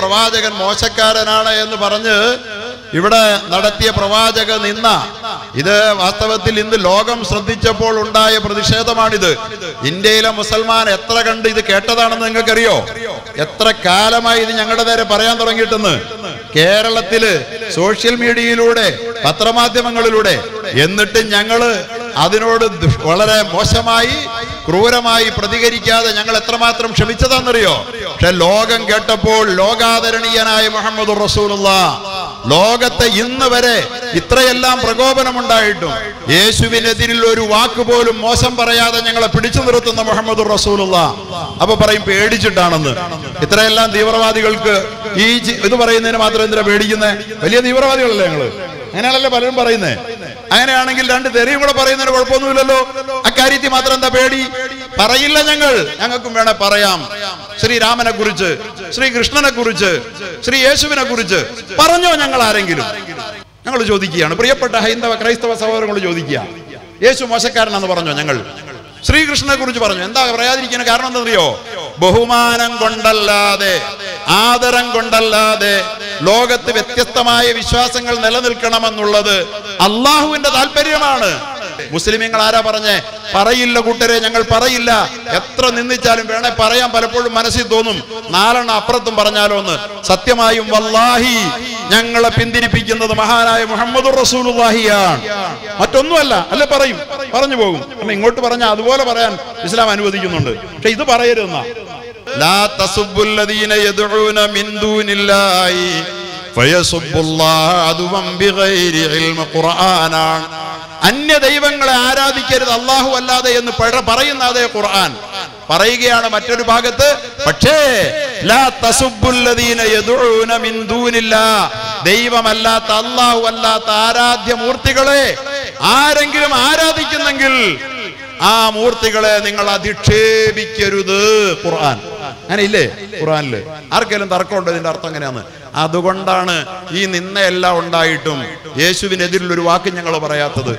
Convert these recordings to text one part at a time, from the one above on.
പ്രവാചകൻ മോശക്കാരനാണ് എന്ന് പറഞ്ഞ് ഇവിടെ നടത്തിയ പ്രവാചക നിന്ന ഇത് വാസ്തവത്തിൽ ഇന്ന് ലോകം ശ്രദ്ധിച്ചപ്പോൾ ഉണ്ടായ പ്രതിഷേധമാണിത് ഇന്ത്യയിലെ മുസൽമാൻ എത്ര കണ്ട് ഇത് കേട്ടതാണെന്ന് നിങ്ങൾക്കറിയോ എത്ര കാലമായി ഇത് ഞങ്ങളുടെ നേരെ പറയാൻ തുടങ്ങിയിട്ടെന്ന് കേരളത്തില് സോഷ്യൽ മീഡിയയിലൂടെ പത്രമാധ്യമങ്ങളിലൂടെ എന്നിട്ട് ഞങ്ങള് അതിനോട് ദു- വളരെ മോശമായി ക്രൂരമായി പ്രതികരിക്കാതെ ഞങ്ങൾ എത്രമാത്രം ക്ഷമിച്ചതാണെന്നറിയോ പക്ഷെ ലോകം കേട്ടപ്പോൾ ലോകാദരണീയനായ മുഹമ്മദ് റസൂലുള്ള ലോകത്തെ ഇന്ന് വരെ ഇത്രയെല്ലാം പ്രകോപനമുണ്ടായിട്ടും യേശുവിനെതിരിൽ ഒരു വാക്ക് പോലും മോശം പറയാതെ ഞങ്ങളെ പിടിച്ചു നിർത്തുന്ന മുഹമ്മദ് റസൂലുള്ള അപ്പൊ പറയും പേടിച്ചിട്ടാണെന്ന് ഇത്രയെല്ലാം തീവ്രവാദികൾക്ക് ഈ ജി- ഇത് പറയുന്നതിന് മാത്രം എന്തിനാ പേടിക്കുന്നത് വലിയ തീവ്രവാദികളല്ലേ ഞങ്ങള് അങ്ങനെയാണല്ലേ പലരും പറയുന്നേ അങ്ങനെയാണെങ്കിൽ രണ്ട് തെറിയും കൂടെ പറയുന്നതിന് കുഴപ്പമൊന്നുമില്ലല്ലോ അക്കാര്യത്തിൽ മാത്രം എന്താ പേടി പറയില്ല ഞങ്ങൾ ഞങ്ങൾക്കും വേണേ പറയാം ശ്രീരാമനെ കുറിച്ച് ശ്രീകൃഷ്ണനെ കുറിച്ച് ശ്രീ യേശുവിനെ കുറിച്ച് പറഞ്ഞോ ഞങ്ങൾ ആരെങ്കിലും ഞങ്ങൾ ചോദിക്കുകയാണ് പ്രിയപ്പെട്ട ഹൈന്ദവ ക്രൈസ്തവ സഹോദരങ്ങൾ ചോദിക്കുക യേശു മോശക്കാരനാന്ന് പറഞ്ഞോ ഞങ്ങൾ ശ്രീകൃഷ്ണനെ കുറിച്ച് പറഞ്ഞു എന്താ പറയാതിരിക്കുന്ന കാരണം എന്താണെന്നറിയോ ബഹുമാനം കൊണ്ടല്ലാതെ ആദരം കൊണ്ടല്ലാതെ ലോകത്ത് വ്യത്യസ്തമായ വിശ്വാസങ്ങൾ നിലനിൽക്കണമെന്നുള്ളത് അള്ളാഹുവിന്റെ താല്പര്യമാണ് മുസ്ലിമീങ്ങൾ ആരാ പറഞ്ഞേ പറയില്ല കൂട്ടരെ ഞങ്ങൾ പറയില്ല എത്ര നിന്ദിച്ചാലും വേണേ പറയാൻ പലപ്പോഴും മനസ്സിൽ തോന്നും നാലെണ്ണം അപ്പുറത്തും പറഞ്ഞാലോ എന്ന് സത്യമായും വല്ലാഹി ഞങ്ങളെ പിന്തിരിപ്പിക്കുന്നത് മഹാനായ മുഹമ്മദ് റസൂലുള്ളാഹിയാണ് മറ്റൊന്നുമല്ല അല്ലെ പറയും പറഞ്ഞു പോകും കാരണം ഇങ്ങോട്ട് പറഞ്ഞാൽ അതുപോലെ പറയാൻ ഇസ്ലാം അനുവദിക്കുന്നുണ്ട് പക്ഷെ ഇത് പറയരുതെന്നാ ലാ തസുബ്ബുല്ലദീന യദ്ഊന മിൻ ദൂനില്ലാഹി ഫയസുബ്ബുല്ലാഹ അദുവൻ ബിഗൈരി ഇൽമ ഖുർആനാണ് അന്യ ദൈവങ്ങളെ ആരാധിക്കരുത് അള്ളാഹു അല്ലാതെ എന്ന് പഴ- പറയുന്ന അതേ ഖുർആൻ പറയുകയാണ് മറ്റൊരു ഭാഗത്ത് പക്ഷേ ലാ തസുബ്ബുല്ലദീന യദ്ഊന മിൻ ദൂനില്ലാ ദൈവമല്ലാത്ത അള്ളാഹു അല്ലാത്ത ആരാധ്യ മൂർത്തികളെ ആരെങ്കിലും ആരാധിക്കുന്നെങ്കിൽ ആ മൂർത്തികളെ നിങ്ങൾ അധിക്ഷേപിക്കരുത് ഖുർആൻ അങ്ങനെ ഇല്ലേ ഖുർആനില് ആർക്കെങ്കിലും തർക്കമുണ്ടോ ഇതിന്റെ അർത്ഥം എങ്ങനെയാന്ന് അതുകൊണ്ടാണ് ഈ നിന്നയെല്ലാം ഉണ്ടായിട്ടും യേശുവിനെതിരിൽ ഒരു വാക്ക് ഞങ്ങൾ പറയാത്തത്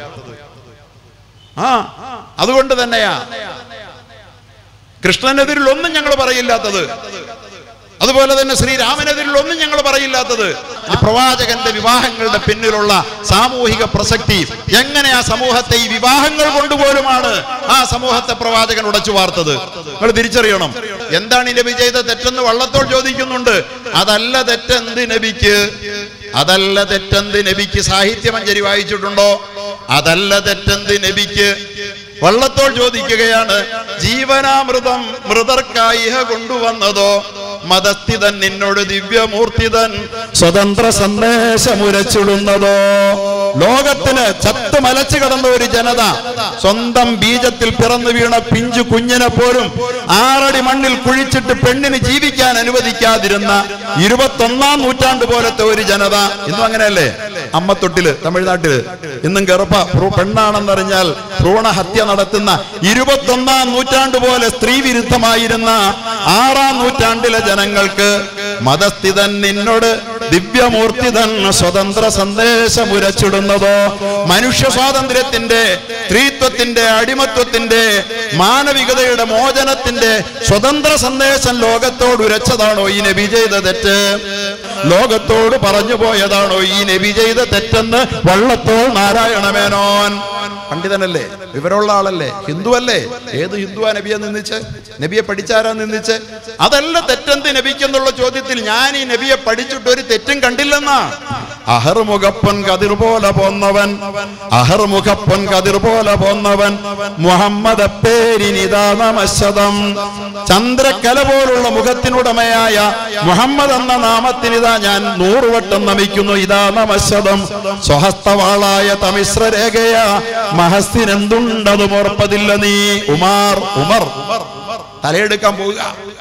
ആ അതുകൊണ്ട് തന്നെയാ കൃഷ്ണനെതിരിൽ ഒന്നും ഞങ്ങൾ പറയില്ലാത്തത് അതുപോലെ തന്നെ ശ്രീരാമനെതിരിൽ ഒന്നും ഞങ്ങൾ പറയില്ലാത്തത് ഈ പ്രവാചകന്റെ വിവാഹങ്ങളുടെ പിന്നിലുള്ള സാമൂഹിക പ്രസക്തി എങ്ങനെ ആ സമൂഹത്തെ ഈ വിവാഹങ്ങൾ കൊണ്ടുപോലുമാണ് ആ സമൂഹത്തെ പ്രവാചകൻ ഉടച്ചു വാർത്തത് നിങ്ങൾ തിരിച്ചറിയണം എന്താണ് ഈ നബി ചെയ്ത തെറ്റെന്ന് വള്ളത്തോൾ ചോദിക്കുന്നുണ്ട് അതല്ല തെറ്റെന്ത് നബിക്ക് അതല്ല തെറ്റെന്ത് നബിക്ക് സാഹിത്യമഞ്ജരി വായിച്ചിട്ടുണ്ടോ അതല്ല തെറ്റെന്ത് നബിക്ക് വള്ളത്തോൾ ചോദിക്കുകയാണ് ജീവനാമൃതം മൃതർക്കായി ഇഹ കൊണ്ടുവന്നതോ മതസ്ഥിതൻ നിന്നോട് ദിവ്യമൂർത്തിതൻ സ്വതന്ത്ര സന്ദേശമുരച്ചിടുന്നതോ ലോകത്തിന് ചത്തു മലച്ചു കിടന്ന ഒരു ജനത സ്വന്തം ബീജത്തിൽ പിറന്നു വീണ പിഞ്ചു കുഞ്ഞിനെ പോലും ആറടി മണ്ണിൽ കുഴിച്ചിട്ട് പെണ്ണിന് ജീവിക്കാൻ അനുവദിക്കാതിരുന്ന ഇരുപത്തൊന്നാം നൂറ്റാണ്ട് പോലത്തെ ഒരു ജനത ഇന്നും അങ്ങനെയല്ലേ അമ്മത്തൊട്ടില് തമിഴ്നാട്ടില് ഇന്നും ഗർഭ ഭ്രൂ- പെണ്ണാണെന്നറിഞ്ഞാൽ ഭ്രൂണഹത്യ നടത്തുന്ന ഇരുപത്തൊന്നാം നൂറ്റാണ്ട് പോലെ സ്ത്രീ വിരുദ്ധമായിരുന്ന ആറാം നൂറ്റാണ്ടിലെ ജനങ്ങൾക്ക് മതസ്ഥിതൻ നിന്നോട് ദിവ്യമൂർത്തിതൻ സ്വതന്ത്ര സന്ദേശം ഉരച്ചിടുന്നതോ മനുഷ്യ സ്വാതന്ത്ര്യത്തിന്റെ സ്ത്രീത്വത്തിന്റെ അടിമത്വത്തിന്റെ മാനവികതയുടെ മോചനത്തിന്റെ സ്വതന്ത്ര സന്ദേശം ലോകത്തോട് ഉരച്ചതാണോ ഈ നബി ചെയ്ത തെറ്റ് ലോകത്തോട് പറഞ്ഞു പോയതാണോ ഈ നബി ചെയ്ത തെറ്റെന്ന് വള്ളത്തോൾ നാരായണ മേനോൻ പണ്ഡിതനല്ലേ വിവരമുള്ള ആളല്ലേ ഹിന്ദു അല്ലേ ഏത് ഹിന്ദുവാ നബിയെ നിന്നിച്ച് നബിയെ പഠിച്ചാരാ നിന്നിച്ച് അതല്ല തെറ്റെന്ത് നബിക്കെന്നുള്ള ചോദ്യത്തിൽ ഞാൻ ഈ നബിയെ പഠിച്ചിട്ട് ഒരു തെറ്റും കണ്ടില്ലെന്നാ അഹർമുഖപ്പൻ കതിർ പോലെ പോന്നവൻ അഹർമുഖപ്പൻ കതിർ പോലെ പോന്നവൻ മുഹമ്മദ് പേരിനിതാ നമശതം ചന്ദ്രക്കല പോലുള്ള മുഖത്തിനുടമയായ മുഹമ്മദ് എന്ന നാമത്തിനിതാ ഞാൻ നൂറുവട്ടം നമിക്കുന്നു ഇതാ നമശതം സ്വഹസ്തവാളായ തമിശ്ര രേഖയ മഹസ്തിനെന്തുണ്ടതും ഓർപ്പതില്ല നീ ഉമാർ ഉമർ തലയെടുക്കാൻ പോവുക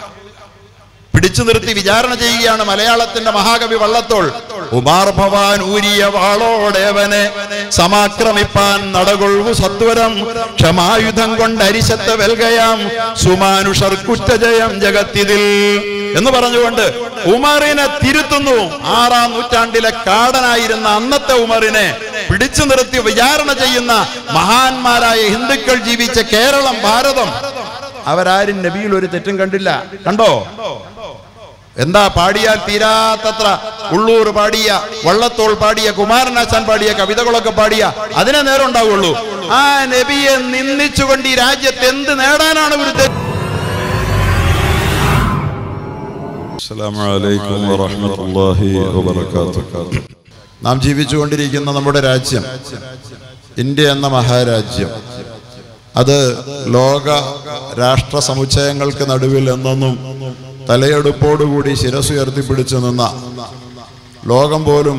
പിടിച്ചു നിർത്തി വിചാരണ ചെയ്യുകയാണ് മലയാളത്തിന്റെ മഹാകവി വള്ളത്തോൾ ഉമാർ ഭവാൻ ഊരിയ വാളോടേവനെ സമാക്രമിപ്പാൻ നടകൊള്ളു സത്വരം ക്ഷമായുധം കൊണ്ട് അരിശത്ത് വെൽകയാം സുമാനുഷർ കുറ്റജയം ജഗത്തിതിൽ എന്ന് പറഞ്ഞുകൊണ്ട് ഉമറിനെ തിരുത്തുന്നു ആറാം നൂറ്റാണ്ടിലെ കാടനായിരുന്ന അന്നത്തെ ഉമറിനെ പിടിച്ചു നിർത്തി വിചാരണ ചെയ്യുന്ന മഹാന്മാരായ ഹിന്ദുക്കൾ ജീവിച്ച കേരളം ഭാരതം അവരാരും നബിയിൽ ഒരു തെറ്റും കണ്ടില്ല കണ്ടോ എന്താ പാടിയാൽ തീരാത്തത്ര ഉള്ളൂർ പാടിയ വള്ളത്തോൾ പാടിയ കുമാരനാശാൻ പാടിയ കവിതകളൊക്കെ പാടിയ അതിനെ നേരം ഉണ്ടാവുള്ളൂ ആ നബിയെ നിന്ദിച്ചുകൊണ്ട് ഈ രാജ്യത്ത് എന്ത് നേടാനാണ് ഇവർ السلام عليكم ورحمة الله وبركاته നാം ജീവിച്ചുകൊണ്ടിരിക്കുന്ന നമ്മുടെ രാജ്യം ഇന്ത്യ എന്ന മഹാരാജ്യം അത് ലോക രാഷ്ട്ര സമുച്ചയങ്ങൾക്ക് നടുവിൽ എന്നെന്നും തലയെടുപ്പോടുകൂടി ശിരസുയർത്തിപ്പിടിച്ചു നിന്ന ലോകം പോലും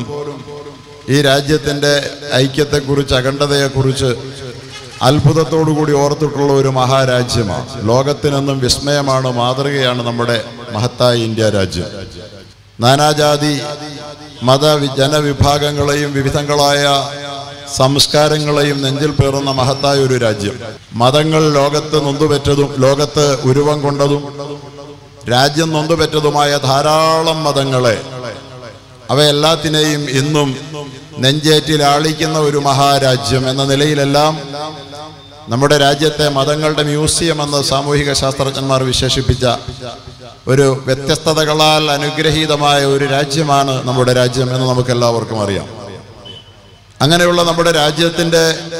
ഈ രാജ്യത്തിൻ്റെ ഐക്യത്തെക്കുറിച്ച് അഖണ്ഡതയെക്കുറിച്ച് അത്ഭുതത്തോടുകൂടി ഓർത്തിട്ടുള്ള ഒരു മഹാരാജ്യമാണ് ലോകത്തിനെന്നും വിസ്മയമാണ് മാതൃകയാണ് നമ്മുടെ മഹത്തായ ഇന്ത്യ രാജ്യം നാനാജാതി മത വി- ജനവിഭാഗങ്ങളെയും വിവിധങ്ങളായ സംസ്കാരങ്ങളെയും നെഞ്ചിൽ പേറുന്ന മഹത്തായ ഒരു രാജ്യം മതങ്ങൾ ലോകത്ത് നൊന്തുപെറ്റതും ലോകത്ത് ഉരുവം കൊണ്ടതും രാജ്യം നൊന്തുപെറ്റതുമായ ധാരാളം മതങ്ങളെ അവയെല്ലാത്തിനെയും ഇന്നും നെഞ്ചേറ്റിൽ ആളിക്കുന്ന ഒരു മഹാരാജ്യം എന്ന നിലയിലെല്ലാം നമ്മുടെ രാജ്യത്തെ മതങ്ങളുടെ മ്യൂസിയം എന്ന് സാമൂഹിക ശാസ്ത്രജ്ഞന്മാർ വിശേഷിപ്പിച്ച ഒരു വ്യത്യസ്തതകളാൽ അനുഗ്രഹീതമായ ഒരു രാജ്യമാണ് നമ്മുടെ രാജ്യം എന്ന് നമുക്ക് എല്ലാവർക്കും അറിയാം അങ്ങനെയുള്ള നമ്മുടെ രാജ്യത്തിൻ്റെ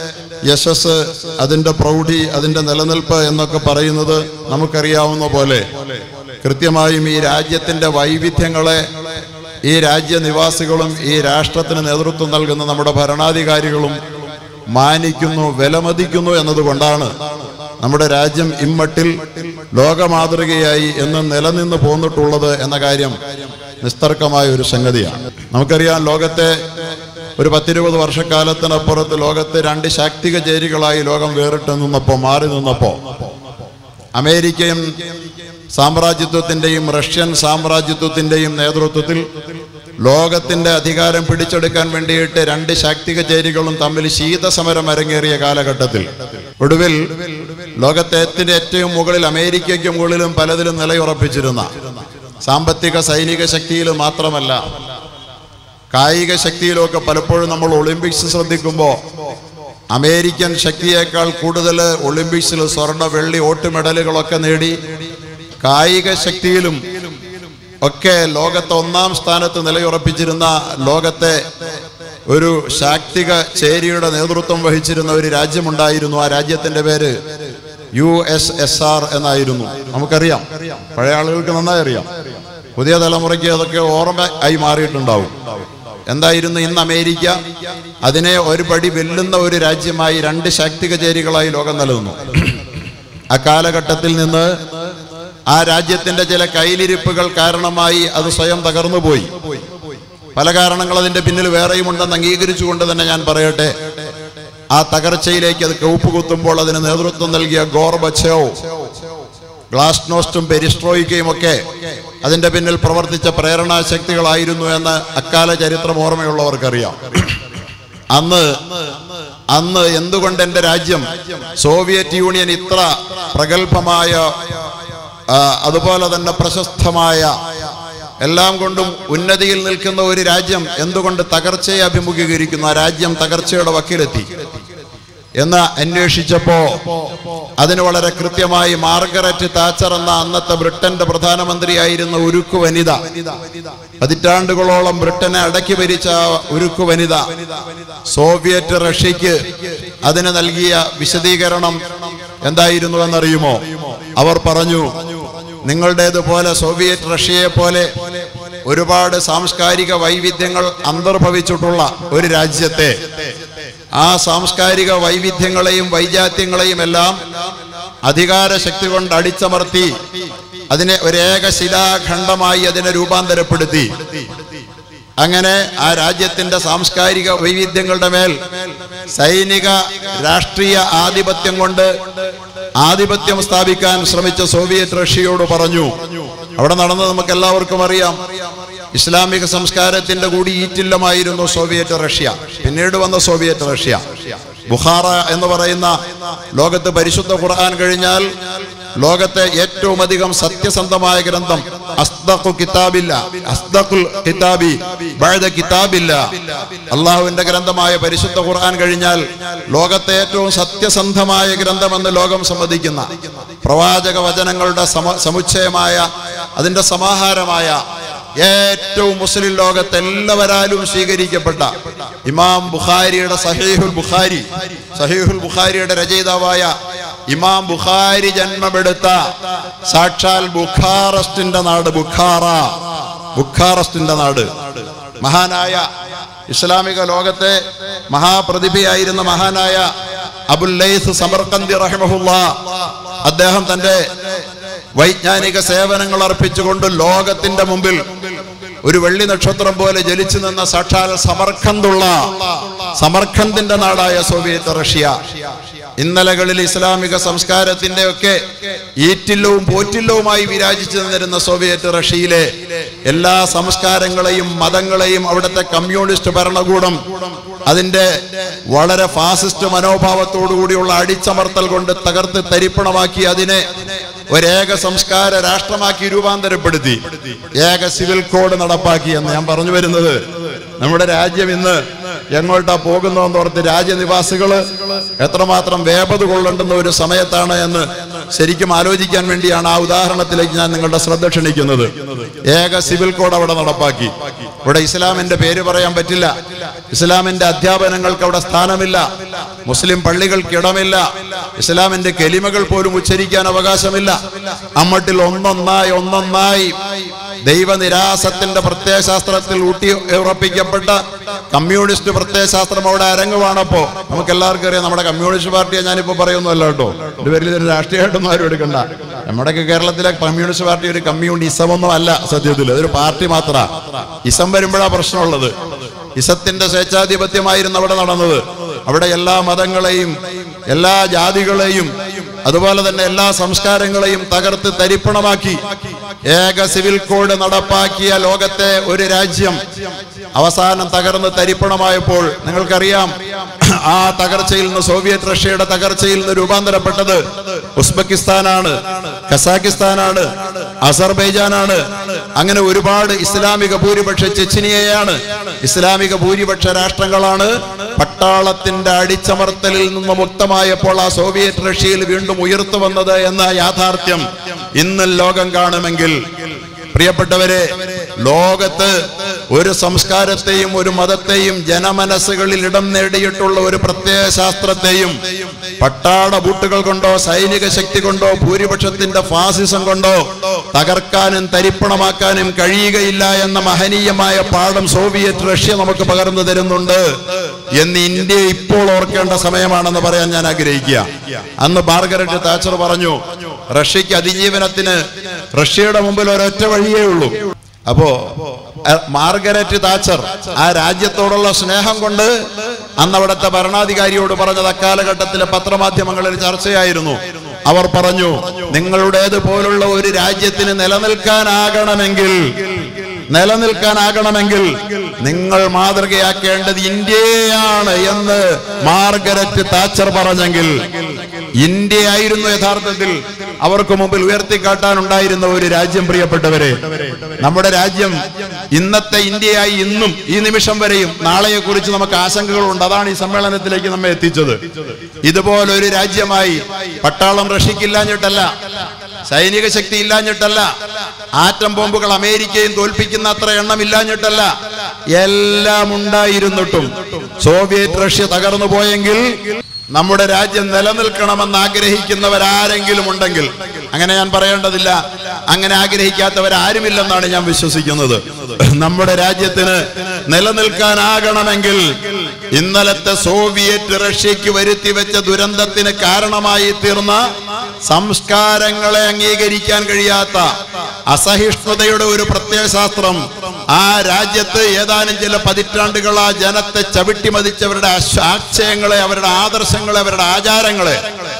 യശസ് അതിൻ്റെ പ്രൗഢി അതിൻ്റെ നിലനിൽപ്പ് എന്നൊക്കെ പറയുന്നത് നമുക്കറിയാവുന്ന പോലെ കൃത്യമായും ഈ രാജ്യത്തിൻ്റെ വൈവിധ്യങ്ങളെ ഈ രാജ്യനിവാസികളും ഈ രാഷ്ട്രത്തിന് നേതൃത്വം നൽകുന്ന നമ്മുടെ ഭരണാധികാരികളും മാനിക്കുന്നു വിലമതിക്കുന്നു എന്നതുകൊണ്ടാണ് നമ്മുടെ രാജ്യം ഇമ്മട്ടിൽ ലോകമാതൃകയായി എന്ന് നിലനിന്ന് പോന്നിട്ടുള്ളത് എന്ന കാര്യം നിസ്തർക്കമായ ഒരു സംഗതിയാണ് നമുക്കറിയാം ലോകത്തെ ഒരു പത്തിരുപത് വർഷക്കാലത്തിനപ്പുറത്ത് ലോകത്തെ രണ്ട് ശാക്തിക ചേരികളായി ലോകം വേറിട്ട് നിന്നപ്പോൾ മാറി നിന്നപ്പോൾ അമേരിക്കൻ സാമ്രാജ്യത്വത്തിൻ്റെയും റഷ്യൻ സാമ്രാജ്യത്വത്തിൻ്റെയും നേതൃത്വത്തിൽ ലോകത്തിൻ്റെ അധികാരം പിടിച്ചെടുക്കാൻ വേണ്ടിയിട്ട് രണ്ട് ശാക്തിക ചേരികളും തമ്മിൽ ശീതസമരം അരങ്ങേറിയ കാലഘട്ടത്തിൽ ഒടുവിൽ ലോകത്തേത്തിന്റെ ഏറ്റവും മുകളിൽ അമേരിക്കയ്ക്ക് മുകളിലും പലതിലും നിലയുറപ്പിച്ചിരുന്ന സാമ്പത്തിക സൈനിക ശക്തിയിൽ മാത്രമല്ല കായിക ശക്തിയിലൊക്കെ പലപ്പോഴും നമ്മൾ ഒളിമ്പിക്സ് ശ്രദ്ധിക്കുമ്പോൾ അമേരിക്കൻ ശക്തിയേക്കാൾ കൂടുതൽ ഒളിമ്പിക്സിൽ സ്വർണ്ണ വെള്ളി ഓട്ട് മെഡലുകളൊക്കെ നേടി കായിക ശക്തിയിലും ഒക്കെ ലോകത്തെ ഒന്നാം സ്ഥാനത്ത് നിലയുറപ്പിച്ചിരുന്ന ലോകത്തെ ഒരു ശാക്തിക ചേരിയുടെ നേതൃത്വം വഹിച്ചിരുന്ന ഒരു രാജ്യമുണ്ടായിരുന്നു ആ രാജ്യത്തിന്റെ പേര് യു എസ് എസ് ആർ എന്നായിരുന്നു നമുക്കറിയാം പഴയ ആളുകൾക്ക് നന്നായി അറിയാം പുതിയ തലമുറയ്ക്ക് അതൊക്കെ ഓർമ്മ ആയി മാറിയിട്ടുണ്ടാവും എന്തായിരുന്നു ഇന്ന് അമേരിക്ക അതിനെ ഒരു പടി വെല്ലുന്ന ഒരു രാജ്യമായി രണ്ട് ശാക്തിക ചേരികളായി ലോകം നിലനിന്നു ആ കാലഘട്ടത്തിൽ നിന്ന് ആ രാജ്യത്തിന്റെ ചില കയ്യിലിരിപ്പുകൾ കാരണമായി അത് സ്വയം തകർന്നുപോയി പല കാരണങ്ങൾ അതിന്റെ പിന്നിൽ വേറെയും ഉണ്ടെന്ന് അംഗീകരിച്ചുകൊണ്ട് തന്നെ ഞാൻ പറയട്ടെ ആ തകർച്ചയിലേക്ക് അത് കൗപ്പ് കുത്തുമ്പോൾ അതിന് നേതൃത്വം നൽകിയ ഗോർബച്ചേവ് ഗ്ലാസ്നോസ്റ്റും പെരിസ്ട്രോയിക്കയും ഒക്കെ അതിന്റെ പിന്നിൽ പ്രവർത്തിച്ച പ്രേരണാ ശക്തികളായിരുന്നു എന്ന് അക്കാല ചരിത്രം ഓർമ്മയുള്ളവർക്കറിയാം അന്ന് അന്ന് എന്തുകൊണ്ട് എൻ്റെ രാജ്യം സോവിയറ്റ് യൂണിയൻ ഇത്ര പ്രഗത്ഭമായ ആ, അതുപോലെ തന്നെ പ്രശസ്തമായ എല്ലാം കൊണ്ടും ഉന്നതിയിൽ നിൽക്കുന്ന ഒരു രാജ്യം എന്തുകൊണ്ട് തകർച്ചയെ അഭിമുഖീകരിക്കുന്നു ആ രാജ്യം തകർച്ചയുടെ വക്കിലെത്തി എന്ന് അന്വേഷിച്ചപ്പോ അതിന് വളരെ കൃത്യമായി മാർഗരറ്റ് താച്ചർ എന്ന അന്നത്തെ ബ്രിട്ടന്റെ പ്രധാനമന്ത്രിയായിരുന്ന ഉരുക്കു വനിത പതിറ്റാണ്ടുകളോളം ബ്രിട്ടനെ അടക്കി ഭരിച്ച ആ ഉരുക്കു വനിത സോവിയറ്റ് റഷ്യക്ക് അതിന് നൽകിയ വിശദീകരണം എന്തായിരുന്നു എന്നറിയുമോ അവർ പറഞ്ഞു നിങ്ങളുടേതുപോലെ സോവിയറ്റ് റഷ്യയെ പോലെ ഒരുപാട് സാംസ്കാരിക വൈവിധ്യങ്ങൾ അന്തർഭവിച്ചിട്ടുള്ള ഒരു രാജ്യത്തെ ആ സാംസ്കാരിക വൈവിധ്യങ്ങളെയും വൈജാത്യങ്ങളെയും എല്ലാം അധികാര ശക്തി കൊണ്ട് അടിച്ചമർത്തി അതിനെ ഒരേക ശിലാഖണ്ഡമായി അതിനെ രൂപാന്തരപ്പെടുത്തി അങ്ങനെ ആ രാജ്യത്തിന്റെ സാംസ്കാരിക വൈവിധ്യങ്ങളുടെ മേൽ സൈനിക രാഷ്ട്രീയ ആധിപത്യം കൊണ്ട് ആധിപത്യം സ്ഥാപിക്കാൻ ശ്രമിച്ച സോവിയറ്റ് റഷ്യയോട് പറഞ്ഞു അവിടെ നടന്നത് നമുക്ക് എല്ലാവർക്കും അറിയാം ഇസ്ലാമിക സംസ്കാരത്തിന്റെ കൂടി ഈറ്റില്ലമായിരുന്നു സോവിയറ്റ് റഷ്യ പിന്നീട് വന്ന സോവിയറ്റ് റഷ്യ ബുഖാറ എന്ന് പറയുന്ന ലോകത്ത് പരിശുദ്ധ ഖുർആൻ കഴിഞ്ഞാൽ ലോകത്തെ ഏറ്റവും അധികം സത്യസന്ധമായ ഗ്രന്ഥം അസ്ദഖു കിതാബില്ല അസ്ദഖുൽ കിതാബി ബഅദ കിതാബില്ല അള്ളാഹുവിന്റെ ഗ്രന്ഥമായ പരിശുദ്ധ ഖുർആൻ കഴിഞ്ഞാൽ ലോകത്തെ ഏറ്റവും സത്യസന്ധമായ ഗ്രന്ഥമെന്ന് ലോകം സമ്മതിക്കുന്ന പ്രവാചക വചനങ്ങളുടെ സമ സമുച്ചയമായ അതിന്റെ സമാഹാരമായ ഏറ്റവും മുസ്ലിം ലോകത്ത് എല്ലാവരാലും സ്വീകരിക്കപ്പെട്ട ഇമാം ബുഖാരിയുടെ സഹീഹുൽ ബുഖാരി സഹീഹുൽ ബുഖാരിയുടെ രചയിതാവായ ഇമാം ബുഖാരി ജന്മമെടുത്ത സാക്ഷാൽ ബുഖാറസ്റ്റിന്റെ നാട് ബുഖാറ ബുഖാറസ്റ്റിന്റെ നാട് മഹാനായ ഇസ്ലാമിക ലോകത്തെ മഹാപ്രതിഭയായിരുന്ന മഹാനായ അബുല്ലൈസ് സമർക്കന്തി റഹിമഹുല്ല അദ്ദേഹം തന്റെ വൈജ്ഞാനിക സേവനങ്ങൾ അർപ്പിച്ചുകൊണ്ട് ലോകത്തിന്റെ മുമ്പിൽ ഒരു വെള്ളി നക്ഷത്രം പോലെ ജലിച്ചു നിന്ന സാക്ഷാൽ സമർഖന്തുള്ള സമർഖന്തിന്റെ നാടായ സോവിയറ്റ് റഷ്യ ഇന്നലകളിൽ ഇസ്ലാമിക സംസ്കാരത്തിന്റെ ഒക്കെ ഈറ്റില്ലവും പോറ്റില്ലവുമായി വിരാജിച്ചു നിന്നിരുന്ന സോവിയറ്റ് റഷ്യയിലെ എല്ലാ സംസ്കാരങ്ങളെയും മതങ്ങളെയും അവിടുത്തെ കമ്മ്യൂണിസ്റ്റ് ഭരണകൂടം അതിന്റെ വളരെ ഫാസിസ്റ്റ് മനോഭാവത്തോടുകൂടിയുള്ള അടിച്ചമർത്തൽ കൊണ്ട് തകർത്ത് തരിപ്പണമാക്കി അതിനെ ഒരേക സംസ്കാര രാഷ്ട്രമാക്കി രൂപാന്തരപ്പെടുത്തി ഏക സിവിൽ കോഡ് നടപ്പാക്കി എന്ന് ഞാൻ പറഞ്ഞു വരുന്നത് നമ്മുടെ രാജ്യം ഇന്ന് എങ്ങോട്ടാ പോകുന്നതെന്ന് ഓർത്ത് രാജ്യനിവാസികള് എത്രമാത്രം വേപത് കൊള്ളേണ്ടുന്ന ഒരു സമയത്താണ് എന്ന് ശരിക്കും ആലോചിക്കാൻ വേണ്ടിയാണ് ആ ഉദാഹരണത്തിലേക്ക് ഞാൻ നിങ്ങളുടെ ശ്രദ്ധ ക്ഷണിക്കുന്നത് ഏക സിവിൽ കോഡ് അവിടെ നടപ്പാക്കി ഇവിടെ ഇസ്ലാമിന്റെ പേര് പറയാൻ പറ്റില്ല ഇസ്ലാമിന്റെ അധ്യാപനങ്ങൾക്ക് അവിടെ സ്ഥാനമില്ല മുസ്ലിം പള്ളികൾക്ക് ഇടമില്ല ഇസ്ലാമിന്റെ കെലിമകൾ പോലും ഉച്ചരിക്കാൻ അവകാശമില്ല അമ്മട്ടിൽ ഒന്നൊന്നായി ഒന്നൊന്നായി ദൈവനിരാസത്തിന്റെ പ്രത്യയശാസ്ത്രത്തിൽ ഊട്ടി ഉറപ്പിക്കപ്പെട്ട കമ്മ്യൂണിസ്റ്റ് പ്രത്യയശാസ്ത്രം അവിടെ അരങ്ങുവാണപ്പോ നമുക്ക് എല്ലാവർക്കും അറിയാം നമ്മുടെ കമ്മ്യൂണിസ്റ്റ് പാർട്ടിയെ ഞാനിപ്പോ പറയുന്നല്ല കേട്ടോ ഇത് പേരിൽ ഇതൊരു രാഷ്ട്രീയമായിട്ടൊന്നും ആരും എടുക്കണ്ട നമ്മുടെയൊക്കെ കേരളത്തിലെ കമ്മ്യൂണിസ്റ്റ് പാർട്ടി ഒരു കമ്മ്യൂണിസമൊന്നും അല്ല സത്യത്തിൽ അതൊരു പാർട്ടി മാത്രമാണ് ഇസം വരുമ്പോഴാ പ്രശ്നമുള്ളത് ഇസത്തിന്റെ സ്വേച്ഛാധിപത്യമായിരുന്നു അവിടെ നടന്നത് അവിടെ എല്ലാ മതങ്ങളെയും എല്ലാ ജാതികളെയും അതുപോലെ തന്നെ എല്ലാ സംസ്കാരങ്ങളെയും തകർത്ത് തരിപ്പണമാക്കി ഏക സിവിൽ കോഡ് നടപ്പാക്കിയ ലോകത്തെ ഒരു രാജ്യം അവസാനം തകർന്ന് തരിപ്പണമായപ്പോൾ നിങ്ങൾക്കറിയാം ആ തകർച്ചയിൽ നിന്ന് സോവിയറ്റ് റഷ്യയുടെ തകർച്ചയിൽ നിന്ന് രൂപാന്തരപ്പെട്ടത് ഉസ്ബെക്കിസ്ഥാനാണ് കസാക്കിസ്ഥാനാണ് അസർബൈജാനാണ് അങ്ങനെ ഒരുപാട് ഇസ്ലാമിക ഭൂരിപക്ഷ ചെച്ചിനിയയാണ് ഇസ്ലാമിക ഭൂരിപക്ഷ രാഷ്ട്രങ്ങളാണ് പട്ടാളത്തിന്റെ അടിച്ചമർത്തലിൽ നിന്ന് മുക്തമായപ്പോൾ ആ സോവിയറ്റ് റഷ്യയിൽ വീണ്ടും ഉയർത്തു വന്നത് എന്ന യാഥാർത്ഥ്യം ഇന്ന് ലോകം കാണുമെങ്കിൽ പ്രിയപ്പെട്ടവരെ ലോകത്ത് ഒരു സംസ്കാരത്തെയും ഒരു മതത്തെയും ജനമനസ്സുകളിൽ ഇടം നേടിയിട്ടുള്ള ഒരു പ്രത്യയ ശാസ്ത്രത്തെയും പട്ടാള ബൂട്ടുകൾ കൊണ്ടോ സൈനിക ശക്തി കൊണ്ടോ ഭൂരിപക്ഷത്തിന്റെ ഫാസിസം കൊണ്ടോ തകർക്കാനും തരിപ്പണമാക്കാനും കഴിയുകയില്ല എന്ന മഹനീയമായ പാഠം സോവിയറ്റ് റഷ്യ നമുക്ക് പകർന്നു തരുന്നുണ്ട് എന്ന് ഇന്ത്യ ഇപ്പോൾ ഓർക്കേണ്ട സമയമാണെന്ന് പറയാൻ ഞാൻ ആഗ്രഹിക്കുക അന്ന് മാർഗരറ്റ് താച്ചർ പറഞ്ഞു റഷ്യക്ക് അതിജീവനത്തിന് റഷ്യയുടെ മുമ്പിൽ ഒരൊറ്റ വഴിയേ ഉള്ളൂ അപ്പോ അഹ് മാർഗരറ്റ് താച്ചർ ആ രാജ്യത്തോടുള്ള സ്നേഹം കൊണ്ട് അന്ന് അവിടുത്തെ ഭരണാധികാരിയോട് പറഞ്ഞത് അക്കാലഘട്ടത്തിലെ പത്രമാധ്യമങ്ങളിൽ ചർച്ചയായിരുന്നു അവർ പറഞ്ഞു നിങ്ങളുടേത് പോലുള്ള ഒരു രാജ്യത്തിന് നിലനിൽക്കാനാകണമെങ്കിൽ നിലനിൽക്കാനാകണമെങ്കിൽ നിങ്ങൾ മാതൃകയാക്കേണ്ടത് ഇന്ത്യയാണ് എന്ന് മാർഗരറ്റ് താച്ചർ പറഞ്ഞെങ്കിൽ ഇന്ത്യയായിരുന്നു യഥാർത്ഥത്തിൽ അവർക്ക് മുമ്പിൽ ഉയർത്തിക്കാട്ടാനുണ്ടായിരുന്ന ഒരു രാജ്യം പ്രിയപ്പെട്ടവരെ നമ്മുടെ രാജ്യം ഇന്നത്തെ ഇന്ത്യയായി ഇന്നും ഈ നിമിഷം വരെയും നാളെയെ കുറിച്ച് നമുക്ക് ആശങ്കകളുണ്ട് അതാണ് ഈ സമ്മേളനത്തിലേക്ക് നമ്മെ എത്തിച്ചത് ഇതുപോലൊരു രാജ്യമായി പട്ടാളം റഷ്യക്കില്ലാഞ്ഞിട്ടല്ല സൈനിക ശക്തി ഇല്ലാഞ്ഞിട്ടല്ല ആറ്റം ബോംബുകൾ അമേരിക്കയും തോൽപ്പിക്കുന്ന അത്ര എണ്ണം ഇല്ലാഞ്ഞിട്ടല്ല എല്ലാം ഉണ്ടായിരുന്നിട്ടും സോവിയറ്റ് റഷ്യ തകർന്നു പോയെങ്കിൽ നമ്മുടെ രാജ്യം നിലനിൽക്കണമെന്ന് ആഗ്രഹിക്കുന്നവരാരെങ്കിലും ഉണ്ടെങ്കിൽ അങ്ങനെ ഞാൻ പറയേണ്ടതില്ല അങ്ങനെ ആഗ്രഹിക്കാത്തവരാരുമില്ലെന്നാണ് ഞാൻ വിശ്വസിക്കുന്നത് നമ്മുടെ രാജ്യത്തിന് നിലനിൽക്കാനാകണമെങ്കിൽ ഇന്നലത്തെ സോവിയറ്റ് റഷ്യക്ക് വരുത്തി വെച്ച ദുരന്തത്തിന് കാരണമായി തീർന്ന സംസ്കാരങ്ങളെ അംഗീകരിക്കാൻ കഴിയാത്ത അസഹിഷ്ണുതയുടെ ഒരു പ്രത്യയശാസ്ത്രം ആ രാജ്യത്ത് ഏതാനും ചില പതിറ്റാണ്ടുകൾ ആ ജനത്തെ ചവിട്ടിമതിച്ചവരുടെ അശ്- ആശയങ്ങളെ അവരുടെ ആദർശങ്ങളെ അവരുടെ ആചാരങ്ങളെ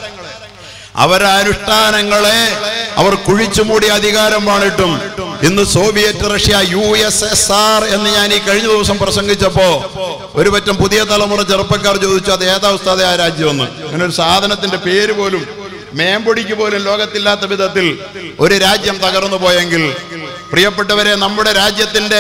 അവരുടെ അനുഷ്ഠാനങ്ങളെ അവർ കുഴിച്ചുമൂടി അധികാരം വാണിട്ടും ഇന്ന് Soviet Russia U S S R എന്ന് ഞാൻ ഈ കഴിഞ്ഞ ദിവസം പ്രസംഗിച്ചപ്പോ ഒരു പറ്റം പുതിയ തലമുറ ചെറുപ്പക്കാർ ചോദിച്ചു അത് ഏതാ ഉസ്താദെ ആ രാജ്യമെന്ന് അങ്ങനെ ഒരു സാധനത്തിന്റെ പേര് പോലും മേമ്പൊടിക്ക് പോലും ലോകത്തില്ലാത്ത വിധത്തിൽ ഒരു രാജ്യം തകർന്നു പോയെങ്കിൽ പ്രിയപ്പെട്ടവരെ നമ്മുടെ രാജ്യത്തിന്റെ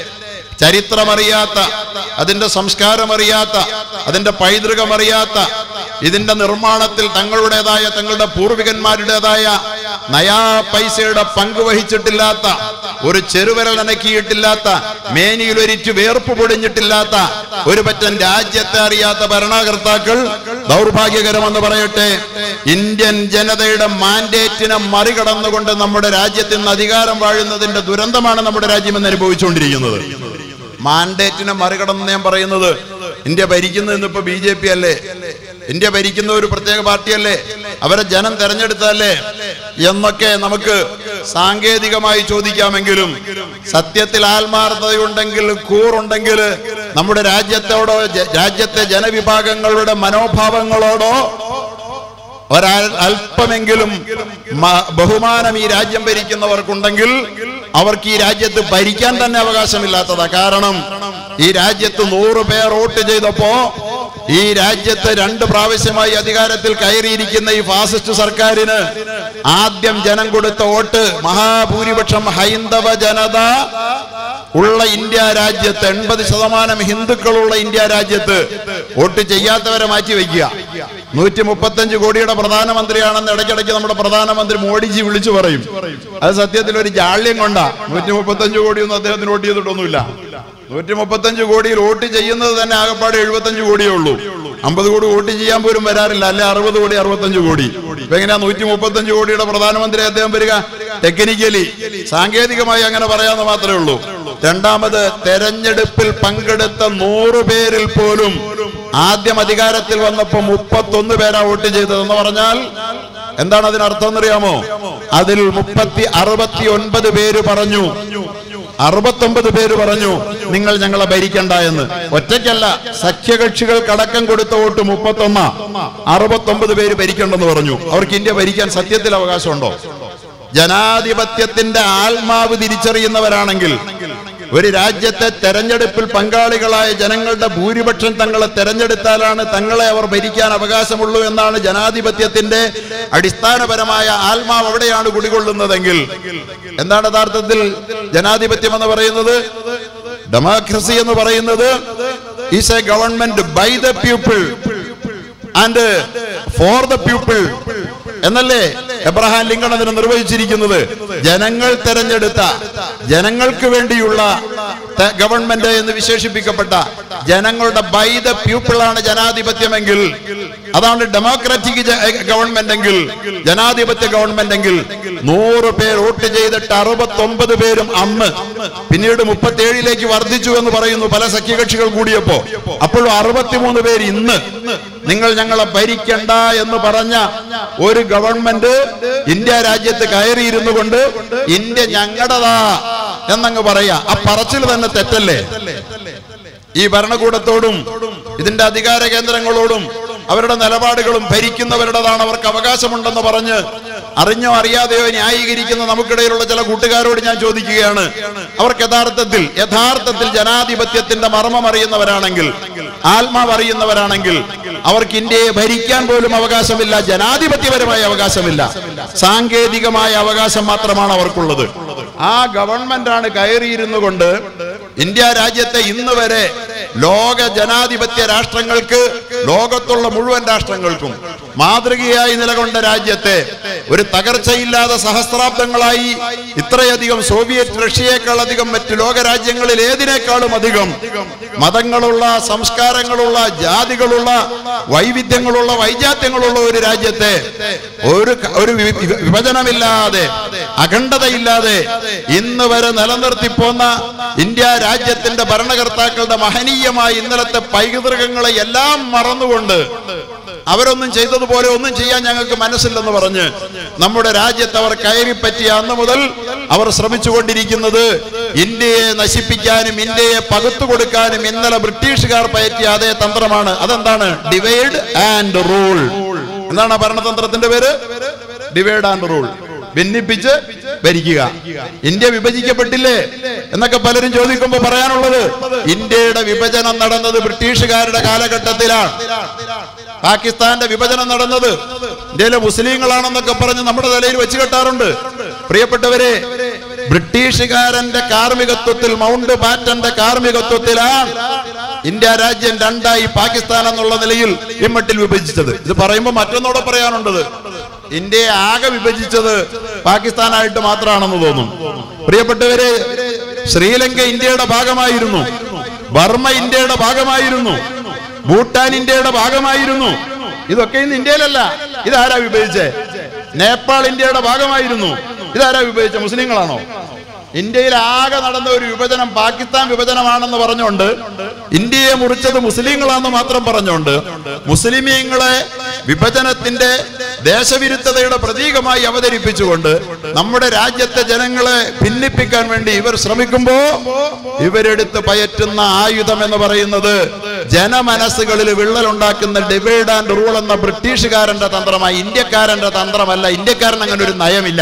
ചരിത്രമറിയാത്ത അതിന്റെ സംസ്കാരമറിയാത്ത അതിന്റെ പൈതൃകമറിയാത്ത ഇതിന്റെ നിർമ്മാണത്തിൽ തങ്ങളുടേതായ തങ്ങളുടെ പൂർവികന്മാരുടേതായ നയാ പൈസയുടെ പങ്ക് വഹിച്ചിട്ടില്ലാത്ത ഒരു ചെറുവിരൽ നനക്കിയിട്ടില്ലാത്ത മേനിയിലൊരിറ്റു വേർപ്പ് പൊടിഞ്ഞിട്ടില്ലാത്ത ഒരു പറ്റം രാജ്യത്തെ അറിയാത്ത ഭരണകർത്താക്കൾ ദൗർഭാഗ്യകരമെന്ന് പറയട്ടെ ഇന്ത്യൻ ജനതയുടെ മാൻഡേറ്റിനെ മറികടന്നുകൊണ്ട് നമ്മുടെ രാജ്യത്ത് ഇന്ന് അധികാരം വാഴുന്നതിന്റെ ദുരന്തമാണ് നമ്മുടെ രാജ്യം ഇന്ന് അനുഭവിച്ചുകൊണ്ടിരിക്കുന്നത് മാൻഡേറ്റിനെ മറികടന്ന് ഞാൻ പറയുന്നത് ഇന്ത്യ ഭരിക്കുന്നത് ഇന്നിപ്പോ ബി ജെ പി അല്ലേ ഇന്ത്യ ഭരിക്കുന്ന ഒരു പ്രത്യേക പാർട്ടിയല്ലേ അവരെ ജനം തെരഞ്ഞെടുത്തല്ലേ എന്നൊക്കെ നമുക്ക് സാങ്കേതികമായി ചോദിക്കാമെങ്കിലും സത്യത്തിൽ ആത്മാർത്ഥതയുണ്ടെങ്കിൽ കൂറുണ്ടെങ്കിൽ നമ്മുടെ രാജ്യത്തോടോ ജ- രാജ്യത്തെ ജനവിഭാഗങ്ങളുടെ മനോഭാവങ്ങളോടോ ഒരാ അല്പമെങ്കിലും മ- ബഹുമാനം ഈ രാജ്യം ഭരിക്കുന്നവർക്കുണ്ടെങ്കിൽ അവർക്ക് ഈ രാജ്യത്ത് ഭരിക്കാൻ തന്നെ അവകാശമില്ലാത്തതാ കാരണം ഈ രാജ്യത്ത് നൂറ് പേർ വോട്ട് ചെയ്തപ്പോ ഈ രാജ്യത്ത് രണ്ട് പ്രാവശ്യമായി അധികാരത്തിൽ കയറിയിരിക്കുന്ന ഈ ഫാസിസ്റ്റ് സർക്കാരിന് ആദ്യം ജനം കൊടുത്ത വോട്ട് മഹാഭൂരിപക്ഷം ഹൈന്ദവ ജനത ഉള്ള ഇന്ത്യ രാജ്യത്ത് എൺപത് ശതമാനം ഹിന്ദുക്കളുള്ള ഇന്ത്യ രാജ്യത്ത് വോട്ട് ചെയ്യാത്തവരെ മാറ്റി വയ്ക്കുക നൂറ്റി മുപ്പത്തഞ്ച് കോടിയുടെ പ്രധാനമന്ത്രിയാണെന്ന് ഇടയ്ക്കിടയ്ക്ക് നമ്മുടെ പ്രധാനമന്ത്രി മോഡിജി വിളിച്ചു പറയും അത് സത്യത്തിൽ ഒരു ജാള്യം കൊണ്ടാ നൂറ്റി മുപ്പത്തഞ്ച് കോടിയൊന്നും അദ്ദേഹത്തിന് വോട്ട് ചെയ്തിട്ടൊന്നുമില്ല നൂറ്റി മുപ്പത്തഞ്ച് കോടിയിൽ വോട്ട് ചെയ്യുന്നത് തന്നെ ആകപ്പാട് എഴുപത്തഞ്ച് കോടിയേ ഉള്ളൂ അമ്പത് കോടി വോട്ട് ചെയ്യാൻ പോലും വരാറില്ല അല്ലെ അറുപത് കോടി അറുപത്തഞ്ച് കോടി ഇപ്പൊ എങ്ങനെയാ നൂറ്റി മുപ്പത്തഞ്ച് കോടിയുടെ പ്രധാനമന്ത്രി അദ്ദേഹം വരിക ടെക്നിക്കലി സാങ്കേതികമായി അങ്ങനെ പറയാന്ന് മാത്രമേ ഉള്ളൂ രണ്ടാമത് തെരഞ്ഞെടുപ്പിൽ പങ്കെടുത്ത നൂറ് പേരിൽ പോലും ആദ്യം അധികാരത്തിൽ വന്നപ്പോ മുപ്പത്തൊന്ന് പേരാ വോട്ട് ചെയ്തതെന്ന് പറഞ്ഞാൽ എന്താണ് അതിനർത്ഥം എന്നറിയാമോ അതിൽ മുപ്പത്തി അറുപത്തി ഒൻപത് പേര് പറഞ്ഞു അറുപത്തൊമ്പത് പേര് പറഞ്ഞു നിങ്ങൾ ഞങ്ങളെ ഭരിക്കണ്ട എന്ന് ഒറ്റയ്ക്കല്ല സഖ്യകക്ഷികൾക്കടക്കം കൊടുത്ത വോട്ട് മുപ്പത്തൊന്ന അറുപത്തൊമ്പത് പേര് ഭരിക്കണ്ടെന്ന് പറഞ്ഞു അവർക്ക് ഇന്ത്യ ഭരിക്കാൻ സത്യത്തിൽ അവകാശമുണ്ടോ ജനാധിപത്യത്തിന്റെ ആത്മാവ് തിരിച്ചറിയുന്നവരാണെങ്കിൽ ഒരു രാജ്യത്തെ തെരഞ്ഞെടുപ്പിൽ പങ്കാളികളായ ജനങ്ങളുടെ ഭൂരിപക്ഷം തങ്ങളെ തെരഞ്ഞെടുത്താലാണ് തങ്ങളെ അവർ ഭരിക്കാൻ അവകാശമുള്ളൂ എന്നാണ് ജനാധിപത്യത്തിന്റെ അടിസ്ഥാനപരമായ ആത്മാവ് അവിടെയാണ് കുടികൊള്ളുന്നതെങ്കിൽ എന്താണ് യഥാർത്ഥത്തിൽ ജനാധിപത്യം എന്ന് പറയുന്നത് ഡെമോക്രസി എന്ന് പറയുന്നത് is a government by the people and for the people എന്നല്ലേ എബ്രഹാം ലിങ്കൺ അതിനെ നിർവഹിച്ചിരിക്കുന്നത് ജനങ്ങൾ തെരഞ്ഞെടുത്ത ജനങ്ങൾക്ക് വേണ്ടിയുള്ള ത- ഗവൺമെന്റ് എന്ന് വിശേഷിപ്പിക്കപ്പെട്ട ജനങ്ങളുടെ ബൈ ദ പീപ്പിൾ ആണ് ജനാധിപത്യമെങ്കിൽ അതാണ് ഡെമോക്രാറ്റിക് ഗവൺമെന്റ് എങ്കിൽ ജനാധിപത്യ ഗവൺമെന്റ് എങ്കിൽ നൂറ് പേർ വോട്ട് ചെയ്തിട്ട് അറുപത്തൊമ്പത് പേരും അന്ന് പിന്നീട് മുപ്പത്തി ഏഴിലേക്ക് വർദ്ധിച്ചു എന്ന് പറയുന്നു പല സഖ്യകക്ഷികൾ കൂടിയപ്പോ അപ്പോഴും അറുപത്തിമൂന്ന് പേര് ഇന്ന് നിങ്ങൾ ഞങ്ങളെ ഭരിക്കണ്ട എന്ന് പറഞ്ഞ ഒരു ഗവൺമെന്റ് ഇന്ത്യ രാജ്യത്ത് കയറിയിരുന്നു കൊണ്ട് ഇന്ത്യ ഞങ്ങളുടേതാ എന്നങ്ങ് പറയാ ആ പറച്ചിൽ തന്നെ തെറ്റല്ലേ ഈ ഭരണകൂടത്തോടും ഇതിന്റെ അധികാര കേന്ദ്രങ്ങളോടും അവരുടെ നിലപാടുകളും ഭരിക്കുന്നവരുടേതാണ് അവർക്ക് അവകാശമുണ്ടെന്ന് പറഞ്ഞ് അറിഞ്ഞോ അറിയാതെയോ ന്യായീകരിക്കുന്ന നമുക്കിടയിലുള്ള ചില കൂട്ടുകാരോട് ഞാൻ ചോദിക്കുകയാണ് അവർക്ക് യഥാർത്ഥത്തിൽ യഥാർത്ഥത്തിൽ ജനാധിപത്യത്തിന്റെ മർമ്മം അറിയുന്നവരാണെങ്കിൽ ആത്മാവ് അറിയുന്നവരാണെങ്കിൽ അവർക്ക് ഇന്ത്യയെ ഭരിക്കാൻ പോലും അവകാശമില്ല ജനാധിപത്യപരമായ അവകാശമില്ല സാങ്കേതികമായ അവകാശം മാത്രമാണ് അവർക്കുള്ളത് ആ ഗവൺമെന്റാണ് കയറിയിരുന്നു കൊണ്ട് ഇന്ത്യ രാജ്യത്തെ ഇന്ന് വരെ ലോക ജനാധിപത്യ രാഷ്ട്രങ്ങൾക്ക് ലോകത്തുള്ള മുഴുവൻ രാഷ്ട്രങ്ങൾക്കും മാതൃകയായി നിലകൊണ്ട രാജ്യത്തെ ഒരു തകർച്ചയില്ലാതെ സഹസ്രാബ്ദങ്ങളായി ഇത്രയധികം സോവിയറ്റ് റഷ്യയേക്കാൾ അധികം മറ്റ് ലോകരാജ്യങ്ങളിൽ ഏതിനേക്കാളും അധികം മതങ്ങളുള്ള സംസ്കാരങ്ങളുള്ള ജാതികളുള്ള വൈവിധ്യങ്ങളുള്ള വൈജാത്യങ്ങളുള്ള ഒരു രാജ്യത്തെ ഒരു ക- ഒരു വി- വി- വിഭജനമില്ലാതെ അഖണ്ഡതയില്ലാതെ ഇന്ന് വരെ നിലനിർത്തി പോന്ന ഇന്ത്യ രാജ്യത്തിന്റെ ഭരണകർത്താക്കളുടെ മഹനീയമായ ഇന്നലത്തെ പൈതൃകങ്ങളെ എല്ലാം മറന്നുകൊണ്ട് അവരൊന്നും ചെയ്തതുപോലെ ഒന്നും ചെയ്യാൻ ഞങ്ങൾക്ക് മനസ്സില്ലെന്ന് പറഞ്ഞ് നമ്മുടെ രാജ്യത്ത് അവർ കയറിപ്പറ്റിയ അന്ന് മുതൽ അവർ ശ്രമിച്ചുകൊണ്ടിരിക്കുന്നത് ഇന്ത്യയെ നശിപ്പിക്കാനും ഇന്ത്യയെ പകുത്തു കൊടുക്കാനും ഇന്നലെ ബ്രിട്ടീഷുകാർ പയറ്റിയ അതേ തന്ത്രമാണ് അതെന്താണ് ഡിവൈഡ് ആൻഡ് റൂൾ എന്താണ് ആ ഭരണതന്ത്രത്തിന്റെ പേര് ഡിവൈഡ് ആൻഡ് റൂൾ ഭിന്നിപ്പിച്ച് ഭരിക്കുക ഇന്ത്യ വിഭജിക്കപ്പെട്ടില്ലേ എന്നൊക്കെ പലരും ചോദിക്കുമ്പോൾ പറയാനുള്ളത് ഇന്ത്യയുടെ വിഭജനം നടന്നത് ബ്രിട്ടീഷുകാരുടെ കാലഘട്ടത്തിലാണ് പാകിസ്ഥാന്റെ വിഭജനം നടന്നത് ഇന്ത്യയിലെ മുസ്ലിങ്ങളാണെന്നൊക്കെ പറഞ്ഞ് നമ്മുടെ തലയിൽ വെച്ച് കെട്ടാറുണ്ട് പ്രിയപ്പെട്ടവരെ ബ്രിട്ടീഷുകാരന്റെ കാർമ്മികത്വത്തിൽ മൗണ്ട് ബാറ്റന്റെ കാർമ്മികത്വത്തിലാണ് ഇന്ത്യ രാജ്യം രണ്ടായി പാകിസ്ഥാൻ എന്നുള്ള നിലയിൽ ഇമ്മട്ടിൽ വിഭജിച്ചത് ഇത് പറയുമ്പോൾ മറ്റൊന്നോടെ പറയാനുണ്ടത് ഇന്ത്യയെ ആകെ വിഭജിച്ചത് പാകിസ്ഥാനായിട്ട് മാത്രമാണെന്ന് തോന്നും പ്രിയപ്പെട്ടവരെ ശ്രീലങ്ക ഇന്ത്യയുടെ ഭാഗമായിരുന്നു ബർമ്മ ഇന്ത്യയുടെ ഭാഗമായിരുന്നു ഭൂട്ടാൻ ഇന്ത്യയുടെ ഭാഗമായിരുന്നു ഇതൊക്കെ ഇന്ന് ഇന്ത്യയിലല്ല ഇതാരാ വിഭജിച്ചേ നേപ്പാൾ ഇന്ത്യയുടെ ഭാഗമായിരുന്നു ഇതാരാ വിഭജിച്ച മുസ്ലിങ്ങളാണോ ഇന്ത്യയിൽ ആകെ നടന്ന ഒരു വിഭജനം പാകിസ്ഥാൻ വിഭജനമാണെന്ന് പറഞ്ഞുകൊണ്ട് ഇന്ത്യയെ മുറിച്ചത് മുസ്ലിങ്ങളാണെന്ന് മാത്രം പറഞ്ഞുകൊണ്ട് മുസ്ലിമീങ്ങളെ വിഭജനത്തിന്റെ ദേശവിരുദ്ധതയുടെ പ്രതീകമായി അവതരിപ്പിച്ചുകൊണ്ട് നമ്മുടെ രാജ്യത്തെ ജനങ്ങളെ ഭിന്നിപ്പിക്കാൻ വേണ്ടി ഇവർ ശ്രമിക്കുമ്പോ ഇവരെടുത്ത് പയറ്റുന്ന ആയുധം എന്ന് പറയുന്നത് ജനമനസ്സുകളിൽ വിള്ളലുണ്ടാക്കുന്ന ഡിവൈഡ് ആൻഡ് റൂൾ എന്ന ബ്രിട്ടീഷുകാരന്റെ തന്ത്രമായി ഇന്ത്യക്കാരന്റെ തന്ത്രമല്ല ഇന്ത്യക്കാരൻ അങ്ങനെ ഒരു നയമില്ല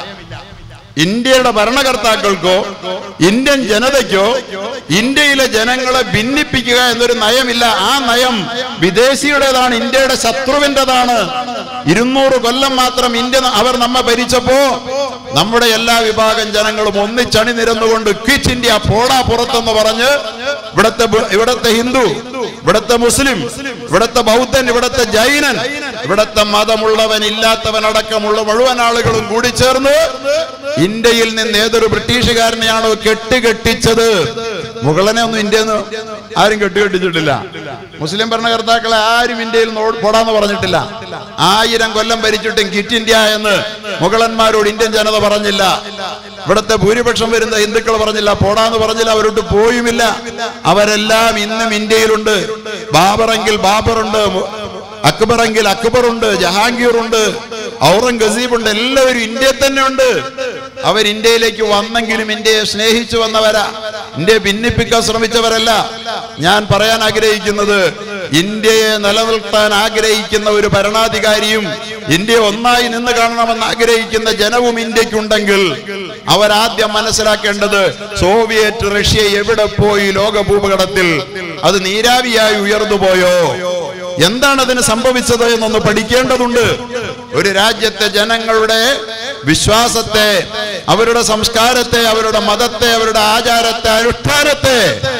ഇന്ത്യയുടെ ഭരണകർത്താക്കൾക്കോ ഇന്ത്യൻ ജനതയ്ക്കോ ഇന്ത്യയിലെ ജനങ്ങളെ ഭിന്നിപ്പിക്കുക എന്നൊരു നയമില്ല ആ നയം വിദേശിയുടേതാണ് ഇന്ത്യയുടെ ശത്രുവിൻ്റെതാണ് ഇരുന്നൂറ് കൊല്ലം മാത്രം ഇന്ത്യ അവർ നമ്മെ ഭരിച്ചപ്പോ നമ്മുടെ എല്ലാ വിഭാഗം ജനങ്ങളും ഒന്നിച്ചണി നിരന്നുകൊണ്ട് ക്വിറ്റ് ഇന്ത്യ പോടാ പുറത്തെന്ന് പറഞ്ഞ് ഇവിടത്തെ ബു- ഇവിടത്തെ ഹിന്ദു ഇവിടത്തെ മുസ്ലിം ഇവിടത്തെ ബൗദ്ധൻ ഇവിടത്തെ ജൈനൻ ഇവിടത്തെ മതമുള്ളവൻ ഇല്ലാത്തവൻ അടക്കമുള്ള മുഴുവൻ ആളുകളും കൂടി ചേർന്ന് ഇന്ത്യയിൽ നിന്ന് ഏതൊരു ബ്രിട്ടീഷുകാരനെയാണോ കെട്ടുകെട്ടിച്ചത് മുഗളനെ ഒന്നും ഇന്ത്യയിൽ നിന്ന് ആരും കെട്ടുകെട്ടിച്ചിട്ടില്ല മുസ്ലിം ഭരണകർത്താക്കളെ ആരും ഇന്ത്യയിൽ നിന്ന് ഓട് പോടാന്ന് പറഞ്ഞിട്ടില്ല ആയിരം കൊല്ലം ഭരിച്ചിട്ടും കിറ്റ് ഇന്ത്യ എന്ന് മുഗളന്മാരോട് ഇന്ത്യൻ ജനത പറഞ്ഞില്ല ഇവിടുത്തെ ഭൂരിപക്ഷം വരുന്ന ഹിന്ദുക്കൾ പറഞ്ഞില്ല പോടാന്ന് പറഞ്ഞില്ല അവരോട്ട് പോയുമില്ല അവരെല്ലാം ഇന്നും ഇന്ത്യയിലുണ്ട് ബാബറെങ്കിൽ ബാബറുണ്ട് അക്ബറെങ്കിൽ അക്ബറുണ്ട് ജഹാംഗീർ ഉണ്ട് ഔറംഗസീബ് ഉണ്ട് എല്ലാവരും ഇന്ത്യയിൽ തന്നെ ഉണ്ട് അവർ ഇന്ത്യയിലേക്ക് വന്നെങ്കിലും ഇന്ത്യയെ സ്നേഹിച്ചു വന്നവരാ ഇന്ത്യയെ ഭിന്നിപ്പിക്കാൻ ശ്രമിച്ചവരല്ല ഞാൻ പറയാൻ ആഗ്രഹിക്കുന്നത് ഇന്ത്യയെ നിലനിർത്താൻ ആഗ്രഹിക്കുന്ന ഒരു ഭരണാധികാരിയും ഇന്ത്യ ഒന്നായി നിന്ന് കാണണമെന്ന് ആഗ്രഹിക്കുന്ന ജനവും ഇന്ത്യക്കുണ്ടെങ്കിൽ അവരാദ്യം മനസ്സിലാക്കേണ്ടത് സോവിയറ്റ് റഷ്യ എവിടെ പോയി ലോക ഭൂപകടത്തിൽ അത് നീരാവിയായി ഉയർന്നു പോയോ എന്താണ് അതിന് സംഭവിച്ചത് എന്നൊന്ന് പഠിക്കേണ്ടതുണ്ട് ഒരു രാജ്യത്തെ ജനങ്ങളുടെ വിശ്വാസത്തെ അവരുടെ സംസ്കാരത്തെ അവരുടെ മതത്തെ അവരുടെ ആചാരത്തെ അനുഷ്ഠാനത്തെ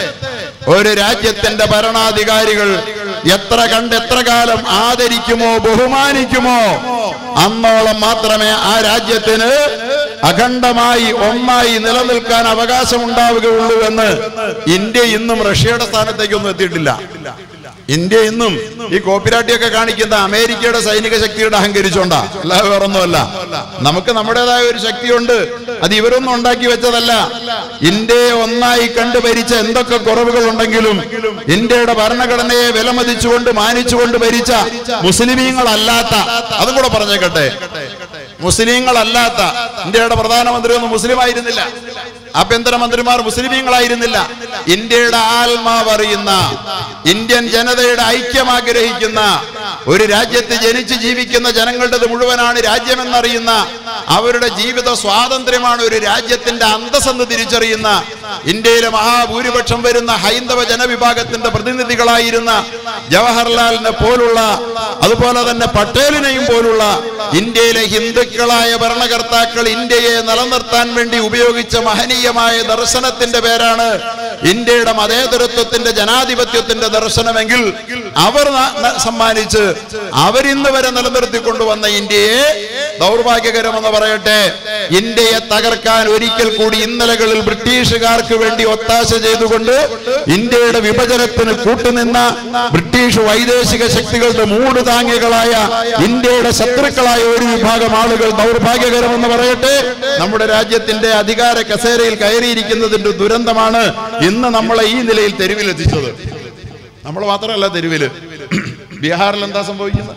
ഒരു രാജ്യത്തിന്റെ ഭരണാധികാരികൾ എത്ര കണ്ട് എത്ര കാലം ആദരിക്കുമോ ബഹുമാനിക്കുമോ അന്നോളം മാത്രമേ ആ രാജ്യത്തിന് അഖണ്ഡമായി ഒന്നായി നിലനിൽക്കാൻ അവകാശമുണ്ടാവുകയുള്ളൂ എന്ന് ഇന്ത്യ ഇന്നും റഷ്യയുടെ സ്ഥാനത്തേക്കൊന്നും എത്തിയിട്ടില്ല ഇന്ത്യ ഇന്നും ഈ കോപ്പിരാട്ടിയൊക്കെ കാണിക്കുന്ന അമേരിക്കയുടെ സൈനിക ശക്തിയുടെ അഹങ്കരിച്ചോണ്ടാ അല്ലാതെ വേറൊന്നുമല്ല നമുക്ക് നമ്മുടേതായ ഒരു ശക്തിയുണ്ട് അത് ഇവരൊന്നും ഉണ്ടാക്കി വെച്ചതല്ല ഇന്ത്യയെ ഒന്നായി കണ്ടു ഭരിച്ച എന്തൊക്കെ കുറവുകൾ ഉണ്ടെങ്കിലും ഇന്ത്യയുടെ ഭരണഘടനയെ വിലമതിച്ചുകൊണ്ട് മാനിച്ചുകൊണ്ട് ഭരിച്ച മുസ്ലിമീങ്ങളല്ലാത്ത അതും കൂടെ പറഞ്ഞേക്കട്ടെ മുസ്ലിങ്ങളല്ലാത്ത ഇന്ത്യയുടെ പ്രധാനമന്ത്രി ഒന്നും മുസ്ലിം ആയിരുന്നില്ല ആഭ്യന്തരമന്ത്രിമാർ മുസ്ലിമീങ്ങളായിരുന്നില്ല ഇന്ത്യയുടെ ആത്മാവ് അറിയുന്ന ഇന്ത്യൻ ജനതയുടെ ഐക്യം ആഗ്രഹിക്കുന്ന ഒരു രാജ്യത്ത് ജനിച്ച് ജീവിക്കുന്ന ജനങ്ങളുടേത് മുഴുവനാണ് രാജ്യമെന്നറിയുന്ന അവരുടെ ജീവിത സ്വാതന്ത്ര്യമാണ് ഒരു രാജ്യത്തിന്റെ അന്തസ്സെന്ന് തിരിച്ചറിയുന്ന ഇന്ത്യയിലെ മഹാഭൂരിപക്ഷം വരുന്ന ഹൈന്ദവ ജനവിഭാഗത്തിന്റെ പ്രതിനിധികളായിരുന്ന ജവഹർലാലിനെ പോലുള്ള അതുപോലെ തന്നെ പട്ടേലിനെയും പോലുള്ള ഇന്ത്യയിലെ ഹിന്ദുക്കളായ ഭരണകർത്താക്കൾ ഇന്ത്യയെ നിലനിർത്താൻ വേണ്ടി ഉപയോഗിച്ച മഹനീയമായ ദർശനത്തിന്റെ പേരാണ് ഇന്ത്യയുടെ മതേതരത്വത്തിന്റെ ജനാധിപത്യത്തിന്റെ ദർശനമെങ്കിൽ അവർ ന- ന- സമ്മാനിച്ച് അവരിന്ന് വരെ നിലനിർത്തിക്കൊണ്ടുവന്ന ഇന്ത്യയെ ദൗർഭാഗ്യകരമെന്ന് പറയട്ടെ ഇന്ത്യയെ തകർക്കാൻ ഒരിക്കൽ കൂടി ഇന്നലകളിൽ ബ്രിട്ടീഷുകാർക്ക് വേണ്ടി ഒത്താശ ചെയ്തുകൊണ്ട് ഇന്ത്യയുടെ വിഭജനത്തിന് കൂട്ടുനിന്ന ബ്രിട്ടീഷ് വൈദേശിക ശക്തികളുടെ മൂട് താങ്ങികളായ ഇന്ത്യയുടെ ശത്രുക്കളായ ഒരു വിഭാഗം ആളുകൾ ദൗർഭാഗ്യകരമെന്ന് പറയട്ടെ നമ്മുടെ രാജ്യത്തിന്റെ അധികാര കസേരയിൽ കയറിയിരിക്കുന്നതിന്റെ ദുരന്തമാണ് ഇന്ന് നമ്മളെ ഈ നിലയിൽ തെരുവിലെത്തിച്ചത് നമ്മൾ മാത്രമല്ല തെരുവില് ബീഹാറിൽ എന്താ സംഭവിക്കുന്നത്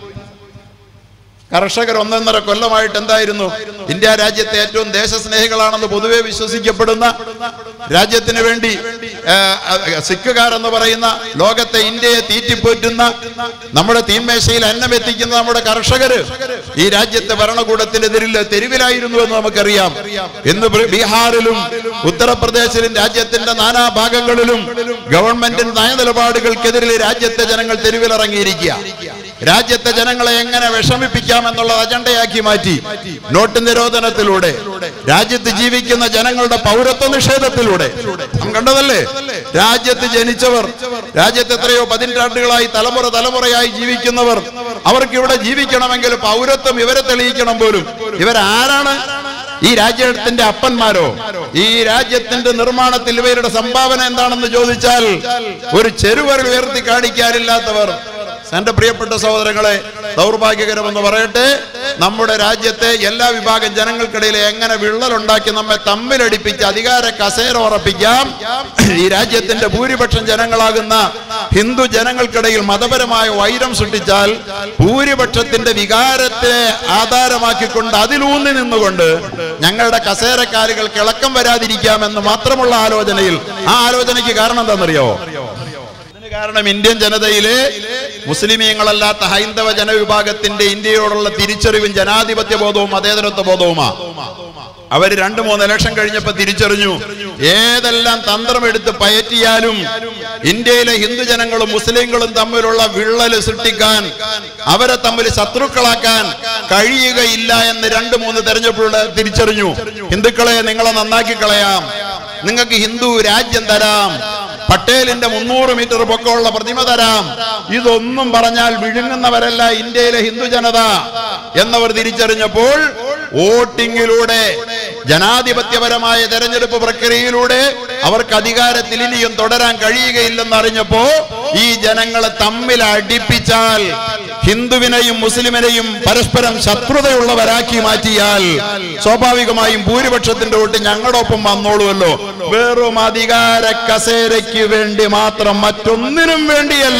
കർഷകർ ഒന്നൊന്നര കൊല്ലമായിട്ട് എന്തായിരുന്നു ഇന്ത്യ രാജ്യത്തെ ഏറ്റവും ദേശസ്നേഹികളാണെന്ന് പൊതുവെ വിശ്വസിക്കപ്പെടുന്ന രാജ്യത്തിന് വേണ്ടി ആ, ആ, സിഖുകാർ എന്ന് പറയുന്ന ലോകത്തെ ഇന്ത്യയെ തീറ്റിപ്പോറ്റുന്ന നമ്മുടെ തീന്മേശയിൽ അന്നം എത്തിക്കുന്ന നമ്മുടെ കർഷകര് ഈ രാജ്യത്തെ ഭരണകൂടത്തിനെതിരിൽ തെരുവിലായിരുന്നു എന്ന് നമുക്കറിയാം ഇന്ന് ബി- ബീഹാറിലും ഉത്തർപ്രദേശിലും രാജ്യത്തിന്റെ നാനാഭാഗങ്ങളിലും ഗവൺമെന്റിന്റെ നയനിലപാടുകൾക്കെതിരിൽ രാജ്യത്തെ ജനങ്ങൾ തെരുവിലിറങ്ങിയിരിക്കുക രാജ്യത്തെ ജനങ്ങളെ എങ്ങനെ വിഷമിപ്പിക്കാം എന്നുള്ളത് അജണ്ടയാക്കി മാറ്റി നോട്ട് നിരോധനത്തിലൂടെ രാജ്യത്ത് ജീവിക്കുന്ന ജനങ്ങളുടെ പൗരത്വ നിഷേധത്തിലൂടെ നാം കണ്ടതല്ലേ രാജ്യത്ത് ജനിച്ചവർ രാജ്യത്ത് എത്രയോ പതിറ്റാണ്ടുകളായി തലമുറ തലമുറയായി ജീവിക്കുന്നവർ അവർക്ക് ഇവിടെ ജീവിക്കണമെങ്കിൽ പൗരത്വം ഇവരെ തെളിയിക്കണം പോലും ഇവരാരാണ് ഈ രാജ്യത്തിന്റെ അപ്പന്മാരോ ഈ രാജ്യത്തിന്റെ നിർമ്മാണത്തിൽ ഇവരുടെ സംഭാവന എന്താണെന്ന് ചോദിച്ചാൽ ഒരു ചെറുവരൽ ഉയർത്തി കാണിക്കാനില്ലാത്തവർ എന്റെ പ്രിയപ്പെട്ട സഹോദരങ്ങളെ ദൗർഭാഗ്യകരമെന്ന് പറയട്ടെ നമ്മുടെ രാജ്യത്തെ എല്ലാ വിഭാഗം ജനങ്ങൾക്കിടയിൽ എങ്ങനെ വിള്ളലുണ്ടാക്കി നമ്മെ തമ്മിലടിപ്പിച്ച് അധികാര കസേര ഉറപ്പിക്കാം ഈ രാജ്യത്തിന്റെ ഭൂരിപക്ഷം ജനങ്ങളാകുന്ന ഹിന്ദു ജനങ്ങൾക്കിടയിൽ മതപരമായ വൈരം സൃഷ്ടിച്ചാൽ ഭൂരിപക്ഷത്തിന്റെ വികാരത്തെ ആധാരമാക്കിക്കൊണ്ട് അതിലൂന്നി നിന്നുകൊണ്ട് ഞങ്ങളുടെ കസേരക്കാലുകൾ കിളക്കം വരാതിരിക്കാമെന്ന് മാത്രമുള്ള ആലോചനയിൽ ആ ആലോചനയ്ക്ക് കാരണം എന്താണെന്നറിയോ ഇതിന് കാരണം ഇന്ത്യൻ ജനതയിലെ മുസ്ലിമീങ്ങളല്ലാത്ത ഹൈന്ദവ ജനവിഭാഗത്തിന്റെ ഇന്ത്യയോടുള്ള തിരിച്ചറിവും ജനാധിപത്യ ബോധവും മതേതരത്വ ബോധവുമാ അവർ രണ്ടു മൂന്ന് ഇലക്ഷൻ കഴിഞ്ഞപ്പോ തിരിച്ചറിഞ്ഞു ഏതെല്ലാം തന്ത്രമെടുത്ത് പയറ്റിയാലും ഇന്ത്യയിലെ ഹിന്ദുജനങ്ങളും മുസ്ലിങ്ങളും തമ്മിലുള്ള വിള്ളല് സൃഷ്ടിക്കാൻ അവരെ തമ്മിൽ ശത്രുക്കളാക്കാൻ കഴിയുകയില്ല എന്ന് രണ്ട് മൂന്ന് തെരഞ്ഞെടുപ്പുകൾ തിരിച്ചറിഞ്ഞു ഹിന്ദുക്കളെ നിങ്ങളെ നന്നാക്കി കളയാം നിങ്ങൾക്ക് ഹിന്ദു രാജ്യം തരാം പട്ടേലിന്റെ മുന്നൂറ് മീറ്റർ പൊക്കമുള്ള പ്രതിമ തരാം ഇതൊന്നും പറഞ്ഞാൽ വിഴുങ്ങുന്നവരല്ല ഇന്ത്യയിലെ ഹിന്ദു ജനത എന്നവർ തിരിച്ചറിഞ്ഞപ്പോൾ വോട്ടിങ്ങിലൂടെ ജനാധിപത്യപരമായ തെരഞ്ഞെടുപ്പ് പ്രക്രിയയിലൂടെ അവർക്ക് അധികാരത്തിൽ ഇനിയും തുടരാൻ കഴിയുകയില്ലെന്ന് അറിഞ്ഞപ്പോ ഈ ജനങ്ങളെ തമ്മിൽ അടുപ്പിച്ചാൽ ഹിന്ദുവിനെയും മുസ്ലിമിനെയും പരസ്പരം ശത്രുതയുള്ളവരാക്കി മാറ്റിയാൽ സ്വാഭാവികമായും ഭൂരിപക്ഷത്തിന്റെ വോട്ട് ഞങ്ങളുടെ ഒപ്പം വന്നോളുമല്ലോ വെറും അധികാര കസേരയ്ക്ക് വേണ്ടി മാത്രം മറ്റൊന്നിനും വേണ്ടിയല്ല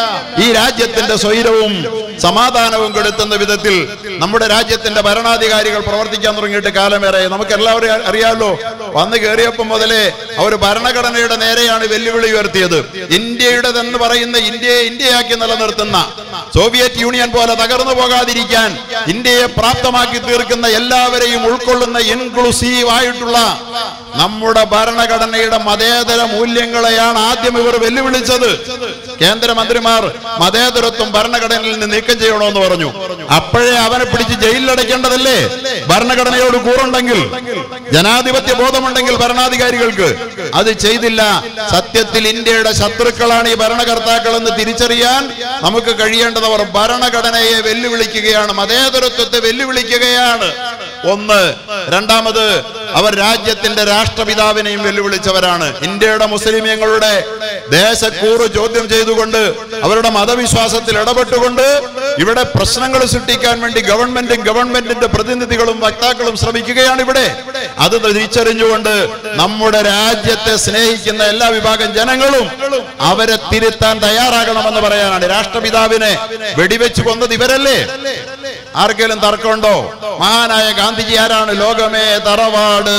ഈ രാജ്യത്തിന്റെ സ്വൈരവും സമാധാനവും കെടുത്തുന്ന വിധത്തിൽ നമ്മുടെ രാജ്യത്തിന്റെ ഭരണാധികാരികൾ പ്രവർത്തിക്കാൻ തുടങ്ങിയിട്ട് കാലമേറെ നമുക്ക് എല്ലാവരും അറിയാമല്ലോ വന്ന് കയറിയപ്പം മുതലേ അവർ ഭരണഘടനയുടെ നേരെയാണ് വെല്ലുവിളി ഉയർത്തിയത് ഇന്ത്യയുടേതെന്ന് പറയുന്ന ഇന്ത്യയെ ഇന്ത്യയാക്കി നിലനിർത്തുന്ന സോവിയറ്റ് യൂണിയൻ പോലെ തകർന്നു പോകാതിരിക്കാൻ ഇന്ത്യയെ പ്രാപ്തമാക്കി തീർക്കുന്ന എല്ലാവരെയും ഉൾക്കൊള്ളുന്ന ഇൻക്ലൂസീവ് ആയിട്ടുള്ള നമ്മുടെ ഭരണഘടനയുടെ മതേതര മൂല്യങ്ങളെയാണ് ആദ്യം ഇവർ വെല്ലുവിളിച്ചത് കേന്ദ്രമന്ത്രിമാർ മതേതരത്വം ഭരണഘടനയിൽ നിന്ന് നീക്കം ചെയ്യണമെന്ന് പറഞ്ഞു അപ്പോഴേ അവനെ പിടിച്ച് ജയിലിലടയ്ക്കേണ്ടതല്ലേ ഭരണഘടനയോട് കൂറുണ്ടെങ്കിൽ ജനാധിപത്യ ബോധമുണ്ടെങ്കിൽ ഭരണാധികാരികൾക്ക് അത് ചെയ്തില്ല സത്യത്തിൽ ഇന്ത്യയുടെ ശത്രുക്കളാണ് ഈ ഭരണകർത്താക്കൾ എന്ന് തിരിച്ചറിയാൻ നമുക്ക് കഴിയേണ്ടത് അവർ ഭരണഘടനയെ വെല്ലുവിളിക്കുകയാണ് മതേതരത്വത്തെ വെല്ലുവിളിക്കുകയാണ് ഒന്ന് രണ്ടാമത് അവർ രാജ്യത്തിന്റെ രാഷ്ട്രപിതാവിനെയും വെല്ലുവിളിച്ചവരാണ് ഇന്ത്യയുടെ മുസ്ലിമീങ്ങളുടെ ദേശക്കൂറ് ചോദ്യം ചെയ്തുകൊണ്ട് അവരുടെ മതവിശ്വാസത്തിൽ ഇടപെട്ടുകൊണ്ട് ഇവിടെ പ്രശ്നങ്ങൾ സൃഷ്ടിക്കാൻ വേണ്ടി ഗവൺമെന്റും ഗവൺമെന്റിന്റെ പ്രതിനിധികളും വക്താക്കളും ശ്രമിക്കുകയാണ് ഇവിടെ അത് തിരിച്ചറിഞ്ഞുകൊണ്ട് നമ്മുടെ രാജ്യത്തെ സ്നേഹിക്കുന്ന എല്ലാ വിഭാഗം ജനങ്ങളും അവരെ തിരുത്താൻ തയ്യാറാകണമെന്ന് പറയാനാണ് രാഷ്ട്രപിതാവിനെ വെടിവെച്ച് കൊന്നത് ഇവരല്ലേ ആർക്കെങ്കിലും തർക്കമുണ്ടോ മഹാനായ ഗാന്ധിജി ആരാണ് ലോകമേ തറവാട്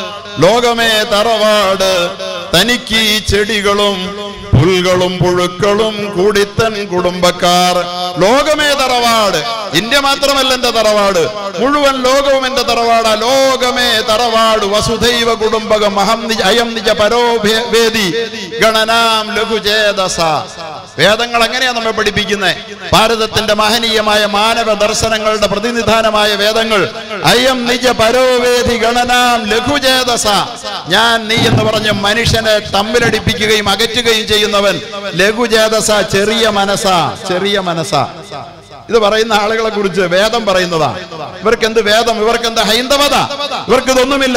ലോകമേ തറവാട് തനിക്ക് ഈ ചെടികളും പുൽകളും പുഴുക്കളും കൂടിത്തൻ കുടുംബക്കാർ ലോകമേ തറവാട് ഇന്ത്യ മാത്രമല്ല എന്റെ തറവാട് മുഴുവൻ ലോകവും എന്റെ തറവാടാ ലോകമേ തറവാട് വസുധൈവ കുടുംബകം അഹം നിജ അയം നിജ പരോവേദി ഗണനാം ലഘുചേതസ വേദങ്ങൾ എങ്ങനെയാ നമ്മെ പഠിപ്പിക്കുന്നത് ഭാരതത്തിന്റെ മഹനീയമായ മാനവ ദർശനങ്ങളുടെ പ്രതിനിധാനമായ വേദങ്ങൾ അയം നിജ പരോവേദി ഗണനാം ലഘുചേതസ ഞാൻ നീ എന്ന് പറഞ്ഞ് മനുഷ്യനെ തമ്മിലടിപ്പിക്കുകയും അകറ്റുകയും ചെയ്യുന്നവൻ ലഘുചേതസ ചെറിയ മനസ്സാ ചെറിയ മനസ്സാ ഇത് പറയുന്ന ആളുകളെ കുറിച്ച് വേദം പറയുന്നതാ ഇവർക്ക് എന്ത് വേദം ഇവർക്ക് എന്ത് ഹൈന്ദവത ഇവർക്ക് ഇതൊന്നുമില്ല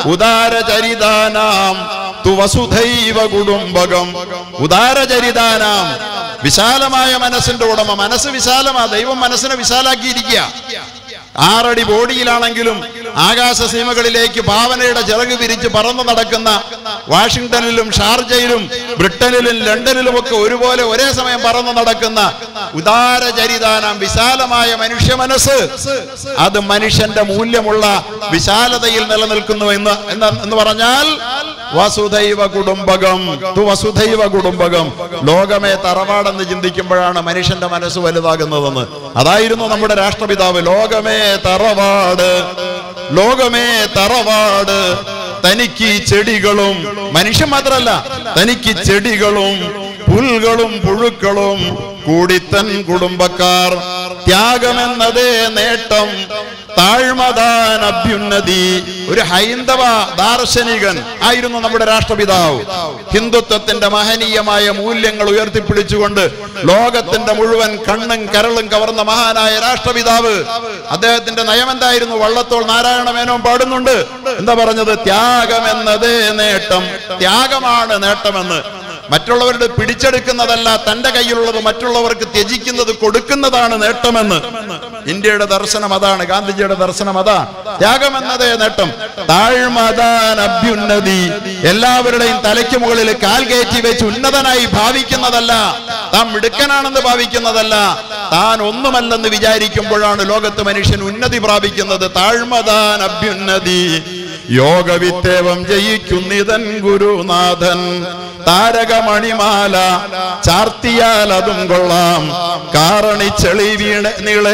ഉദാരചരിതാനാം തു വസുധൈവ കുടുംബകം ഉദാരചരിതാനാം വിശാലമായ മനസ്സിന്റെ ഉടമ മനസ്സ് വിശാലമാ ദൈവം മനസ്സിനെ വിശാലാക്കിയിരിക്കുക ആറടി ബോഡിയിലാണെങ്കിലും ആകാശ സീമകളിലേക്ക് ഭാവനയുടെ ചിറക് വിരിച്ച് പറന്നു നടക്കുന്ന വാഷിംഗ്ടണിലും ഷാർജയിലും ബ്രിട്ടനിലും ലണ്ടനിലും ഒക്കെ ഒരുപോലെ ഒരേ സമയം പറന്നു നടക്കുന്ന ഉദാരചരിതാനം വിശാലമായ മനുഷ്യ മനസ്സ് അത് മനുഷ്യന്റെ മൂല്യമുള്ള വിശാലതയിൽ നിലനിൽക്കുന്നു എന്ന് എന്ന് എന്ന് പറഞ്ഞാൽ വസുധൈവ കുടുംബകം തു വസുധൈവ കുടുംബകം ലോകമേ തറവാടെന്ന് ചിന്തിക്കുമ്പോഴാണ് മനുഷ്യന്റെ മനസ്സ് വലുതാകുന്നതെന്ന് അതായിരുന്നു നമ്മുടെ രാഷ്ട്രപിതാവ് ലോകമേ തറവാട് ലോകമേ തറവാട് തനിക്ക് ഈ ചെടികളും മനുഷ്യൻ മാത്രല്ല തനിക്ക് ചെടികളും പുൽകളും പുഴുക്കളും കൂടിത്തൻ കുടുംബക്കാർ ത്യാഗമെന്നതേ നേട്ടം താഴ്മതാൻ അഭ്യുന്നതി ഒരു ഹൈന്ദവ ദാർശനികൻ ആയിരുന്നു നമ്മുടെ രാഷ്ട്രപിതാവ് ഹിന്ദുത്വത്തിന്റെ മഹനീയമായ മൂല്യങ്ങൾ ഉയർത്തിപ്പിടിച്ചുകൊണ്ട് ലോകത്തിന്റെ മുഴുവൻ കണ്ണും കരളും കവർന്ന മഹാനായ രാഷ്ട്രപിതാവ് അദ്ദേഹത്തിന്റെ നയം എന്തായിരുന്നു വള്ളത്തോൾ നാരായണ മേനോൻ പാടുന്നുണ്ട് എന്താ പറഞ്ഞത് ത്യാഗമെന്നതേ നേട്ടം ത്യാഗമാണ് നേട്ടമെന്ന് മറ്റുള്ളവരുടെ പിടിച്ചെടുക്കുന്നതല്ല തന്റെ കയ്യിലുള്ളത് മറ്റുള്ളവർക്ക് ത്യജിക്കുന്നത് കൊടുക്കുന്നതാണ് നേട്ടമെന്ന് ഇന്ത്യയുടെ ദർശനം അതാണ് ഗാന്ധിജിയുടെ ദർശനം അതാണ് ത്യാഗം എന്നതേ നേട്ടം താഴ്മതാൻ അഭ്യുന്നതി എല്ലാവരുടെയും തലയ്ക്ക് മുകളിൽ കാൽ കയറ്റി വെച്ച് ഉന്നതനായി ഭാവിക്കുന്നതല്ല താൻ മിടുക്കനാണെന്ന് ഭാവിക്കുന്നതല്ല താൻ ഒന്നുമല്ലെന്ന് വിചാരിക്കുമ്പോഴാണ് ലോകത്ത് മനുഷ്യൻ ഉന്നതി പ്രാപിക്കുന്നത് താഴ്മതാൻ അഭ്യുന്നതി യോഗവിത്തേവം ജയിക്കുന്നിതൻ ഗുരുനാഥൻ താരകമണിമാല ചാർത്തിയാൽ അതും കൊള്ളാം കാരണി ചെളി വീണ നീളെ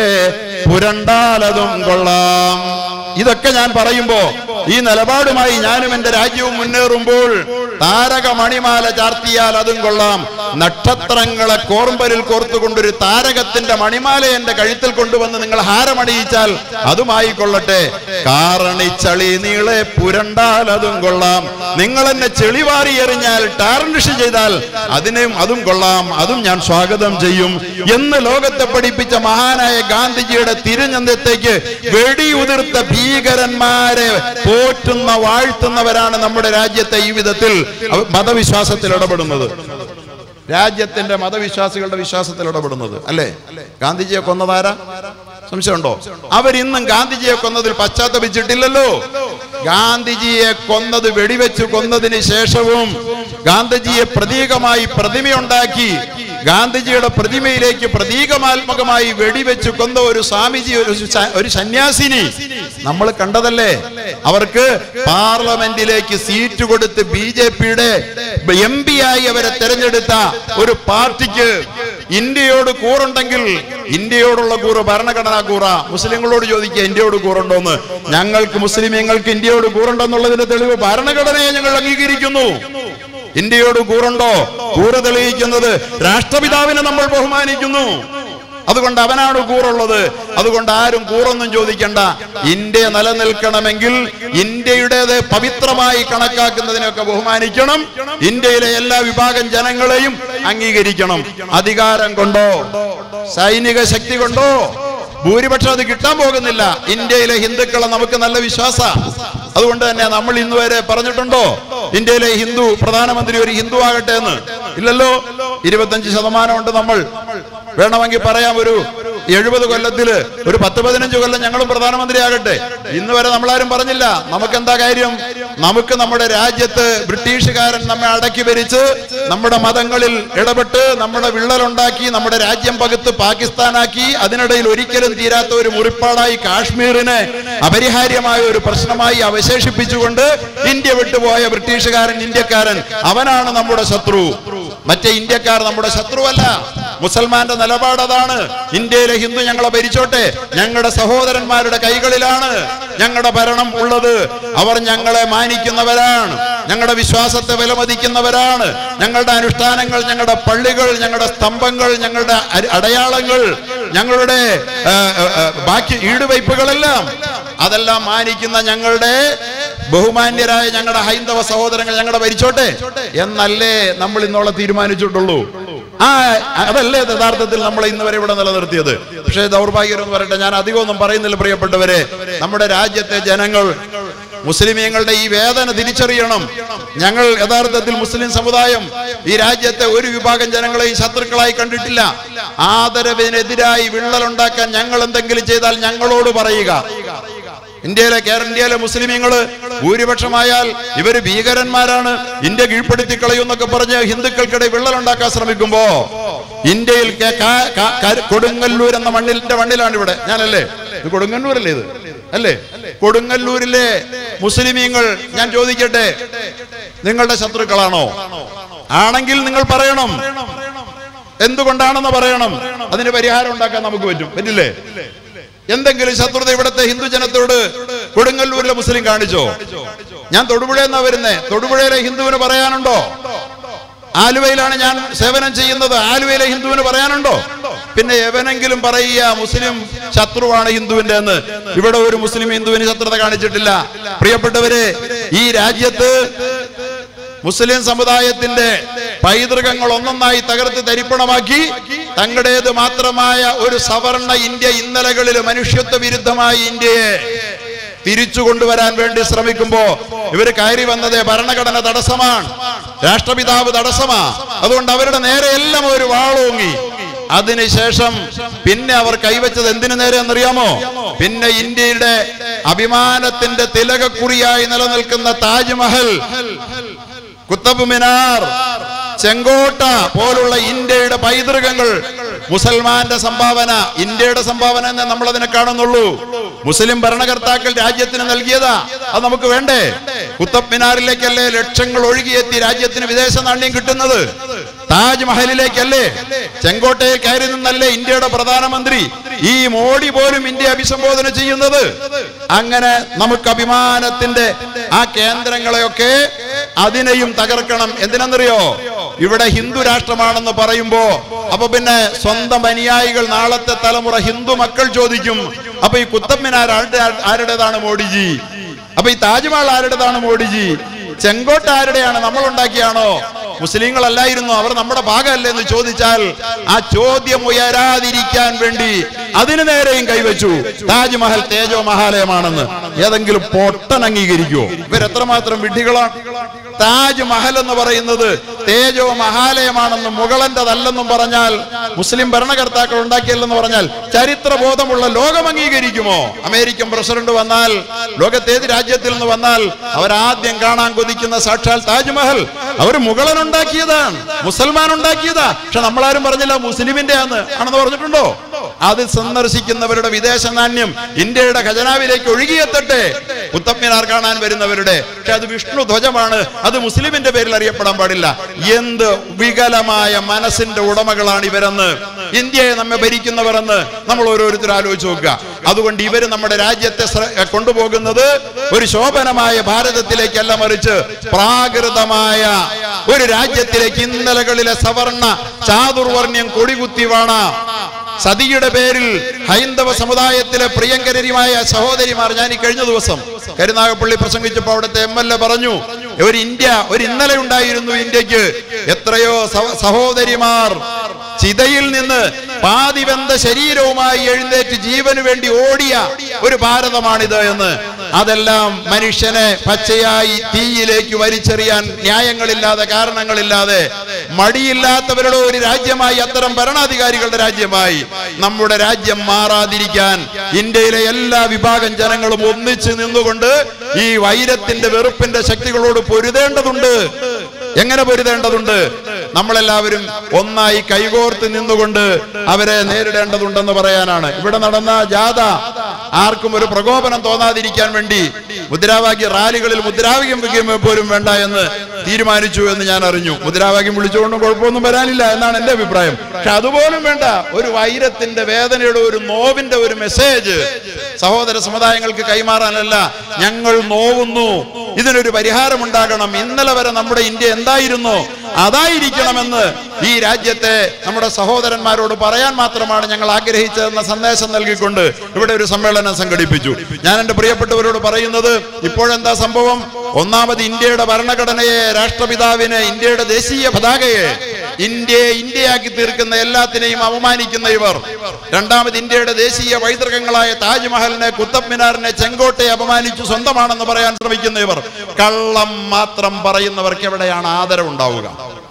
പുരണ്ടാലതും കൊള്ളാം ഇതൊക്കെ ഞാൻ പറയുമ്പോ ഈ നിലപാടുമായി ഞാനും എന്റെ രാജ്യവും മുന്നേറുമ്പോൾ താരക മണിമാല ചാർത്തിയാൽ അതും കൊള്ളാം നക്ഷത്രങ്ങളെ കോർമ്പലിൽ കോർത്തുകൊണ്ടൊരു താരകത്തിന്റെ മണിമാല എന്റെ കഴുത്തിൽ കൊണ്ടുവന്ന് നിങ്ങൾ ഹാരമണിയിച്ചാൽ അതുമായി കൊള്ളട്ടെ കാരണി ചളി നീളെ പുരണ്ടാൽ അതും കൊള്ളാം നിങ്ങൾ എന്നെ ചെളിവാരി എറിഞ്ഞാൽ ടാർണിഷ് ചെയ്താൽ അതിനും അതും കൊള്ളാം അതും ഞാൻ സ്വാഗതം ചെയ്യും എന്ന് ലോകത്തെ പഠിപ്പിച്ച മഹാനായ ഗാന്ധിജിയുടെ തിരുഞ്ഞന്തത്തേക്ക് വെടിയുതിർത്ത ഭീകരന്മാരെ പോറ്റുന്ന വാഴ്ത്തുന്നവരാണ് നമ്മുടെ രാജ്യത്തെ ഈ വിധത്തിൽ അവ- മതവിശ്വാസത്തിൽ ഇടപെടുന്നത് രാജ്യത്തിന്റെ മതവിശ്വാസികളുടെ വിശ്വാസത്തിൽ ഇടപെടുന്നത് അല്ലേ ഗാന്ധിജിയെ കൊന്നതാരാ സംശയമുണ്ടോ അവരിന്നും ഗാന്ധിജിയെ കൊന്നതിൽ പശ്ചാത്തപിച്ചിട്ടില്ലല്ലോ ഗാന്ധിജിയെ കൊന്നത് വെടിവെച്ച് കൊന്നതിന് ശേഷവും ഗാന്ധിജിയെ പ്രതീകമായി പ്രതിമയുണ്ടാക്കി ഗാന്ധിജിയുടെ പ്രതിമയിലേക്ക് പ്രതീകമാത്മകമായി വെടിവെച്ച് കൊന്ന ഒരു സ്വാമിജി ഒരു സ- ഒരു സന്യാസിനി നമ്മൾ കണ്ടതല്ലേ അവർക്ക് പാർലമെന്റിലേക്ക് സീറ്റ് കൊടുത്ത് ബി ജെ പിയുടെ എം പി ആയി അവരെ തെരഞ്ഞെടുത്ത ഒരു പാർട്ടിക്ക് ഇന്ത്യയോട് കൂറുണ്ടെങ്കിൽ ഇന്ത്യയോടുള്ള കൂറ് ഭരണഘടനാ കൂറ മുസ്ലിങ്ങളോട് ചോദിക്കുക ഇന്ത്യയോട് കൂറുണ്ടോന്ന് ഞങ്ങൾക്ക് മുസ്ലിമീങ്ങൾക്ക് ഇന്ത്യയോട് കൂറുണ്ടെന്നുള്ളതിന്റെ തെളിവ് ഭരണഘടനയെ ഞങ്ങൾ അംഗീകരിക്കുന്നു ഇന്ത്യയോട് കൂറുണ്ടോ കൂറ് തെളിയിക്കുന്നത് രാഷ്ട്രപിതാവിനെ നമ്മൾ ബഹുമാനിക്കുന്നു അതുകൊണ്ട് അവനാണ് കൂറുള്ളത് അതുകൊണ്ട് ആരും കൂറൊന്നും ചോദിക്കണ്ട ഇന്ത്യ നിലനിൽക്കണമെങ്കിൽ ഇന്ത്യയുടേത് പവിത്രമായി കണക്കാക്കുന്നതിനൊക്കെ ബഹുമാനിക്കണം ഇന്ത്യയിലെ എല്ലാ വിഭാഗം ജനങ്ങളെയും അംഗീകരിക്കണം അധികാരം കൊണ്ടോ സൈനിക ശക്തി കൊണ്ടോ ഭൂരിപക്ഷം അത് കിട്ടാൻ പോകുന്നില്ല ഇന്ത്യയിലെ ഹിന്ദുക്കളെ നമുക്ക് നല്ല വിശ്വാസ അതുകൊണ്ട് തന്നെ നമ്മൾ ഇന്ന് വരെ പറഞ്ഞിട്ടുണ്ടോ ഇന്ത്യയിലെ ഹിന്ദു പ്രധാനമന്ത്രി ഒരു ഹിന്ദു ആകട്ടെ എന്ന് ഇല്ലല്ലോ ഇരുപത്തഞ്ച് ശതമാനം ഉണ്ട് നമ്മൾ വേണമെങ്കിൽ പറയാം ഒരു എഴുപത് കൊല്ലത്തില് ഒരു പത്ത് പതിനഞ്ച് കൊല്ലം ഞങ്ങളും പ്രധാനമന്ത്രി ആകട്ടെ ഇന്ന് വരെ നമ്മളാരും പറഞ്ഞില്ല നമുക്ക് എന്താ കാര്യം നമുക്ക് നമ്മുടെ രാജ്യത്ത് ബ്രിട്ടീഷുകാരൻ നമ്മെ അടക്കി ഭരിച്ച് നമ്മുടെ മതങ്ങളിൽ ഇടപെട്ട് നമ്മുടെ വിള്ളലുണ്ടാക്കി നമ്മുടെ രാജ്യം പകുത്ത് പാകിസ്ഥാനാക്കി അതിനിടയിൽ ഒരിക്കലും തീരാത്ത ഒരു മുറിപ്പാടായി കാശ്മീരിനെ അപരിഹാര്യമായ ഒരു പ്രശ്നമായി അവശേഷിപ്പിച്ചുകൊണ്ട് ഇന്ത്യ വിട്ടുപോയ ബ്രിട്ടീഷുകാരൻ ഇന്ത്യക്കാരൻ അവനാണ് നമ്മുടെ ശത്രു മറ്റേ ഇന്ത്യക്കാർ നമ്മുടെ ശത്രുവല്ല മുസൽമാന്റെ നിലപാട് അതാണ് ഇന്ത്യയിലെ ഹിന്ദു ഞങ്ങളെ ഭരിച്ചോട്ടെ ഞങ്ങളുടെ സഹോദരന്മാരുടെ കൈകളിലാണ് ഞങ്ങളുടെ ഭരണം ഉള്ളത് അവർ ഞങ്ങളെ മാനിക്കുന്നവരാണ് ഞങ്ങളുടെ വിശ്വാസത്തെ വിലമതിക്കുന്നവരാണ് ഞങ്ങളുടെ അനുഷ്ഠാനങ്ങൾ ഞങ്ങളുടെ പള്ളികൾ ഞങ്ങളുടെ സ്തംഭങ്ങൾ ഞങ്ങളുടെ അര- അടയാളങ്ങൾ ഞങ്ങളുടെ ആ, ആ, ആ, ബാക്കി ഈടുവയ്പ്പുകളെല്ലാം അതെല്ലാം മാനിക്കുന്ന ഞങ്ങളുടെ ബഹുമാന്യരായ ഞങ്ങളുടെ ഹൈന്ദവ സഹോദരങ്ങൾ ഞങ്ങളുടെ ഭരിച്ചോട്ടെ എന്നല്ലേ നമ്മൾ ഇന്നോളം തീരുമാനിച്ചിട്ടുള്ളൂ ആ അതല്ലേ യഥാർത്ഥത്തിൽ നമ്മൾ ഇന്ന് വരെ ഇവിടെ നിലനിർത്തിയത് പക്ഷേ ദൗർഭാഗ്യം എന്ന് പറയട്ടെ ഞാൻ അധികമൊന്നും പറയുന്നില്ല പ്രിയപ്പെട്ടവരെ നമ്മുടെ രാജ്യത്തെ ജനങ്ങൾ മുസ്ലിമീങ്ങളുടെ ഈ വേദന തിരിച്ചറിയണം ഞങ്ങൾ യഥാർത്ഥത്തിൽ മുസ്ലിം സമുദായം ഈ രാജ്യത്തെ ഒരു വിഭാഗം ജനങ്ങളെയും ശത്രുക്കളായി കണ്ടിട്ടില്ല ആദരവിനെതിരായി വിള്ളലുണ്ടാക്കാൻ ഞങ്ങൾ എന്തെങ്കിലും ചെയ്താൽ ഞങ്ങളോട് പറയുക ഇന്ത്യയിലെ കേരള ഇന്ത്യയിലെ മുസ്ലിമീങ്ങള് ഭൂരിപക്ഷമായാൽ ഇവര് ഭീകരന്മാരാണ് ഇന്ത്യ കീഴ്പ്പെടുത്തി കളയുന്നൊക്കെ പറഞ്ഞ് ഹിന്ദുക്കൾക്കിടെ വിള്ളലുണ്ടാക്കാൻ ശ്രമിക്കുമ്പോ ഇന്ത്യയിൽ കെ- കാ- കാ- ക- കൊടുങ്ങല്ലൂർ എന്ന മണ്ണിന്റെ മണ്ണിലാണ് ഇവിടെ ഞാനല്ലേ ഇത് കൊടുങ്ങല്ലൂരല്ലേ ഇത് അല്ലേ കൊടുങ്ങല്ലൂരിലെ മുസ്ലിമീങ്ങൾ ഞാൻ ചോദിക്കട്ടെ നിങ്ങളുടെ ശത്രുക്കളാണോ ആണെങ്കിൽ നിങ്ങൾ പറയണം എന്തുകൊണ്ടാണെന്ന് പറയണം അതിന് പരിഹാരം ഉണ്ടാക്കാൻ നമുക്ക് പറ്റും പറ്റില്ലേ എന്തെങ്കിലും ശത്രുത ഇവിടുത്തെ ഹിന്ദു ജനത്തോട് കൊടുങ്ങല്ലൂരിലെ മുസ്ലിം കാണിച്ചോ ഞാൻ തൊടുപുഴയെന്നാ വരുന്നേ തൊടുപുഴയിലെ ഹിന്ദുവിന് പറയാനുണ്ടോ ആലുവയിലാണ് ഞാൻ സേവനം ചെയ്യുന്നത് ആലുവയിലെ ഹിന്ദുവിന് പറയാനുണ്ടോ പിന്നെ എവനെങ്കിലും പറയുക മുസ്ലിം ശത്രുവാണ് ഹിന്ദുവിന്റെ എന്ന് ഇവിടെ ഒരു മുസ്ലിം ഹിന്ദുവിന് ശത്രുത കാണിച്ചിട്ടില്ല പ്രിയപ്പെട്ടവരെ ഈ രാജ്യത്ത് മുസ്ലിം സമുദായത്തിന്റെ പൈതൃകങ്ങൾ ഒന്നൊന്നായി തകർത്ത് തരിപ്പണമാക്കി തങ്ങളുടേത് മാത്രമായ ഒരു സവർണ ഇന്ത്യ ഇന്നലകളിൽ മനുഷ്യത്വ വിരുദ്ധമായ ഇന്ത്യയെ തിരിച്ചു കൊണ്ടുവരാൻ വേണ്ടി ശ്രമിക്കുമ്പോ ഇവര് കയറി വന്നത് ഭരണഘടന തടസ്സമാണ് രാഷ്ട്രപിതാവ് തടസ്സമാ അതുകൊണ്ട് അവരുടെ നേരെ എല്ലാം ഒരു വാളോങ്ങി അതിനുശേഷം പിന്നെ അവർ കൈവച്ചത് എന്തിനു നേരെ എന്നറിയാമോ പിന്നെ ഇന്ത്യയുടെ അഭിമാനത്തിന്റെ തിലകക്കുറിയായി നിലനിൽക്കുന്ന താജ്മഹൽ കുത്തബ് മിനാർ ചെങ്കോട്ട പോലുള്ള ഇന്ത്യയുടെ പൈതൃകങ്ങൾ മുസൽമാന്റെ സംഭാവന ഇന്ത്യയുടെ സംഭാവന എന്ന് നമ്മൾ അതിനെ കാണുന്നുള്ളൂ മുസ്ലിം ഭരണകർത്താക്കൾ രാജ്യത്തിന് നൽകിയതാ അത് നമുക്ക് വേണ്ടേ കുത്തബ് മിനാറിലേക്കല്ലേ ലക്ഷങ്ങൾ ഒഴുകിയെത്തി രാജ്യത്തിന് വിദേശ നാണ്യം കിട്ടുന്നത് താജ്മഹലിലേക്കല്ലേ ചെങ്കോട്ടയിൽ കയറി നിന്നല്ലേ ഇന്ത്യയുടെ പ്രധാനമന്ത്രി ഈ മോഡി പോലും ഇന്ത്യ അഭിസംബോധന ചെയ്യുന്നത് അങ്ങനെ നമുക്ക് അഭിമാനത്തിന്റെ ആ കേന്ദ്രങ്ങളെയൊക്കെ അതിനെയും തകർക്കണം എന്തിനെന്നറിയോ ഇവിടെ ഹിന്ദു രാഷ്ട്രമാണെന്ന് പറയുമ്പോ അപ്പൊ പിന്നെ സ്വന്തം അനുയായികൾ നാളത്തെ തലമുറ ഹിന്ദു മക്കൾ ചോദിക്കും അപ്പൊ ഈ കുത്തബ് മിനാർ ആരുടെ ആരുടേതാണ് മോഡിജി അപ്പൊ ഈ താജ്മഹൽ ആരുടേതാണ് മോഡിജി ചെങ്കോട്ട ആരുടെയാണ് നമ്മൾ ഉണ്ടാക്കിയാണോ മുസ്ലിങ്ങളല്ലായിരുന്നു അവർ നമ്മുടെ ഭാഗമല്ലേ എന്ന് ചോദിച്ചാൽ ആ ചോദ്യം ഉയരാതിരിക്കാൻ വേണ്ടി അതിനു നേരെയും കൈവച്ചു താജ്മഹൽ തേജോ മഹാലയമാണെന്ന് ഏതെങ്കിലും പൊട്ടൻ അംഗീകരിക്കുമോ ഇവരെത്രമാത്രം വിഡ്ഢികളാണ് താജ്മഹൽ എന്ന് പറയുന്നത് തേജോ മഹാലയമാണെന്നും മുകളന്റെതല്ലെന്നും പറഞ്ഞാൽ മുസ്ലിം ഭരണകർത്താക്കൾ ഉണ്ടാക്കിയല്ലെന്ന് പറഞ്ഞാൽ ചരിത്രബോധമുള്ള ലോകം അംഗീകരിക്കുമോ അമേരിക്കൻ പ്രസിഡന്റ് വന്നാൽ ലോകത്തേത് രാജ്യത്തിൽ നിന്ന് വന്നാൽ അവരാദ്യം കാണാൻ കൊതിക്കുന്ന സാക്ഷാൽ താജ്മഹൽ അവർ മുഗളൻ ഉണ്ടാക്കിയതാണ് മുസൽമാൻ ഉണ്ടാക്കിയതാ പക്ഷെ നമ്മളാരും പറഞ്ഞില്ല മുസ്ലിമിന്റെ ആന്ന് ആണെന്ന് പറഞ്ഞിട്ടുണ്ടോ അത് സന്ദർശിക്കുന്നവരുടെ വിദേശ നാണ്യം ഇന്ത്യയുടെ ഖജനാവിലേക്ക് ഒഴുകിയെത്തട്ടെ കുത്തബ് മിനാർ കാണാൻ വരുന്നവരുടെ പക്ഷെ അത് വിഷ്ണു ധ്വജമാണ് അത് മുസ്ലിമിന്റെ പേരിൽ അറിയപ്പെടാൻ പാടില്ല എന്ത് വികലമായ മനസ്സിന്റെ ഉടമകളാണ് ഇവരെന്ന് ഇന്ത്യയെ നമ്മെ ഭരിക്കുന്നവരെന്ന് നമ്മൾ ഓരോരുത്തരും ആലോചിച്ച് നോക്കുക അതുകൊണ്ട് ഇവര് നമ്മുടെ രാജ്യത്തെ ശ്ര- കൊണ്ടുപോകുന്നത് ഒരു ശോഭനമായ ഭാരതത്തിലേക്കല്ല മറിച്ച് പ്രാകൃതമായ ഒരു രാജ്യത്തിലേക്ക് ഇന്നലകളിലെ സവർണ ചാതുർവർണ്ണ്യം കൊടികുത്തി വാണ സതിയുടെ പേരിൽ ഹൈന്ദവ സമുദായത്തിലെ പ്രിയങ്കരരുമായ സഹോദരിമാർ ഞാൻ ഈ കഴിഞ്ഞ ദിവസം കരുനാഗപ്പള്ളി പ്രസംഗിച്ചപ്പോൾ അവിടുത്തെ എം എൽ എ പറഞ്ഞു ഒരു ഇന്ത്യ ഒരു ഇന്നലെ ഉണ്ടായിരുന്നു ഇന്ത്യക്ക് എത്രയോ സഹ- സഹോദരിമാർ ചിതയിൽ നിന്ന് പാതിവെന്ത ശരീരവുമായി എഴുന്നേറ്റ് ജീവന് വേണ്ടി ഓടിയ ഒരു ഭാരതമാണിത് എന്ന് അതെല്ലാം മനുഷ്യനെ പച്ചയായി തീയിലേക്ക് വലിച്ചെറിയാൻ ന്യായങ്ങളില്ലാതെ കാരണങ്ങളില്ലാതെ മടിയില്ലാത്തവരുടെ ഒരു രാജ്യമായി അത്തരം ഭരണാധികാരികളുടെ രാജ്യമായി നമ്മുടെ രാജ്യം മാറാതിരിക്കാൻ ഇന്ത്യയിലെ എല്ലാ വിഭാഗം ജനങ്ങളും ഒന്നിച്ച് നിന്നുകൊണ്ട് ഈ വൈരത്തിന്റെ വെറുപ്പിന്റെ ശക്തികളോട് പൊരുതേണ്ടതുണ്ട് എങ്ങനെ പൊരുതേണ്ടതുണ്ട് നമ്മളെല്ലാവരും ഒന്നായി കൈകോർത്ത് നിന്നുകൊണ്ട് അവരെ നേരിടേണ്ടതുണ്ടെന്ന് പറയാനാണ് ഇവിടെ നടന്ന ജാഥ ആർക്കും ഒരു പ്രകോപനം തോന്നാതിരിക്കാൻ വേണ്ടി മുദ്രാവാക്യ റാലികളിൽ മുദ്രാവാക്യം വെക്കുമ്പോൾ പോലും വേണ്ട എന്ന് തീരുമാനിച്ചു എന്ന് ഞാൻ അറിഞ്ഞു മുദ്രാവാക്യം വിളിച്ചുകൊണ്ടും കുഴപ്പമൊന്നും വരാനില്ല എന്നാണ് എന്റെ അഭിപ്രായം പക്ഷെ അതുപോലും വേണ്ട ഒരു വൈരത്തിന്റെ വേദനയുടെ ഒരു നോവിന്റെ ഒരു മെസ്സേജ് സഹോദര സമുദായങ്ങൾക്ക് കൈമാറാനല്ല ഞങ്ങൾ നോവുന്നു ഇതിനൊരു പരിഹാരം ഉണ്ടാകണം ഇന്നലെ വരെ നമ്മുടെ ഇന്ത്യ എന്തായിരുന്നു അതായിരിക്കണമെന്ന് ഈ രാജ്യത്തെ നമ്മുടെ സഹോദരന്മാരോട് പറയാൻ മാത്രമാണ് ഞങ്ങൾ ആഗ്രഹിച്ചതെന്ന സന്ദേശം നൽകിക്കൊണ്ട് ഇവിടെ ഒരു സമ്മേളനം സംഘടിപ്പിച്ചു ഞാൻ എന്റെ പ്രിയപ്പെട്ടവരോട് പറയുന്നത് ഇപ്പോഴെന്താ സംഭവം ഒന്നാമത് ഇന്ത്യയുടെ ഭരണഘടനയെ രാഷ്ട്രപിതാവിനെ ഇന്ത്യയുടെ ദേശീയ പതാകയെ ഇന്ത്യയെ ഇന്ത്യയാക്കി തീർക്കുന്ന എല്ലാത്തിനെയും അവമാനിക്കുന്ന ഇവർ രണ്ടാമത് ഇന്ത്യയുടെ ദേശീയ പൈതൃകങ്ങളായ താജ്മഹലിനെ കുത്തബ് മിനാറിനെ ചെങ്കോട്ടയെ അപമാനിച്ചു സ്വന്തമാണെന്ന് പറയാൻ ശ്രമിക്കുന്ന ഇവർ കള്ളം മാത്രം പറയുന്നവർക്ക് എവിടെയാണ് ആദരവുണ്ടാവുക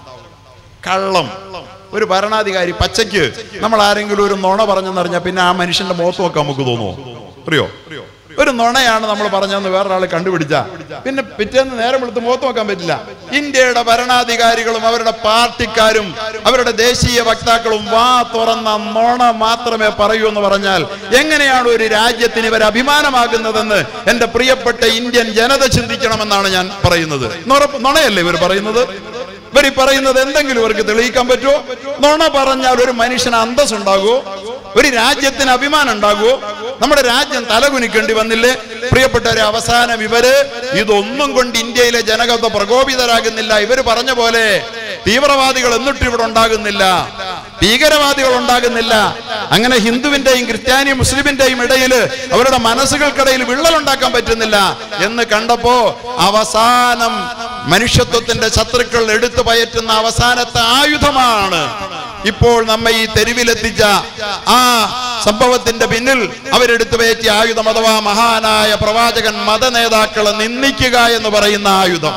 കള്ളം ഒരു ഭരണാധികാരി പച്ചയ്ക്ക് നമ്മൾ ആരെങ്കിലും ഒരു നുണ പറഞ്ഞെന്നറിഞ്ഞാൽ പിന്നെ ആ മനുഷ്യന്റെ മുഖത്ത് നോക്കാൻ നമുക്ക് തോന്നുമോ അറിയോ ഒരു നുണയാണ് നമ്മൾ പറഞ്ഞതെന്ന് വേറൊരാൾ കണ്ടുപിടിച്ച പിന്നെ പിറ്റേന്ന് നേരം വെളുത്ത് മുഖത്ത് നോക്കാൻ പറ്റില്ല ഇന്ത്യയുടെ ഭരണാധികാരികളും അവരുടെ പാർട്ടിക്കാരും അവരുടെ ദേശീയ വക്താക്കളും വാ തുറന്ന നുണ മാത്രമേ പറയൂ എന്ന് പറഞ്ഞാൽ എങ്ങനെയാണ് ഒരു രാജ്യത്തിന് ഇവർ അഭിമാനമാകുന്നതെന്ന് എന്റെ പ്രിയപ്പെട്ട ഇന്ത്യൻ ജനത ചിന്തിക്കണമെന്നാണ് ഞാൻ പറയുന്നത് നുറ- നുണയല്ലേ ഇവർ പറയുന്നത് ഇവർ ഈ പറയുന്നത് എന്തെങ്കിലും ഇവർക്ക് തെളിയിക്കാൻ പറ്റുമോ നുണ പറഞ്ഞാൽ ഒരു മനുഷ്യന് അന്തസ് ഉണ്ടാകുമോ ഒരു രാജ്യത്തിന് അഭിമാനം ഉണ്ടാകുമോ നമ്മുടെ രാജ്യം തലകുനിക്കേണ്ടി വന്നില്ലേ പ്രിയപ്പെട്ടവരെ അവസാനം ഇവര് ഇതൊന്നും കൊണ്ട് ഇന്ത്യയിലെ ജനകത പ്രകോപിതരാകുന്നില്ല ഇവര് പറഞ്ഞ പോലെ തീവ്രവാദികൾ എന്നിട്ട് ഇവിടെ ഉണ്ടാകുന്നില്ല ഭീകരവാദികൾ ഉണ്ടാകുന്നില്ല അങ്ങനെ ഹിന്ദുവിന്റെയും ക്രിസ്ത്യാനി മുസ്ലിമിന്റെയും ഇടയിൽ അവരുടെ മനസ്സുകൾക്കിടയിൽ വിള്ളൽ ഉണ്ടാക്കാൻ പറ്റുന്നില്ല എന്ന് കണ്ടപ്പോ അവസാനം മനുഷ്യത്വത്തിന്റെ ശത്രുക്കൾ എടുത്തു പയറ്റുന്ന അവസാനത്തെ ആയുധമാണ് ഇപ്പോൾ നമ്മെ ഈ തെരുവിലെത്തിച്ച ആ സംഭവത്തിന്റെ പിന്നിൽ അവരെടുത്തു പയറ്റിയ ആയുധം അഥവാ മഹാനായ പ്രവാചകൻ മതനേതാക്കളെ നിന്ദിക്കുക എന്ന് പറയുന്ന ആയുധം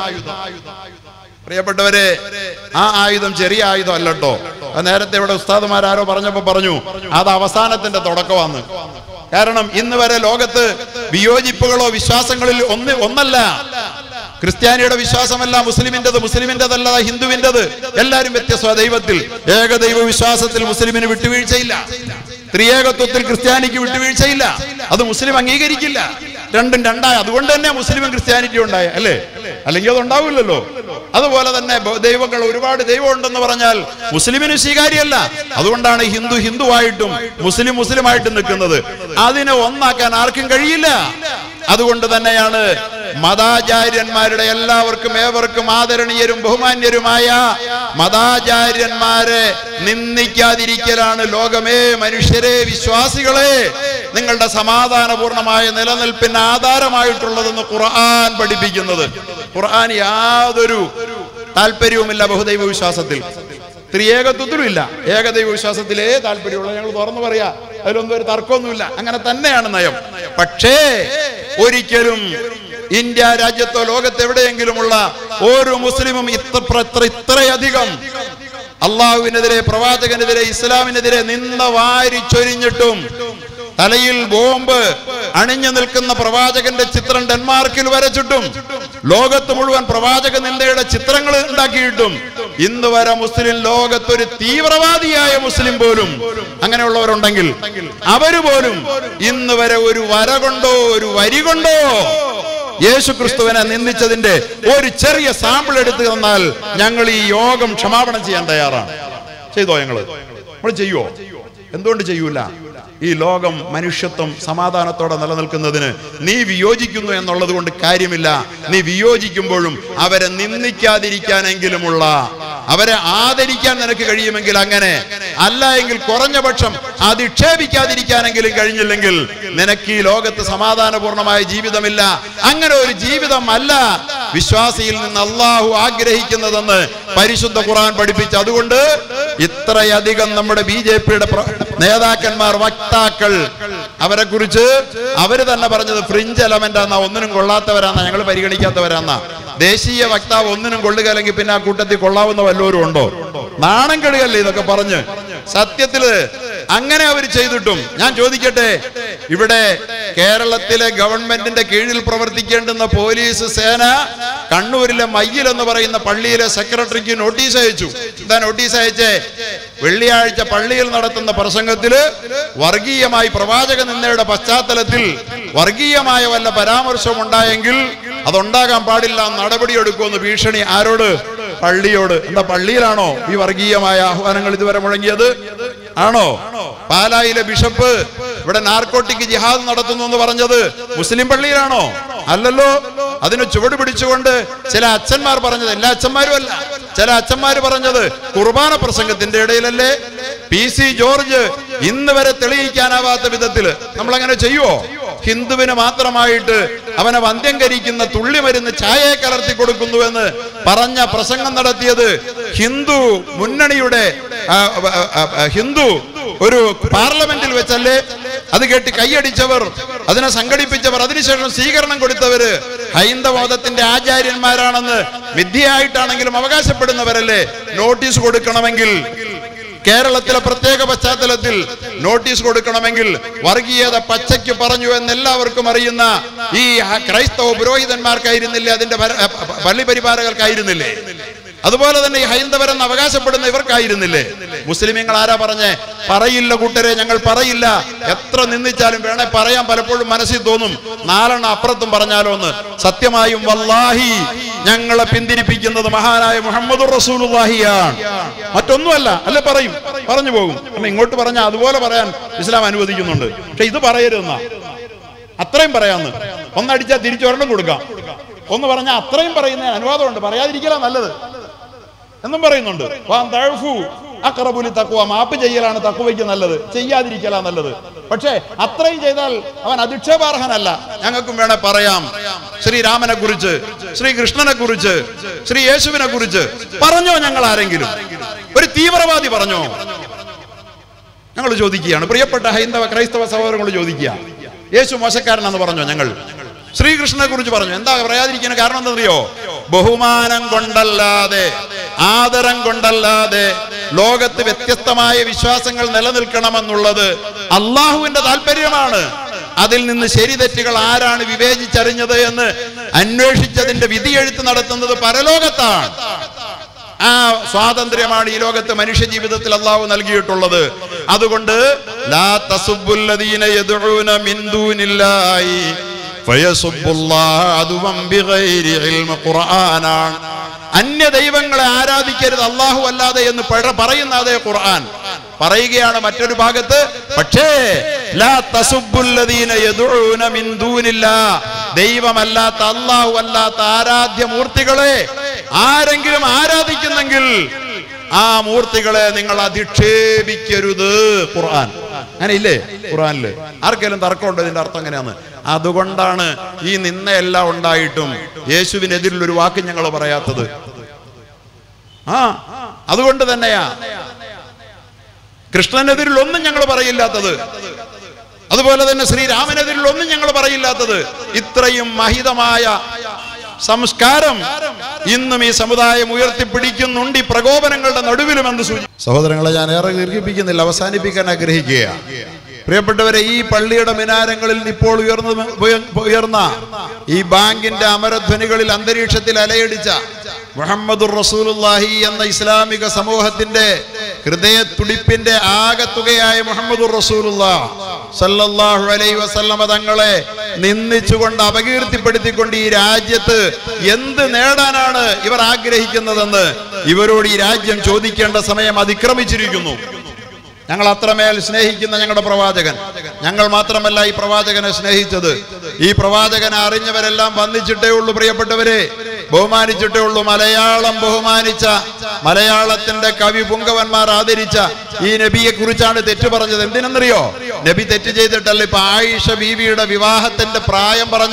പ്രിയപ്പെട്ടവരെ ആ ആയുധം ചെറിയ ആയുധം അല്ലട്ടോ അത് നേരത്തെ ഇവിടെ ഉസ്താദുമാരാരോ പറഞ്ഞപ്പോ പറഞ്ഞു അത് അവസാനത്തിന്റെ തുടക്കമാണ് കാരണം ഇന്ന് വരെ ലോകത്ത് വിയോജിപ്പുകളോ വിശ്വാസങ്ങളിൽ ഒന്ന് ഒന്നല്ല ക്രിസ്ത്യാനിയുടെ വിശ്വാസമല്ല മുസ്ലിമിൻ്റെത് മുസ്ലിമിൻ്റെതല്ല ഹിന്ദുവിൻ്റെത് എല്ലാവരും വ്യത്യസ്ത ദൈവത്തിൽ ഏകദൈവ വിശ്വാസത്തിൽ മുസ്ലിമിന് വിട്ടുവീഴ്ചയില്ല ത്രിയേകത്വത്തിൽ ക്രിസ്ത്യാനിക്ക് വിട്ടുവീഴ്ചയില്ല അത് മുസ്ലിം അംഗീകരിക്കില്ല രണ്ടും രണ്ടായ അതുകൊണ്ട് തന്നെ മുസ്ലിമും ക്രിസ്ത്യാനിറ്റി ഉണ്ടായ അല്ലേ അല്ലെങ്കിൽ അത് ഉണ്ടാവില്ലല്ലോ അതുപോലെ തന്നെ ബ- ദൈവങ്ങൾ ഒരുപാട് ദൈവം ഉണ്ടെന്ന് പറഞ്ഞാൽ മുസ്ലിമിന് സ്വീകാര്യമല്ല അതുകൊണ്ടാണ് ഹിന്ദു ഹിന്ദുവായിട്ടും മുസ്ലിം മുസ്ലിമായിട്ടും നിൽക്കുന്നത് അതിനെ ഒന്നാക്കാൻ ആർക്കും കഴിയില്ല അതുകൊണ്ട് തന്നെയാണ് മതാചാര്യന്മാരുടെ എല്ലാവർക്കും ഏവർക്കും ആദരണീയരും ബഹുമാന്യരുമായ മതാചാര്യന്മാരെ നിന്ദിക്കാതിരിക്കലാണ് ലോകമേ മനുഷ്യരെ വിശ്വാസികളെ നിങ്ങളുടെ സമാധാനപൂർണമായ നിലനിൽപ്പിന് ആധാരമായിട്ടുള്ളതെന്ന് ഖുർആൻ പഠിപ്പിക്കുന്നത് ഖുർആൻ യാതൊരു താല്പര്യവുമില്ല ബഹുദൈവ വിശ്വാസത്തിൽ ത്രിയേകത്വത്തിലും ഇല്ല ഏകദൈവ വിശ്വാസത്തിലേ താല്പര്യമുള്ള ഞങ്ങൾ തുറന്നു പറയാ അതിലൊന്നും ഒരു തർക്കമൊന്നുമില്ല അങ്ങനെ തന്നെയാണ് നയം പക്ഷേ ഒരിക്കലും ഇന്ത്യ രാജ്യത്തോ ലോകത്ത് എവിടെയെങ്കിലുമുള്ള ഓരോ മുസ്ലിമും ഇത്ര ഇത്ര ഇത്രയധികം അള്ളാഹുവിനെതിരെ പ്രവാചകനെതിരെ ഇസ്ലാമിനെതിരെ നിന്ന വാരിച്ചൊരിഞ്ഞിട്ടും തലയിൽ ബോംബ് അണിഞ്ഞു നിൽക്കുന്ന പ്രവാചകന്റെ ചിത്രം ഡെൻമാർക്കിൽ വരച്ചിട്ടും ലോകത്ത് മുഴുവൻ പ്രവാചക നിന്ദയുടെ ചിത്രങ്ങൾ ഉണ്ടാക്കിയിട്ടും ഇന്ന് വരെ മുസ്ലിം ലോകത്തൊരു തീവ്രവാദിയായ മുസ്ലിം പോലും അങ്ങനെയുള്ളവരുണ്ടെങ്കിൽ അവര് പോലും ഇന്ന് വരെ ഒരു വര കൊണ്ടോ ഒരു വരി കൊണ്ടോ യേശു ക്രിസ്തുവിനെ നിന്ദിച്ചതിന്റെ ഒരു ചെറിയ സാമ്പിൾ എടുത്തു തന്നാൽ ഞങ്ങൾ ഈ യോഗം ക്ഷമാപണം ചെയ്യാൻ തയ്യാറാണ് ചെയ്തോ ഞങ്ങള് നമ്മൾ ചെയ്യുവോ എന്തുകൊണ്ട് ചെയ്യൂല ഈ ലോകം മനുഷ്യത്വം സമാധാനത്തോടെ നിലനിൽക്കുന്നതിന് നീ വിയോജിക്കുന്നു എന്നുള്ളത് കൊണ്ട് കാര്യമില്ല നീ വിയോജിക്കുമ്പോഴും അവരെ നിന്ദിക്കാതിരിക്കാനെങ്കിലുമുള്ള അവരെ ആദരിക്കാൻ നിനക്ക് കഴിയുമെങ്കിൽ അങ്ങനെ അല്ല എങ്കിൽ കുറഞ്ഞ പക്ഷം അധിക്ഷേപിക്കാതിരിക്കാനെങ്കിലും കഴിഞ്ഞില്ലെങ്കിൽ നിനക്ക് ഈ ലോകത്ത് സമാധാനപൂർണമായ ജീവിതമില്ല അങ്ങനെ ഒരു ജീവിതം അല്ല വിശ്വാസിയിൽ നിന്ന് അള്ളാഹു ആഗ്രഹിക്കുന്നതെന്ന് പരിശുദ്ധ ഖുർആൻ പഠിപ്പിച്ചു അതുകൊണ്ട് ഇത്രയധികം നമ്മുടെ ബി ജെ പിയുടെ നേതാക്കന്മാർ വക്താക്കൾ അവരെ കുറിച്ച് അവര് തന്നെ പറഞ്ഞത് ഫ്രിഞ്ച് എലമെന്റ് ആന്നാ ഒന്നിനും കൊള്ളാത്തവരാന്നാ ഞങ്ങൾ പരിഗണിക്കാത്തവരാന്നാ ദേശീയ വക്താവ് ഒന്നിനും കൊള്ളുക അല്ലെങ്കിൽ പിന്നെ ആ കൂട്ടത്തിൽ കൊള്ളാവുന്ന വല്ലവരും ഉണ്ടോ നാണം കെടുകല്ലേ ഇതൊക്കെ പറഞ്ഞ് സത്യത്തില് അങ്ങനെ അവർ ചെയ്തിട്ടും ഞാൻ ചോദിക്കട്ടെ ഇവിടെ കേരളത്തിലെ ഗവൺമെന്റിന്റെ കീഴിൽ പ്രവർത്തിക്കേണ്ടുന്ന പോലീസ് സേന കണ്ണൂരിലെ മയ്യിൽ എന്ന് പറയുന്ന പള്ളിയിലെ സെക്രട്ടറിക്ക് നോട്ടീസ് അയച്ചു എന്താ നോട്ടീസ് അയച്ചേ വെള്ളിയാഴ്ച പള്ളിയിൽ നടത്തുന്ന പ്രസംഗത്തില് വർഗീയമായി പ്രവാചക നിന്ദയുടെ പശ്ചാത്തലത്തിൽ വർഗീയമായ വല്ല പരാമർശം ഉണ്ടായെങ്കിൽ അതുണ്ടാകാൻ പാടില്ല നടപടിയെടുക്കുമെന്ന് ഭീഷണി ആരോട് പള്ളിയോട് എന്താ പള്ളിയിലാണോ ഈ വർഗീയമായ ആഹ്വാനങ്ങൾ ഇതുവരെ മുഴങ്ങിയത് ആണോ പാലായിലെ ബിഷപ്പ് ഇവിടെ നാർക്കോട്ടിക് ജിഹാദ് നടത്തുന്നു എന്ന് പറഞ്ഞത് മുസ്ലിം പള്ളിയിലാണോ അല്ലല്ലോ അതിന് ചുവട് പിടിച്ചുകൊണ്ട് ചില അച്ഛന്മാർ പറഞ്ഞത് എല്ലാ അച്ഛന്മാരും അല്ല ചില അച്ഛന്മാർ പറഞ്ഞത് കുർബാന പ്രസംഗത്തിന്റെ ഇടയിലല്ലേ പി സി ജോർജ് ഇന്ന് വരെ തെളിയിക്കാനാവാത്ത വിധത്തില് നമ്മൾ അങ്ങനെ ചെയ്യുവോ ഹിന്ദുവിന് മാത്രമായിട്ട് അവനെ വന്ധ്യംകരിക്കുന്ന തുള്ളിമരുന്ന് ചായയെ കലർത്തി കൊടുക്കുന്നുവെന്ന് പറഞ്ഞ പ്രസംഗം നടത്തിയത് ഹിന്ദു മുന്നണിയുടെ ആ, ആ, ആ, ആ, ഹിന്ദു ഒരു പാർലമെന്റിൽ വെച്ചല്ലേ അത് കേട്ട് കൈയടിച്ചവർ അതിനെ സംഘടിപ്പിച്ചവർ അതിനുശേഷം സ്വീകരണം കൊടുത്തവര് ഹൈന്ദവ മതത്തിന്റെ ആചാര്യന്മാരാണെന്ന് വിദ്യയായിട്ടാണെങ്കിലും അവകാശപ്പെടുന്നവരല്ലേ നോട്ടീസ് കൊടുക്കണമെങ്കിൽ കേരളത്തിലെ പ്രത്യേക പശ്ചാത്തലത്തിൽ നോട്ടീസ് കൊടുക്കണമെങ്കിൽ വർഗീയത പച്ചയ്ക്ക് പറഞ്ഞു എന്ന് എല്ലാവർക്കും അറിയുന്ന ഈ ക്രൈസ്തവ പുരോഹിതന്മാർക്കായിരുന്നില്ലേ അതിന്റെ ഭര- പള്ളി പരിപാലകർക്കായിരുന്നില്ലേ അതുപോലെ തന്നെ ഈ ഹൈന്ദവരെന്ന് അവകാശപ്പെടുന്ന ഇവർക്കായിരുന്നില്ലേ മുസ്ലിമീങ്ങൾ ആരാ പറഞ്ഞേ പറയില്ല കൂട്ടരെ ഞങ്ങൾ പറയില്ല എത്ര നിന്ദിച്ചാലും വേണേ പറയാൻ പലപ്പോഴും മനസ്സിൽ തോന്നും നാലെണ്ണം അപ്പുറത്തും പറഞ്ഞാലോ എന്ന് സത്യമായും വല്ലാഹി ഞങ്ങളെ പിന്തിരിപ്പിക്കുന്നത് മഹാനായ മുഹമ്മദ് റസൂലുള്ളാഹിയാണ് മറ്റൊന്നുമല്ല അല്ലെ പറയും പറഞ്ഞു പോകും കാരണം ഇങ്ങോട്ട് പറഞ്ഞാൽ അതുപോലെ പറയാൻ ഇസ്ലാം അനുവദിക്കുന്നുണ്ട് പക്ഷെ ഇത് പറയരുതെന്നാ അത്രയും പറയാന്ന് ഒന്നടിച്ചാൽ തിരിച്ചൊരെണ്ണം കൊടുക്കാം ഒന്ന് പറഞ്ഞാൽ അത്രയും പറയുന്ന അനുവാദമുണ്ട് പറയാതിരിക്കലാ നല്ലത് എന്നും പറയുന്നുണ്ട് വാൻ തഴഫു അക്രബുലി തക്കുവ മാപ്പ് ചെയ്യലാണ് തക്കുവയ്ക്ക് നല്ലത് ചെയ്യാതിരിക്കലാ നല്ലത് പക്ഷേ അത്രയും ചെയ്താൽ അവൻ അധിക്ഷേപാർഹനല്ല ഞങ്ങൾക്കും വേണേ പറയാം ശ്രീരാമനെ കുറിച്ച് ശ്രീകൃഷ്ണനെ കുറിച്ച് ശ്രീ യേശുവിനെ കുറിച്ച് പറഞ്ഞോ ഞങ്ങൾ ആരെങ്കിലും ഒരു തീവ്രവാദി പറഞ്ഞോ ഞങ്ങൾ ചോദിക്കുകയാണ് പ്രിയപ്പെട്ട ഹൈന്ദവ ക്രൈസ്തവ സഹോദരങ്ങളോട് ചോദിക്കുക യേശു മോശക്കാരനാന്ന് പറഞ്ഞോ ഞങ്ങൾ ശ്രീകൃഷ്ണനെ കുറിച്ച് പറഞ്ഞു എന്താ പറയാതിരിക്കുന്ന കാരണം എന്താണെന്നറിയോ ബഹുമാനം കൊണ്ടല്ലാതെ ആദരം കൊണ്ടല്ലാതെ ലോകത്ത് വ്യത്യസ്തമായ വിശ്വാസങ്ങൾ നിലനിൽക്കണമെന്നുള്ളത് അള്ളാഹുവിന്റെ താല്പര്യമാണ് അതിൽ നിന്ന് ശരി തെറ്റുകൾ ആരാണ് വിവേചിച്ചറിഞ്ഞത് എന്ന് അന്വേഷിച്ചതിന്റെ വിധിയെഴുത്ത് നടത്തുന്നത് പരലോകത്താണ് ആ സ്വാതന്ത്ര്യമാണ് ഈ ലോകത്ത് മനുഷ്യ ജീവിതത്തിൽ അള്ളാഹു നൽകിയിട്ടുള്ളത് അതുകൊണ്ട് ലാ തസുബ്ബുല്ലദീന യദ്ഊന മിൻ ദൂനില്ലാഹി ഫയസുബ്ബുല്ലാഹ അദുവം ബിഗൈരി ഇൽമ ഖുർആനാണ് അന്യ ദൈവങ്ങളെ ആരാധിക്കരുത് അള്ളാഹു അല്ലാതെ എന്ന് പഴ- പറയുന്ന അതേ ഖുർആൻ പറയുകയാണ് മറ്റൊരു ഭാഗത്ത് പക്ഷേ ലാ തസുബ്ബുല്ലദീന യദ്ഊന മിൻ ദൂനില്ലാ ദൈവമല്ലാത്ത അള്ളാഹു അല്ലാത്ത ആരാധ്യ മൂർത്തികളെ ആരെങ്കിലും ആരാധിക്കുന്നെങ്കിൽ ആ മൂർത്തികളെ നിങ്ങൾ അധിക്ഷേപിക്കരുത് ഖുർആൻ അങ്ങനെ ഇല്ലേ ഖുർആനില് ആർക്കെങ്കിലും തർക്കമുണ്ടോ ഇതിന്റെ അർത്ഥം എങ്ങനെയാന്ന് അതുകൊണ്ടാണ് ഈ നിന്നയെല്ലാം ഉണ്ടായിട്ടും യേശുവിനെതിരിൽ ഒരു വാക്ക് ഞങ്ങൾ പറയാത്തത് ആ അതുകൊണ്ട് തന്നെയാ കൃഷ്ണനെതിരിൽ ഒന്നും ഞങ്ങൾ പറയില്ലാത്തത് അതുപോലെ തന്നെ ശ്രീരാമനെതിരിൽ ഒന്നും ഞങ്ങൾ പറയില്ലാത്തത് ഇത്രയും മഹിതമായ സംസ്കാരം ഇന്നും ഈ സമുദായം ഉയർത്തിപ്പിടിക്കുന്നുണ്ട് ഈ പ്രകോപനങ്ങളുടെ നടുവിലുമെന്ന് സൂചി സഹോദരങ്ങളെ ഞാൻ ഏറെ ദീർഘിപ്പിക്കുന്നില്ല അവസാനിപ്പിക്കാൻ ആഗ്രഹിക്കുക പ്രിയപ്പെട്ടവരെ ഈ പള്ളിയുടെ മിനാരങ്ങളിൽ ഇപ്പോൾ ഉയർന്ന ഉയർന്ന ഈ ബാങ്കിന്റെ അമരധ്വനികളിൽ അന്തരീക്ഷത്തിൽ അലയടിച്ച മുഹമ്മദുർ റസൂലുള്ളാഹി എന്ന ഇസ്ലാമിക സമൂഹത്തിന്റെ ഹൃദയത്തുടിപ്പിന്റെ ആകത്തുകയായ മുഹമ്മദുർ റസൂലുള്ളാഹ് സല്ലല്ലാഹു അലൈഹി വസല്ലമ തങ്ങളെ നിന്ദിച്ചുകൊണ്ട് അപകീർത്തിപ്പെടുത്തിക്കൊണ്ട് ഈ രാജ്യത്ത് എന്ത് നേടാനാണ് ഇവർ ആഗ്രഹിക്കുന്നതെന്ന് ഇവരോട് ഈ രാജ്യം ചോദിക്കേണ്ട സമയം അതിക്രമിച്ചിരിക്കുന്നു ഞങ്ങൾ അത്രമേൽ സ്നേഹിക്കുന്ന ഞങ്ങളുടെ പ്രവാചകൻ ഞങ്ങൾ മാത്രമല്ല ഈ പ്രവാചകനെ സ്നേഹിച്ചത് ഈ പ്രവാചകനെ അറിഞ്ഞവരെല്ലാം വന്നിച്ചിട്ടേ ഉള്ളൂ പ്രിയപ്പെട്ടവരെ ബഹുമാനിച്ചിട്ടേ ഉള്ളൂ മലയാളം ബഹുമാനിച്ച മലയാളത്തിന്റെ കവി പുങ്കവന്മാർ ആദരിച്ച ഈ നബിയെ കുറിച്ചാണ് തെറ്റ് പറഞ്ഞത് എന്തിനെന്നറിയോ നബി തെറ്റ് ചെയ്തിട്ടല്ല ഇപ്പൊ ആയിഷ ബീവിയുടെ വിവാഹത്തിന്റെ പ്രായം പറഞ്ഞ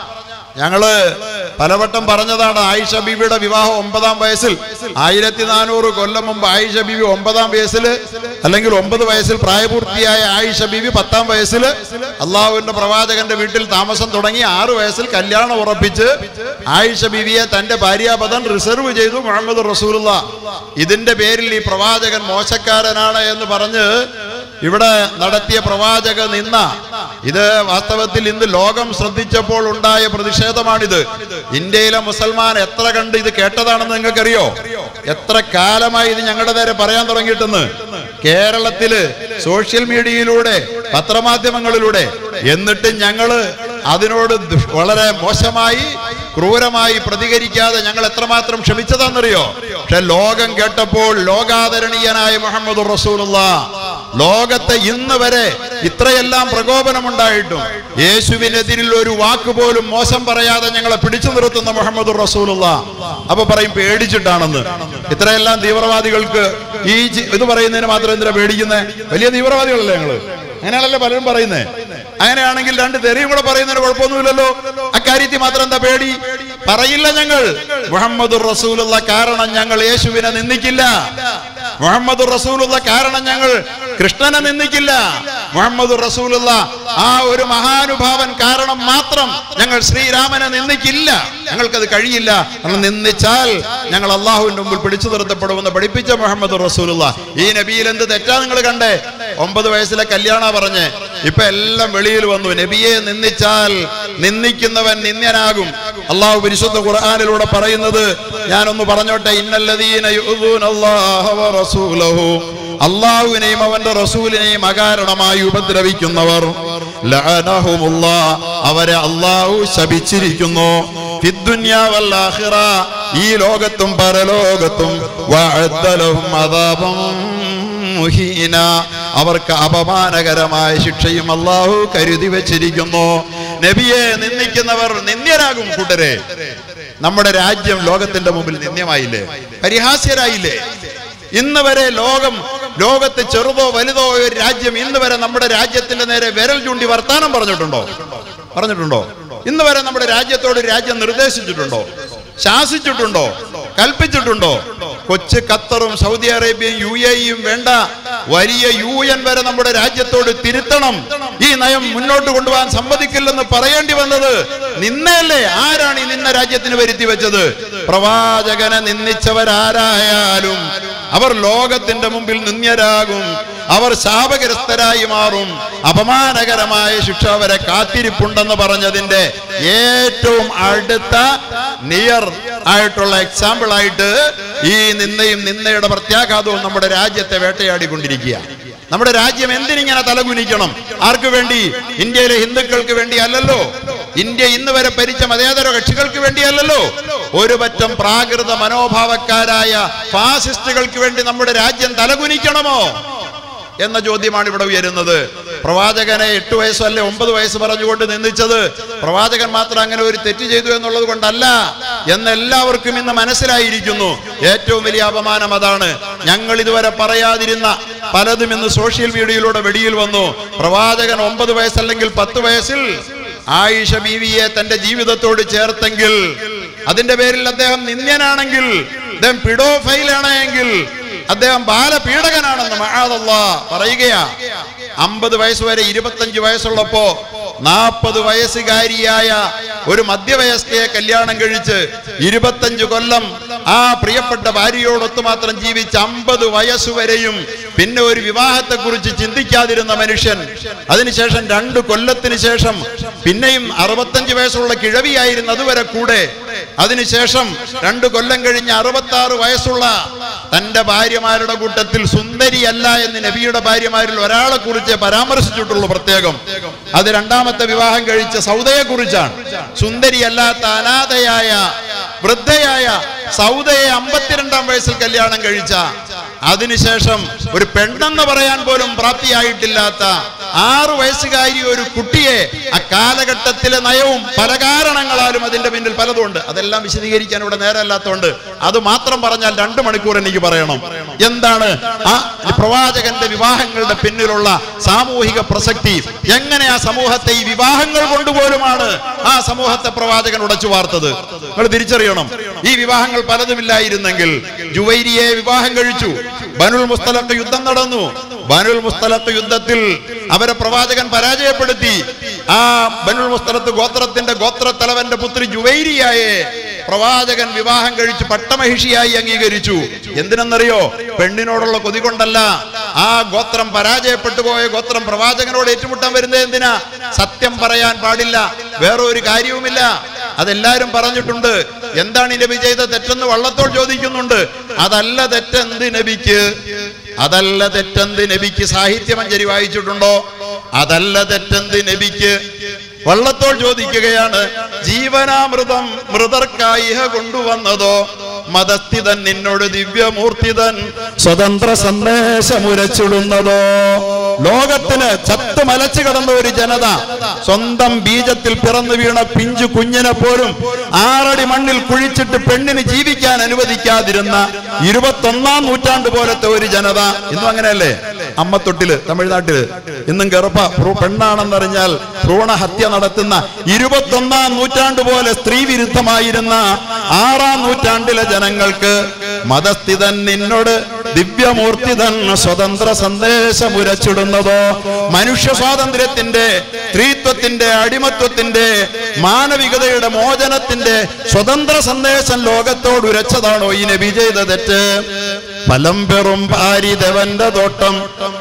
ഞങ്ങള് പലവട്ടം പറഞ്ഞതാണ് ആയിഷ ബീവിയുടെ വിവാഹം ഒമ്പതാം വയസ്സിൽ ആയിരത്തി നാനൂറ് കൊല്ലം മുമ്പ് ആയിഷ ബീവി ഒമ്പതാം വയസ്സിൽ അല്ലെങ്കിൽ ഒമ്പത് വയസ്സിൽ പ്രായപൂർത്തിയായ ആയിഷ ബീവി പത്താം വയസ്സിൽ അള്ളാഹുവിന്റെ പ്രവാചകന്റെ വീട്ടിൽ താമസം തുടങ്ങി ആറു വയസ്സിൽ കല്യാണം ഉറപ്പിച്ച് ആയിഷ ബീവിയെ തന്റെ ഭാര്യാപദം റിസർവ് ചെയ്തു മുഹമ്മദ് റസൂലുള്ള ഇതിന്റെ പേരിൽ ഈ പ്രവാചകൻ മോശക്കാരനാണ് എന്ന് പറഞ്ഞ് ഇവിടെ നടത്തിയ പ്രവാചക നിന്ന ഇത് വാസ്തവത്തിൽ ഇന്ന് ലോകം ശ്രദ്ധിച്ചപ്പോൾ ഉണ്ടായ പ്രതിഷേധമാണിത് ഇന്ത്യയിലെ മുസൽമാൻ എത്ര കണ്ട് ഇത് കേട്ടതാണെന്ന് നിങ്ങൾക്കറിയോ എത്ര കാലമായി ഇത് ഞങ്ങളുടെ നേരെ പറയാൻ തുടങ്ങിയിട്ടെന്ന് കേരളത്തില് സോഷ്യൽ മീഡിയയിലൂടെ പത്രമാധ്യമങ്ങളിലൂടെ എന്നിട്ട് ഞങ്ങള് അതിനോട് ദുഷ്- വളരെ മോശമായി ക്രൂരമായി പ്രതികരിക്കാതെ ഞങ്ങൾ എത്രമാത്രം ക്ഷമിച്ചതാണെന്നറിയോ പക്ഷെ ലോകം കേട്ടപ്പോൾ ലോകാദരണീയനായ മുഹമ്മദ് റസൂലുള്ള ലോകത്തെ ഇന്ന് വരെ ഇത്രയെല്ലാം പ്രകോപനമുണ്ടായിട്ടും യേശുവിനെതിരിൽ ഒരു വാക്ക് പോലും മോശം പറയാതെ ഞങ്ങളെ പിടിച്ചു നിർത്തുന്ന മുഹമ്മദ് റസൂലുള്ള അപ്പൊ പറയും പേടിച്ചിട്ടാണെന്ന് ഇത്രയെല്ലാം തീവ്രവാദികൾക്ക് ഈ ചി- ഇത് പറയുന്നതിന് മാത്രം എന്തിനാ പേടിക്കുന്നത് വലിയ തീവ്രവാദികളല്ലേ ഞങ്ങള് അങ്ങനെയാണല്ലോ പലരും പറയുന്നത് അങ്ങനെയാണെങ്കിൽ രണ്ട് തെറിയും കൂടെ പറയുന്നതിന് കുഴപ്പമൊന്നുമില്ലല്ലോ അക്കാര്യത്തിൽ മാത്രം എന്താ പേടി പറയില്ല ഞങ്ങൾ മുഹമ്മദ് റസൂലുള്ള കാരണം ഞങ്ങൾ യേശുവിനെ നിന്ദിക്കില്ല മുഹമ്മദ് റസൂലുള്ള കാരണം ഞങ്ങൾ കൃഷ്ണനെ നിന്ദിക്കില്ല മുഹമ്മദ് റസൂലുള്ള ആ ഒരു മഹാനുഭാവൻ കാരണം മാത്രം ഞങ്ങൾ ശ്രീരാമനെ നിന്ദിക്കില്ല ഞങ്ങൾക്കത് കഴിയില്ല കാരണം നിന്ദിച്ചാൽ ഞങ്ങൾ അള്ളാഹുവിന്റെ മുമ്പിൽ പിടിച്ചു നിർത്തപ്പെടുമെന്ന് പഠിപ്പിച്ച മുഹമ്മദ് റസൂലുള്ള ഈ നബിയിൽ എന്ത് തെറ്റാ നിങ്ങൾ കണ്ടേ ഒമ്പത് വയസ്സിലെ കല്യാണ പറഞ്ഞ് ഇപ്പൊ എല്ലാം വെളിയിൽ വന്നു നബിയെ നിന്ദിച്ചാൽ നിന്ദിക്കുന്നവൻ നിന്ദ്യനാകും അള്ളാഹു പരിശുദ്ധ ഖുർആാനിലൂടെ പറയുന്നത് ഞാനൊന്ന് പറഞ്ഞോട്ടെ ഇന്നല്ലദീന യുഅ്ദൂന അല്ലാഹ വ റസൂലഹു അള്ളാഹുവിനെയും അവന്റെ റസൂലിനെയും അകാരണമായി ഉപദ്രവിക്കുന്നവർ ലഅനഹുമുല്ലാ അവരെ അള്ളാഹു ശപിച്ചിരിക്കുന്നു ഫിദ്ദുന്യാ വൽ ആഖിറ ഈ ലോകത്തും പരലോകത്തും വഅദ്ദ ലഹും അദാബം മുഹീന അവർക്ക് അപമാനകരമായ ശിക്ഷയും അള്ളാഹു കരുതി വെച്ചിരിക്കുന്നു നബിയെ നിന്ദിക്കുന്നവർ നിന്ദ്യരാകും കൂട്ടരെ നമ്മുടെ രാജ്യം ലോകത്തിന്റെ മുമ്പിൽ നിന്ദ്യമായില്ലേ പരിഹാസ്യരായില്ലേ ഇന്ന് വരെ ലോകം ലോകത്ത് ചെറുതോ വലുതോ ഒരു രാജ്യം ഇന്ന് വരെ നമ്മുടെ രാജ്യത്തിന്റെ നേരെ വിരൽ ചൂണ്ടി വർത്താനം പറഞ്ഞിട്ടുണ്ടോ പറഞ്ഞിട്ടുണ്ടോ ഇന്ന് വരെ നമ്മുടെ രാജ്യത്തോട് രാജ്യം നിർദ്ദേശിച്ചിട്ടുണ്ടോ ശാസിച്ചിട്ടുണ്ടോ കൽപ്പിച്ചിട്ടുണ്ടോ കൊച്ചു ഖത്തറും സൗദി അറേബ്യയും യു എയും വേണ്ട വലിയ യു എൻ വരെ നമ്മുടെ രാജ്യത്തോട് തിരുത്തണം ഈ നയം മുന്നോട്ട് കൊണ്ടുപോകാൻ സമ്മതിക്കില്ലെന്ന് പറയേണ്ടി വന്നത് നിന്നയല്ലേ ആരാണ് ഈ നിന്ന രാജ്യത്തിന് വരുത്തി വെച്ചത് പ്രവാചകനെ നിന്ദിച്ചവരാരായാലും അവർ ലോകത്തിന്റെ മുമ്പിൽ നിന്ദ്യരാകും അവർ ശാപഗ്രസ്തരായി മാറും അപമാനകരമായ ശിക്ഷ അവരെ കാത്തിരിപ്പുണ്ടെന്ന് പറഞ്ഞതിന്റെ ഏറ്റവും അടുത്ത നിയർ ആയിട്ടുള്ള എക്സാമ്പിൾ ആയിട്ട് ഈ നിന്ദയും നിന്ദയുടെ പ്രത്യാഘാതവും നമ്മുടെ രാജ്യത്തെ വേട്ടയാടിക്കൊണ്ടിരിക്കുക നമ്മുടെ രാജ്യം എന്തിനിങ്ങനെ തലകുനിക്കണം ആർക്ക് വേണ്ടി ഇന്ത്യയിലെ ഹിന്ദുക്കൾക്ക് വേണ്ടി അല്ലല്ലോ ഇന്ത്യ ഇന്ന് വരെ ഭരിച്ച മതേതര കക്ഷികൾക്ക് വേണ്ടിയല്ലല്ലോ ഒരു പറ്റം പ്രാകൃത മനോഭാവക്കാരായ ഫാസിസ്റ്റുകൾക്ക് വേണ്ടി നമ്മുടെ രാജ്യം തലകുനിക്കണമോ എന്ന ചോദ്യമാണ് ഇവിടെ ഉയരുന്നത് പ്രവാചകനെ എട്ട് വയസ്സോ അല്ലെ ഒമ്പത് വയസ്സ് പറഞ്ഞുകൊണ്ട് നിന്ദിച്ചത് പ്രവാചകൻ മാത്രം അങ്ങനെ ഒരു തെറ്റ് ചെയ്തു എന്നുള്ളത് കൊണ്ടല്ല എന്ന് എല്ലാവർക്കും ഇന്ന് മനസ്സിലായിരിക്കുന്നു ഏറ്റവും വലിയ അപമാനം അതാണ് ഞങ്ങൾ ഇതുവരെ പറയാതിരുന്ന പലതും ഇന്ന് സോഷ്യൽ മീഡിയയിലൂടെ വെടിയിൽ വന്നു പ്രവാചകൻ ഒമ്പത് വയസ്സല്ലെങ്കിൽ പത്ത് വയസ്സിൽ ആയിഷ ബീവിയെ തന്റെ ജീവിതത്തോട് ചേർത്തെങ്കിൽ അതിന്റെ പേരിൽ അദ്ദേഹം നിന്ദ്യനാണെങ്കിൽ അദ്ദേഹം പിഡോഫൈലാണ് എങ്കിൽ അദ്ദേഹം ബാലപീഡകനാണെന്ന് മഹാദല്ല പറയുകയാ അമ്പത് വയസ്സ് വരെ ഇരുപത്തഞ്ച് വയസ്സുള്ളപ്പോ നാൽപ്പത് വയസ്സുകാരിയായ ഒരു മധ്യവയസ്കയെ കല്യാണം കഴിച്ച് ഇരുപത്തഞ്ച് കൊല്ലം ആ പ്രിയപ്പെട്ട ഭാര്യയോടൊത്ത് മാത്രം ജീവിച്ച അമ്പത് വയസ്സുവരെയും പിന്നെ ഒരു വിവാഹത്തെ കുറിച്ച് ചിന്തിക്കാതിരുന്ന മനുഷ്യൻ അതിനുശേഷം രണ്ട് കൊല്ലത്തിന് ശേഷം പിന്നെയും അറുപത്തഞ്ച് വയസ്സുള്ള കിഴവിയായിരുന്നു അതുവരെ കൂടെ അതിനുശേഷം രണ്ട് കൊല്ലം കഴിഞ്ഞ് അറുപത്തി ആറ് വയസ്സുള്ള തന്റെ ഭാര്യമാരുടെ കൂട്ടത്തിൽ സുന്ദരിയല്ല എന്ന് നബിയുടെ ഭാര്യമാരിൽ ഒരാളെ കുറിച്ച് പരാമർശിച്ചിട്ടുള്ളൂ പ്രത്യേകം അത് രണ്ടാമത്തെ വിവാഹം കഴിച്ച സൗദയെ കുറിച്ചാണ് സുന്ദരിയല്ലാത്ത അനാഥയായ വൃദ്ധയായ സൗദയെ അമ്പത്തിരണ്ടാം വയസ്സിൽ കല്യാണം കഴിച്ച അതിനുശേഷം ഒരു പെണ്ണെന്ന് പറയാൻ പോലും പ്രാപ്തിയായിട്ടില്ലാത്ത ആറു വയസ്സുകാരി ഒരു കുട്ടിയെ ആ കാലഘട്ടത്തിലെ നയവും പല കാരണങ്ങളാലും അതിന്റെ പിന്നിൽ പലതുണ്ട് അതെല്ലാം വിശദീകരിക്കാൻ ഇവിടെ നേരമല്ലാത്തതുകൊണ്ട് അത് മാത്രം പറഞ്ഞാൽ രണ്ടു മണിക്കൂർ എനിക്ക് പറയണം എന്താണ് ആ പ്രവാചകന്റെ വിവാഹങ്ങളുടെ പിന്നിലുള്ള സാമൂഹിക പ്രസക്തി എങ്ങനെ ആ സമൂഹത്തെ ഈ വിവാഹങ്ങൾ കൊണ്ടുപോലുമാണ് ആ സമൂഹത്തെ പ്രവാചകൻ ഉടച്ചു വാർത്തത് നിങ്ങൾ തിരിച്ചറിയണം ഈ വിവാഹങ്ങൾ പലതുമില്ലായിരുന്നെങ്കിൽ ജുവൈരിയെ വിവാഹം കഴിച്ചു ബനുൽ മുസ്തലക്ക് യുദ്ധം നടന്നു ബനുൽ മുസ്തലക്ക് യുദ്ധത്തിൽ അവരെ പ്രവാചകൻ പരാജയപ്പെടുത്തി ആ ബനുൽ മുസ്തലത്ത് ഗോത്രത്തിന്റെ ഗോത്രത്തലവന്റെ പുത്രി ജുവൈരിയായെ പ്രവാചകൻ വിവാഹം കഴിച്ച് പട്ടമഹിഷിയായി അംഗീകരിച്ചു എന്തിനെന്നറിയോ പെണ്ണിനോടുള്ള കൊതി കൊണ്ടല്ല ആ ഗോത്രം പരാജയപ്പെട്ടു പോയ ഗോത്രം പ്രവാചകനോട് ഏറ്റുമുട്ടാൻ വരുന്നത് എന്തിനാ സത്യം പറയാൻ പാടില്ല വേറെ ഒരു കാര്യവുമില്ല അതെല്ലാരും പറഞ്ഞിട്ടുണ്ട് എന്താണ് ഈ നബി ചെയ്ത തെറ്റെന്ന് വള്ളത്തോൾ ചോദിക്കുന്നുണ്ട് അതല്ല തെറ്റെന്ത് നബിക്ക് അതല്ല തെറ്റെന്ത് നബിക്ക് സാഹിത്യമഞ്ജരി വായിച്ചിട്ടുണ്ടോ അതല്ല തെറ്റെന്ത് നബിക്ക് വള്ളത്തോൾ ചോദിക്കുകയാണ് ജീവനാമൃതം മൃതർക്കായി ഇഹ കൊണ്ടുവന്നതോ മതസ്ഥിതൻ നിന്നോട് ദിവ്യമൂർത്തിതൻ സ്വതന്ത്ര സന്ദേശമുരച്ചിടുന്നതോ ലോകത്തിന് ചത്തു മലച്ചു കിടന്ന ഒരു ജനത സ്വന്തം ബീജത്തിൽ പിറന്നു വീണ പിഞ്ചു കുഞ്ഞിനെ പോലും ആറടി മണ്ണിൽ കുഴിച്ചിട്ട് പെണ്ണിന് ജീവിക്കാൻ അനുവദിക്കാതിരുന്ന ഇരുപത്തൊന്നാം നൂറ്റാണ്ട് പോലത്തെ ഒരു ജനത ഇന്നും അങ്ങനെയല്ലേ അമ്മത്തൊട്ടില് തമിഴ്നാട്ടില് ഇന്നും ഗർഭ ഭ്രൂ- പെണ്ണാണെന്നറിഞ്ഞാൽ ഭ്രൂണഹത്യ നടത്തുന്ന ഇരുപത്തൊന്നാം നൂറ്റാണ്ട് പോലെ സ്ത്രീ വിരുദ്ധമായിരുന്ന ആറാം നൂറ്റാണ്ടിലെ ജനങ്ങൾക്ക് മതസ്ഥിതൻ നിന്നോട് ദിവ്യമൂർത്തിതൻ സ്വതന്ത്ര സന്ദേശം ഉരച്ചിടുന്നതോ മനുഷ്യ സ്വാതന്ത്ര്യത്തിന്റെ സ്ത്രീത്വത്തിന്റെ അടിമത്വത്തിന്റെ മാനവികതയുടെ മോചനത്തിന്റെ സ്വതന്ത്ര സന്ദേശം ലോകത്തോട് ഉരച്ചതാണോ ഈ നബി ചെയ്ത തെറ്റ് ഫലം പെറും പാരിതവന്റെ തോട്ടം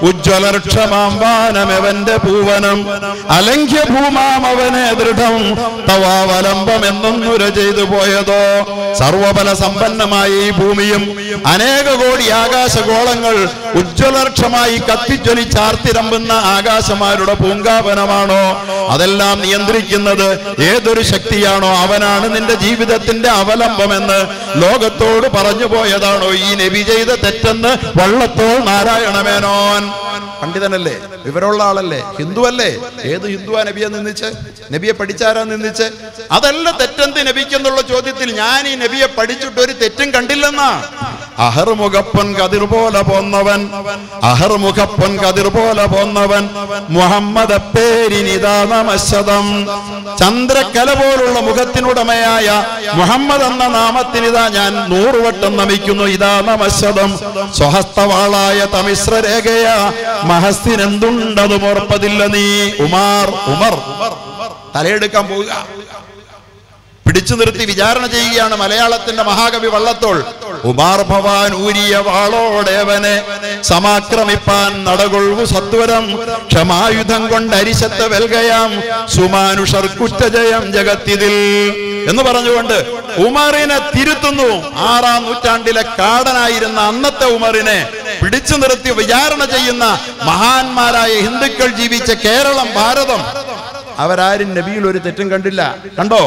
ഉജ്ജ്വലക്ഷമാംബാനമെവന്റെ പൂവനം അലങ്ക്യ ഭൂമാം അവനെ ദൃഢം തവാവലംബം എന്നൊന്നുര ചെയ്തു പോയതോ സർവബല സമ്പന്നമായ ഈ ഭൂമിയും അനേക കോടി ആകാശഗോളങ്ങൾ ഉജ്ജ്വലക്ഷമായി കത്തിജ്വലിച്ചാർത്തിരമ്പുന്ന ആകാശമാരുടെ പൂങ്കാവനമാണോ അതെല്ലാം നിയന്ത്രിക്കുന്നത് ഏതൊരു ശക്തിയാണോ അവനാണ് നിന്റെ ജീവിതത്തിന്റെ അവലംബമെന്ന് ലോകത്തോട് പറഞ്ഞു പോയതാണോ ഈ നബി ചെയ്ത തെറ്റെന്ന് വള്ളത്തോൾ നാരായണമേനോൻ പണ്ഡിതനല്ലേ വിവരമുള്ള ആളല്ലേ ഹിന്ദുവല്ലേ ഏത് ഹിന്ദുവാ നബിയെ നിന്നിച്ച് നബിയെ പഠിച്ചാരാ നിന്നിച്ച് അതല്ല തെറ്റെന്ത് നബിക്കെന്നുള്ള ചോദ്യത്തിൽ ഞാൻ ഈ നബിയെ പഠിച്ചിട്ട് ഒരു തെറ്റും കണ്ടില്ലെന്നാ അഹർമുഖപ്പൻ കതിർ പോലെ പോന്നവൻ അഹർമുഖപ്പൻ കതിർ പോലെ പോന്നവൻ മുഹമ്മദ് പേരിനിതാ നമശതം ചന്ദ്രക്കല പോലുള്ള മുഖത്തിനുടമയായ മുഹമ്മദ് എന്ന നാമത്തിനിതാ ഞാൻ നൂറുവട്ടം നമിക്കുന്നു ഇതാ നമശതം സ്വഹസ്തവാളായ തമിശ്ര രേഖയ മഹസ്തിനെന്തുണ്ടതും ഓർപ്പതില്ല നീ ഉമാർ ഉമർ തലയെടുക്കാൻ പോവുക പിടിച്ചു നിർത്തി വിചാരണ ചെയ്യുകയാണ് മലയാളത്തിന്റെ മഹാകവി വള്ളത്തോൾ ഉമാർ ഭവാൻ ഊരിയ വാളോടേവനെ സമാക്രമിപ്പാൻ നടകൊള്ളു സത്വരം ക്ഷമായുധം കൊണ്ട് അരിശത്ത് വെൽകയാം സുമാനുഷർ കുറ്റജയം ജഗത്തിതിൽ എന്ന് പറഞ്ഞുകൊണ്ട് ഉമറിനെ തിരുത്തുന്നു ആറാം നൂറ്റാണ്ടിലെ കാടനായിരുന്ന അന്നത്തെ ഉമറിനെ പിടിച്ചു നിർത്തി വിചാരണ ചെയ്യുന്ന മഹാന്മാരായ ഹിന്ദുക്കൾ ജീവിച്ച കേരളം ഭാരതം അവരാരും നബിയിൽ ഒരു തെറ്റും കണ്ടില്ല കണ്ടോ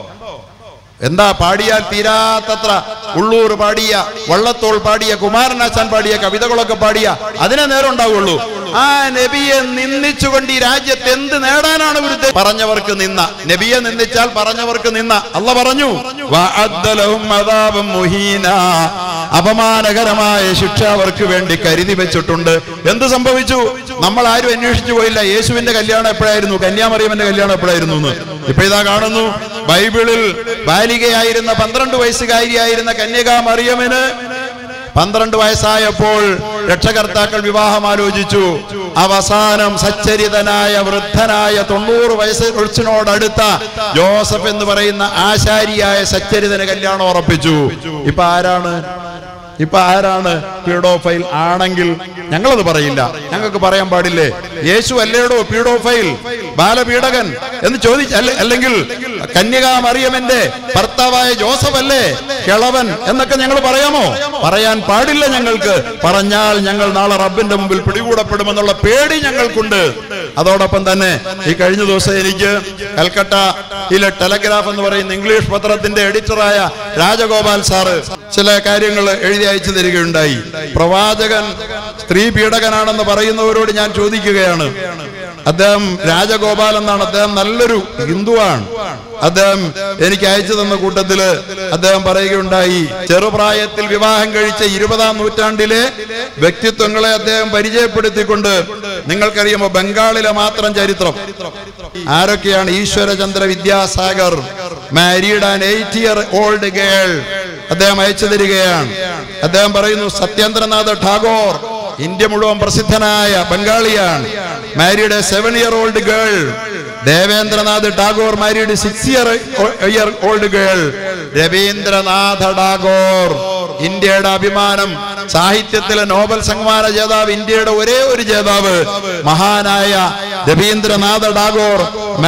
എന്താ പാടിയാൽ തീരാത്തത്ര ഉള്ളൂർ പാടിയ വള്ളത്തോൾ പാടിയ കുമാരനാശാൻ പാടിയ കവിതകളൊക്കെ പാടിയ അതിനെ നേരം ഉണ്ടാവുള്ളൂ ആ നബിയെ നിന്ദിച്ചുകൊണ്ട് ഈ രാജ്യത്ത് എന്ത് നേടാനാണ് വിരുദ്ധ പറഞ്ഞവർക്ക് നിന്ന നബിയെ നിന്ദിച്ചാൽ പറഞ്ഞവർക്ക് നിന്ന അല്ല പറഞ്ഞു വഅദ്ദലഹും അദാബൻ മുഹീന. അപമാനകരമായ ശിക്ഷ അവർക്ക് വേണ്ടി കരുതി വെച്ചിട്ടുണ്ട് എന്ത് സംഭവിച്ചു നമ്മൾ ആരും അന്വേഷിച്ചു പോയില്ല യേശുവിന്റെ കല്യാണം എപ്പോഴായിരുന്നു കന്യാമറിയമ്മന്റെ കല്യാണം എപ്പോഴായിരുന്നു എന്ന് ഇപ്പൊ ഇതാ കാണുന്നു ബൈബിളിൽ ബാലികയായിരുന്ന പന്ത്രണ്ട് വയസ്സുകാരിയായിരുന്ന കന്യകാ മറിയമിന് പന്ത്രണ്ട് വയസ്സായപ്പോൾ രക്ഷകർത്താക്കൾ വിവാഹം ആലോചിച്ചു അവസാനം സച്ചരിതനായ വൃദ്ധനായ തൊണ്ണൂറ് വയസ്സിനോടടുത്ത ജോസഫ് എന്ന് പറയുന്ന ആശാരിയായ സച്ചരിതന് കല്യാണം ഉറപ്പിച്ചു ഇപ്പൊ ആരാണ് ഇപ്പൊ ആരാണ് പീഡോഫൈൽ ആണെങ്കിൽ ഞങ്ങളത് പറയില്ല ഞങ്ങൾക്ക് പറയാൻ പാടില്ലേ യേശു അല്ലേടോ പീഡോഫൈൽ ബാലപീഡകൻ എന്ന് ചോദിച്ച അല്ല- അല്ലെങ്കിൽ കന്യകാ മറിയമ്മന്റെ ഭർത്താവായ ജോസഫ് അല്ലേ കിളവൻ എന്നൊക്കെ ഞങ്ങൾ പറയാമോ പറയാൻ പാടില്ല ഞങ്ങൾക്ക് പറഞ്ഞാൽ ഞങ്ങൾ നാളെ റബ്ബിന്റെ മുമ്പിൽ പിടികൂടപ്പെടുമെന്നുള്ള പേടി ഞങ്ങൾക്കുണ്ട് അതോടൊപ്പം തന്നെ ഈ കഴിഞ്ഞ ദിവസം എനിക്ക് കൽക്കട്ടയിലെ ടെലഗ്രാഫ് എന്ന് പറയുന്ന ഇംഗ്ലീഷ് പത്രത്തിന്റെ എഡിറ്ററായ രാജഗോപാൽ സാറ് ചില കാര്യങ്ങൾ എഴുതി അയച്ചു തരികയുണ്ടായി പ്രവാചകൻ സ്ത്രീ പീഡകനാണെന്ന് പറയുന്നവരോട് ഞാൻ ചോദിക്കുകയാണ് അദ്ദേഹം രാജഗോപാൽ എന്നാണ് അദ്ദേഹം നല്ലൊരു ഹിന്ദുവാണ് അദ്ദേഹം എനിക്ക് അയച്ചു തന്ന കൂട്ടത്തില് അദ്ദേഹം പറയുകയുണ്ടായി ചെറുപ്രായത്തിൽ വിവാഹം കഴിച്ച ഇരുപതാം നൂറ്റാണ്ടിലെ വ്യക്തിത്വങ്ങളെ അദ്ദേഹം പരിചയപ്പെടുത്തിക്കൊണ്ട് നിങ്ങൾക്കറിയാമോ ബംഗാളിലെ മാത്രം ചരിത്രം ആരൊക്കെയാണ് Ishwarchandra Vidyasagar married an eight year old girl അദ്ദേഹം അയച്ചു തരികയാണ് അദ്ദേഹം പറയുന്നു സത്യേന്ദ്രനാഥ് ടാഗോർ ഇന്ത്യ മുഴുവൻ പ്രസിദ്ധനായ ബംഗാളിയാണ് married a seven year old girl Debendranath Tagore married six year year old girl Rabindranath Tagore ഇന്ത്യയുടെ അഭിമാനം സാഹിത്യത്തിലെ നോബൽ സമ്മാന ജേതാവ് ഇന്ത്യയുടെ ഒരേ ഒരു ജേതാവ് മഹാനായ രവീന്ദ്രനാഥ ടാഗോർ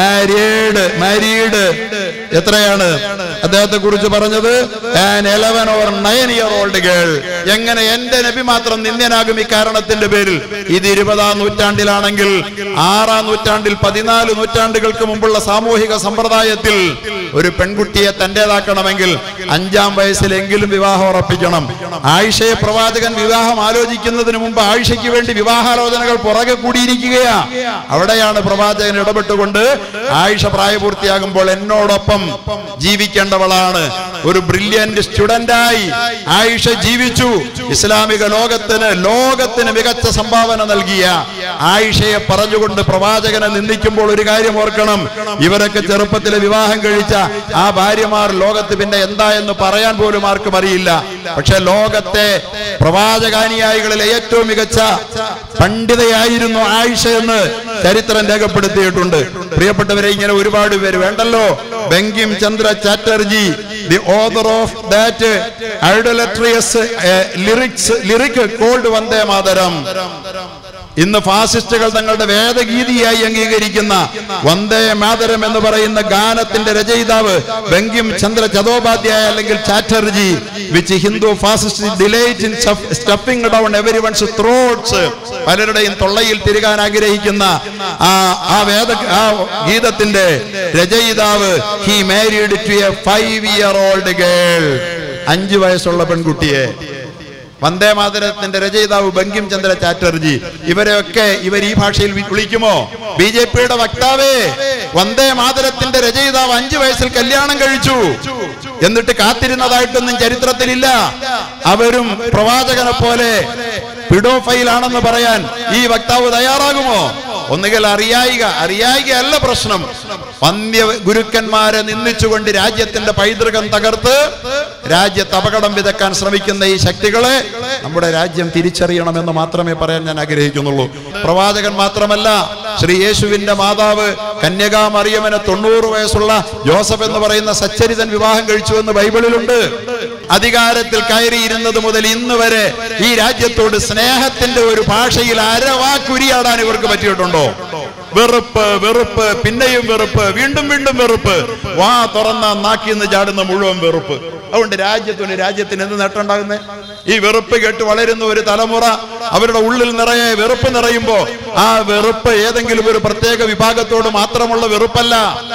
മാരീഡ് മാരീഡ് എത്രയാണ് അദ്ദേഹത്തെ കുറിച്ച് പറഞ്ഞത് eleven or nine year old girl എങ്ങനെ എന്റെ നബി മാത്രം നിന്ദ്യനാകും ഇക്കാരണത്തിന്റെ പേരിൽ ഇത് ഇരുപതാം നൂറ്റാണ്ടിലാണെങ്കിൽ ആറാം നൂറ്റാണ്ടിൽ പതിനാല് നൂറ്റാണ്ടുകൾക്ക് മുമ്പുള്ള സാമൂഹിക സമ്പ്രദായത്തിൽ ഒരു പെൺകുട്ടിയെ തന്റേതാക്കണമെങ്കിൽ അഞ്ചാം വയസ്സിലെങ്കിലും വിവാഹം ഉറപ്പിക്കണം ആയിഷയെ പ്രവാചകൻ വിവാഹം ആലോചിക്കുന്നതിന് മുമ്പ് ആയിഷയ്ക്ക് വേണ്ടി വിവാഹാലോചനകൾ പുറകെ കൂടിയിരിക്കുകയാ അവിടെയാണ് പ്രവാചകൻ ഇടപെട്ടുകൊണ്ട് ആയിഷ പ്രായപൂർത്തിയാകുമ്പോൾ എന്നോടൊപ്പം ജീവിക്കേണ്ടവളാണ് ഒരു ബ്രില്യന്റ് സ്റ്റുഡന്റായി ആയിഷ ജീവിച്ചു ഇസ്ലാമിക ലോകത്തിന് ലോകത്തിന് മികച്ച സംഭാവന നൽകിയ ആയിഷയെ പറഞ്ഞുകൊണ്ട് പ്രവാചകനെ നിന്ദിക്കുമ്പോൾ ഒരു കാര്യം ഓർക്കണം ഇവരൊക്കെ ചെറുപ്പത്തിൽ വിവാഹം കഴിച്ച ആ ഭാര്യമാർ ലോകത്ത് പിന്നെ എന്താ എന്ന് പറയാൻ പോലും ആർക്കും അറിയില്ല പക്ഷെ ലോകത്തെ പ്രവാചകാനുയായികളിലെ ഏറ്റവും മികച്ച പണ്ഡിതയായിരുന്നു ആയിഷ എന്ന് ചരിത്രം രേഖപ്പെടുത്തിയിട്ടുണ്ട് പ്രിയപ്പെട്ടവരെ ഇങ്ങനെ ഒരുപാട് പേര് വേണ്ടല്ലോ Bankim Chandra Chatterjee the author of that idolatrous lyrics lyric called Vande Mataram ഇന്ന് ഫാസിസ്റ്റുകൾ തങ്ങളുടെ വേദഗീതിയായി അംഗീകരിക്കുന്ന വന്ദേ മാതരം എന്ന് പറയുന്ന ഗാനത്തിന്റെ രചയിതാവ് ബങ്കിം ചന്ദ്ര ചതോപാധ്യായ അല്ലെങ്കിൽ Chatterjee which Hindu fascist delight in stuffing down every one's throats പലരുടെയും തൊള്ളയിൽ തിരുകാൻ ആഗ്രഹിക്കുന്ന ആ ആ വേദ ആ ഗീതത്തിന്റെ രചയിതാവ് he married to a five year old girl അഞ്ചു വയസ്സുള്ള പെൺകുട്ടിയെ വന്ദേ മാതരത്തിന്റെ രചയിതാവ് ബങ്കിം ചന്ദ്ര ചാറ്റർജി ഇവരെയൊക്കെ ഇവർ ഈ ഭാഷയിൽ വി- വിളിക്കുമോ ബി ജെ പിയുടെ വക്താവേ വന്ദേ മാതരത്തിന്റെ രചയിതാവ് അഞ്ചു വയസ്സിൽ കല്യാണം കഴിച്ചു എന്നിട്ട് കാത്തിരുന്നതായിട്ടൊന്നും ചരിത്രത്തിലില്ല അവരും പ്രവാചകനെ പോലെ പിഡോഫൈൽ ആണെന്ന് പറയാൻ ഈ വക്താവ് തയ്യാറാകുമോ ഒന്നുകിൽ അറിയായിക അറിയായിക അല്ല പ്രശ്നം വന്ധ്യ ഗുരുക്കന്മാരെ നിന്ദിച്ചുകൊണ്ട് രാജ്യത്തിന്റെ പൈതൃകം തകർത്ത് രാജ്യത്ത് അപകടം വിതക്കാൻ ശ്രമിക്കുന്ന ഈ ശക്തികളെ നമ്മുടെ രാജ്യം തിരിച്ചറിയണമെന്ന് മാത്രമേ പറയാൻ ഞാൻ ആഗ്രഹിക്കുന്നുള്ളൂ പ്രവാചകൻ മാത്രമല്ല ശ്രീ യേശുവിന്റെ മാതാവ് കന്യകാ മറിയമന് തൊണ്ണൂറ് വയസ്സുള്ള ജോസഫ് എന്ന് പറയുന്ന സച്ചരിതൻ വിവാഹം കഴിച്ചു എന്ന് ബൈബിളിലുണ്ട് അധികാരത്തിൽ കയറിയിരുന്നത് മുതൽ ഇന്ന് വരെ ഈ രാജ്യത്തോട് സ്നേഹത്തിന്റെ ഒരു ഭാഷയിൽ അരവാക്കുരിയാടാൻ ഇവർക്ക് പറ്റിയിട്ടുണ്ടോ വെറുപ്പ് വെറുപ്പ് പിന്നെയും വെറുപ്പ് വീണ്ടും വീണ്ടും വെറുപ്പ് വാ തുറന്ന നാക്കിന്ന് ചാടുന്ന മുഴുവൻ വെറുപ്പ് അതുകൊണ്ട് രാജ്യത്തിന് രാജ്യത്തിന് എന്ത് നേട്ടമുണ്ടാകുന്നത് ഈ വെറുപ്പ് കേട്ട് വളരുന്ന ഒരു തലമുറ അവരുടെ ഉള്ളിൽ നിറയെ വെറുപ്പ് നിറയുമ്പോ ആ വെറുപ്പ് ഏതെങ്കിലും ഒരു പ്രത്യേക വിഭാഗത്തോട് മാത്രമുള്ള വെറുപ്പല്ല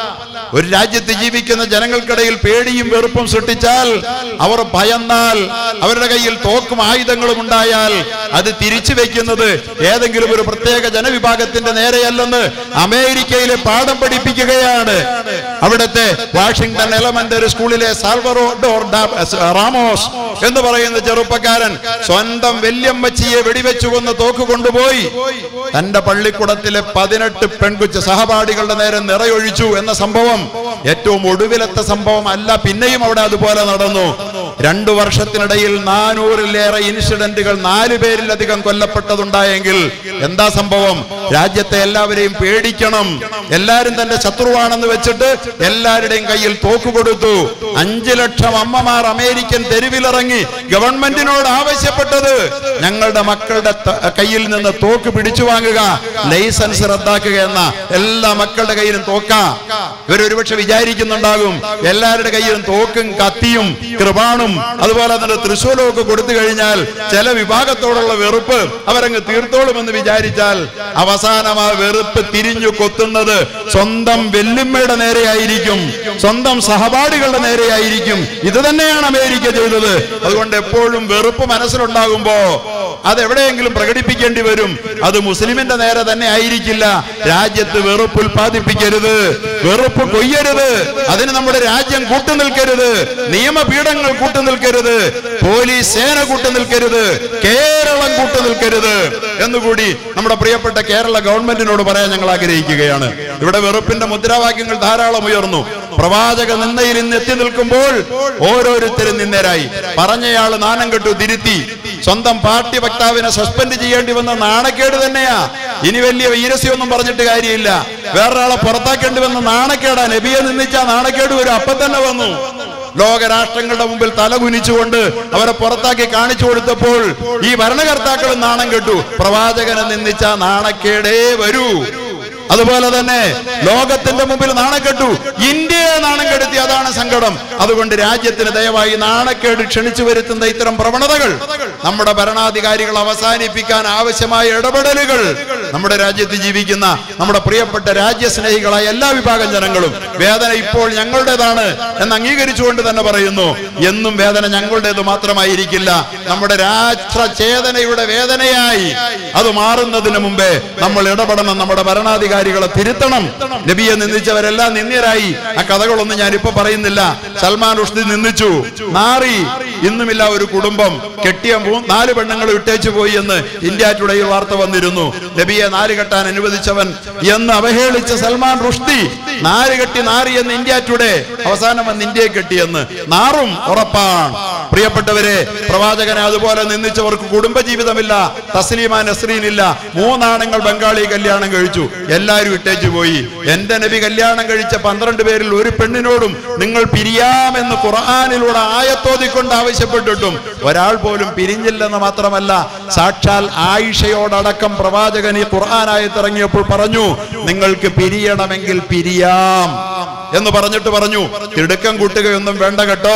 ഒരു രാജ്യത്ത് ജീവിക്കുന്ന ജനങ്ങൾക്കിടയിൽ പേടിയും വെറുപ്പും സൃഷ്ടിച്ചാൽ അവർ ഭയന്നാൽ അവരുടെ കയ്യിൽ തോക്കും ആയുധങ്ങളും ഉണ്ടായാൽ അത് തിരിച്ചു വെക്കുന്നത് ഏതെങ്കിലും ഒരു പ്രത്യേക ജനവിഭാഗത്തിന്റെ നേരെയല്ലെന്ന് അമേരിക്കയിലെ പാഠം പഠിപ്പിക്കുകയാണ് അവിടുത്തെ വാഷിംഗ്ടൺ എലമെന്ററി സ്കൂളിലെ സാൽവറോഡോർ ഡാ- റാമോസ് എന്ന് പറയുന്ന ചെറുപ്പക്കാരൻ സ്വന്തം വല്യമ്മച്ചിയെ വെടിവെച്ചു കൊന്ന് തോക്ക് കൊണ്ടുപോയി തന്റെ പള്ളിക്കുടത്തിലെ പതിനെട്ട് പെൺകുച്ച സഹപാഠികളുടെ നേരെ നിറയൊഴിച്ചു എന്ന സംഭവം ഏറ്റവും ഒടുവിലത്തെ സംഭവം അല്ല പിന്നെയും അവിടെ അതുപോലെ നടന്നു രണ്ടു വർഷത്തിനിടയിൽ നാനൂറിലേറെ ഇൻസിഡന്റുകൾ നാലു പേരിലധികം കൊല്ലപ്പെട്ടതുണ്ടായെങ്കിൽ എന്താ സംഭവം രാജ്യത്തെ എല്ലാവരെയും പേടിക്കണം എല്ലാരും തന്റെ ശത്രുവാണെന്ന് വെച്ചിട്ട് എല്ലാവരുടെയും കയ്യിൽ തോക്ക് കൊടുത്തു അഞ്ചു ലക്ഷം അമ്മമാർ അമേരിക്കൻ തെരുവിലിറങ്ങി ഗവൺമെന്റിനോട് ആവശ്യപ്പെട്ടത് ഞങ്ങളുടെ മക്കളുടെ ത- കയ്യിൽ നിന്ന് തോക്ക് പിടിച്ചു വാങ്ങുക ലൈസൻസ് റദ്ദാക്കുക എന്ന എല്ലാ മക്കളുടെ കയ്യിലും തോക്ക ഇവർ ഒരുപക്ഷെ വിചാരിക്കുന്നുണ്ടാകും എല്ലാവരുടെ കയ്യിലും തോക്കും കത്തിയും കൃപാണും അതുപോലെ തന്നെ തൃശൂലും ഒക്കെ കൊടുത്തു കഴിഞ്ഞാൽ ചില വിഭാഗത്തോടുള്ള വെറുപ്പ് അവരങ്ങ് തീർത്തോളുമെന്ന് വിചാരിച്ചാൽ അവസാനം ആ വെറുപ്പ് തിരിഞ്ഞു കൊത്തുന്നത് സ്വന്തം വെല്ലുമ്മയുടെ നേരെയായിരിക്കും സ്വന്തം സഹപാഠികളുടെ നേരെയായിരിക്കും ഇത് തന്നെയാണ് അമേരിക്ക ചെയ്തത് അതുകൊണ്ട് എപ്പോഴും വെറുപ്പ് മനസ്സിലുണ്ടാകുമ്പോ അത് എവിടെയെങ്കിലും പ്രകടിപ്പിക്കേണ്ടി വരും അത് മുസ്ലിമിന്റെ നേരെ തന്നെ ആയിരിക്കില്ല രാജ്യത്ത് വെറുപ്പ് ഉൽപ്പാദിപ്പിക്കരുത് വെറുപ്പ് കൊയ്യരുത് അതിന് നമ്മുടെ രാജ്യം കൂട്ടുനിൽക്കരുത് നിയമപീഠങ്ങൾ കൂട്ടുനിൽക്കരുത് പോലീസ് സേന കൂട്ടുനിൽക്കരുത് കേരളം കൂട്ടുനിൽക്കരുത് എന്നുകൂടി നമ്മുടെ പ്രിയപ്പെട്ട കേരള ഗവൺമെന്റിനോട് പറയാൻ ഞങ്ങൾ ആഗ്രഹിക്കുകയാണ് ഇവിടെ വെറുപ്പിന്റെ മുദ്രാവാക്യങ്ങൾ ധാരാളം ഉയർന്നു പ്രവാചക നിന്നയിൽ ഇന്ന് എത്തി നിൽക്കുമ്പോൾ ഓരോരുത്തരും നിന്നരായി പറഞ്ഞയാള് നാണം കെട്ടു തിരുത്തി സ്വന്തം പാർട്ടി വക്താവിനെ സസ്പെൻഡ് ചെയ്യേണ്ടി വന്ന നാണക്കേട് തന്നെയാ ഇനി വലിയ വീരസ്യൊന്നും പറഞ്ഞിട്ട് കാര്യമില്ല വേറൊരാളെ പുറത്താക്കേണ്ടി വന്ന നാണക്കേടാ നബിയെ നിന്നിച്ച നാണക്കേട് വരും അപ്പൊ തന്നെ വന്നു ലോകരാഷ്ട്രങ്ങളുടെ മുമ്പിൽ തല കുനിച്ചുകൊണ്ട് അവരെ പുറത്താക്കി കാണിച്ചു കൊടുത്തപ്പോൾ ഈ ഭരണകർത്താക്കളും നാണം കെട്ടു പ്രവാചകനെ നിന്നിച്ച നാണക്കേടേ വരൂ അതുപോലെ തന്നെ ലോകത്തിന്റെ മുമ്പിൽ നാണക്കെട്ടു ഇന്ത്യയെ നാണം കെടുത്തി അതാണ് സങ്കടം അതുകൊണ്ട് രാജ്യത്തിന് ദയവായി നാണക്കേട് ക്ഷണിച്ചു വരുത്തുന്ന ഇത്തരം പ്രവണതകൾ നമ്മുടെ ഭരണാധികാരികൾ അവസാനിപ്പിക്കാൻ ആവശ്യമായ ഇടപെടലുകൾ നമ്മുടെ രാജ്യത്ത് ജീവിക്കുന്ന നമ്മുടെ പ്രിയപ്പെട്ട രാജ്യസ്നേഹികളായ എല്ലാ വിഭാഗം ജനങ്ങളും വേദന ഇപ്പോൾ ഞങ്ങളുടേതാണ് എന്ന് അംഗീകരിച്ചുകൊണ്ട് തന്നെ പറയുന്നു എന്നും വേദന ഞങ്ങളുടേത് മാത്രമായിരിക്കില്ല നമ്മുടെ രാഷ്ട്ര ചേതനയുടെ വേദനയായി അത് മാറുന്നതിന് മുമ്പേ നമ്മൾ ഇടപെടണം നമ്മുടെ ഭരണാധികാരികളെ തിരുത്തണം നബിയെ നിന്ദിച്ചവരെല്ലാം നിന്ദ്യരായി ആ കഥകളൊന്നും ഞാൻ ഇപ്പൊ പറയുന്നില്ല സൽമാൻ റുഷ്ദി നിന്ദിച്ചു നാറി ഇന്നുമില്ല ഒരു കുടുംബം കെട്ടിയ മൂ- നാല് പെണ്ണുങ്ങൾ വിട്ടേച്ചു പോയി എന്ന് ഇന്ത്യ ടുഡേയിൽ വാർത്ത വന്നിരുന്നു നബിയെ നാല് കെട്ടാൻ അനുവദിച്ചവൻ എന്ന് അവഹേളിച്ച സൽമാൻ റുഷ്ദി നാല് കെട്ടി നാറി എന്ന് ഇന്ത്യ ടുഡേ അവസാനം വന്ന് ഇന്ത്യയെ കെട്ടിയെന്ന് നാറും ഉറപ്പാണ് പ്രിയപ്പെട്ടവരെ പ്രവാചകനെ അതുപോലെ നിന്ദിച്ചവർക്ക് കുടുംബജീവിതമില്ല തസ്ലീമ നസ്രീനില്ല മൂന്നാണുങ്ങൾ ബംഗാളി കല്യാണം കഴിച്ചു എല്ലാവരും ഇട്ടേച്ചു പോയി എന്റെ നബി കല്യാണം കഴിച്ച പന്ത്രണ്ട് പേരിൽ ഒരു പെണ്ണിനോടും നിങ്ങൾ പിരിയാമെന്ന് ഖുർആാനിലൂടെ ആയത്തോതിക്കൊണ്ട് ആവശ്യപ്പെട്ടിട്ടും ഒരാൾ പോലും പിരിഞ്ഞില്ലെന്ന് മാത്രമല്ല സാക്ഷാൽ ആയിഷയോടടക്കം പ്രവാചകൻ ഈ ഖുർആാനായത്തിറങ്ങിയപ്പോൾ പറഞ്ഞു നിങ്ങൾക്ക് പിരിയണമെങ്കിൽ പിരിയാം എന്ന് പറഞ്ഞിട്ട് പറഞ്ഞു തിടുക്കം കൂട്ടുകയൊന്നും വേണ്ട കേട്ടോ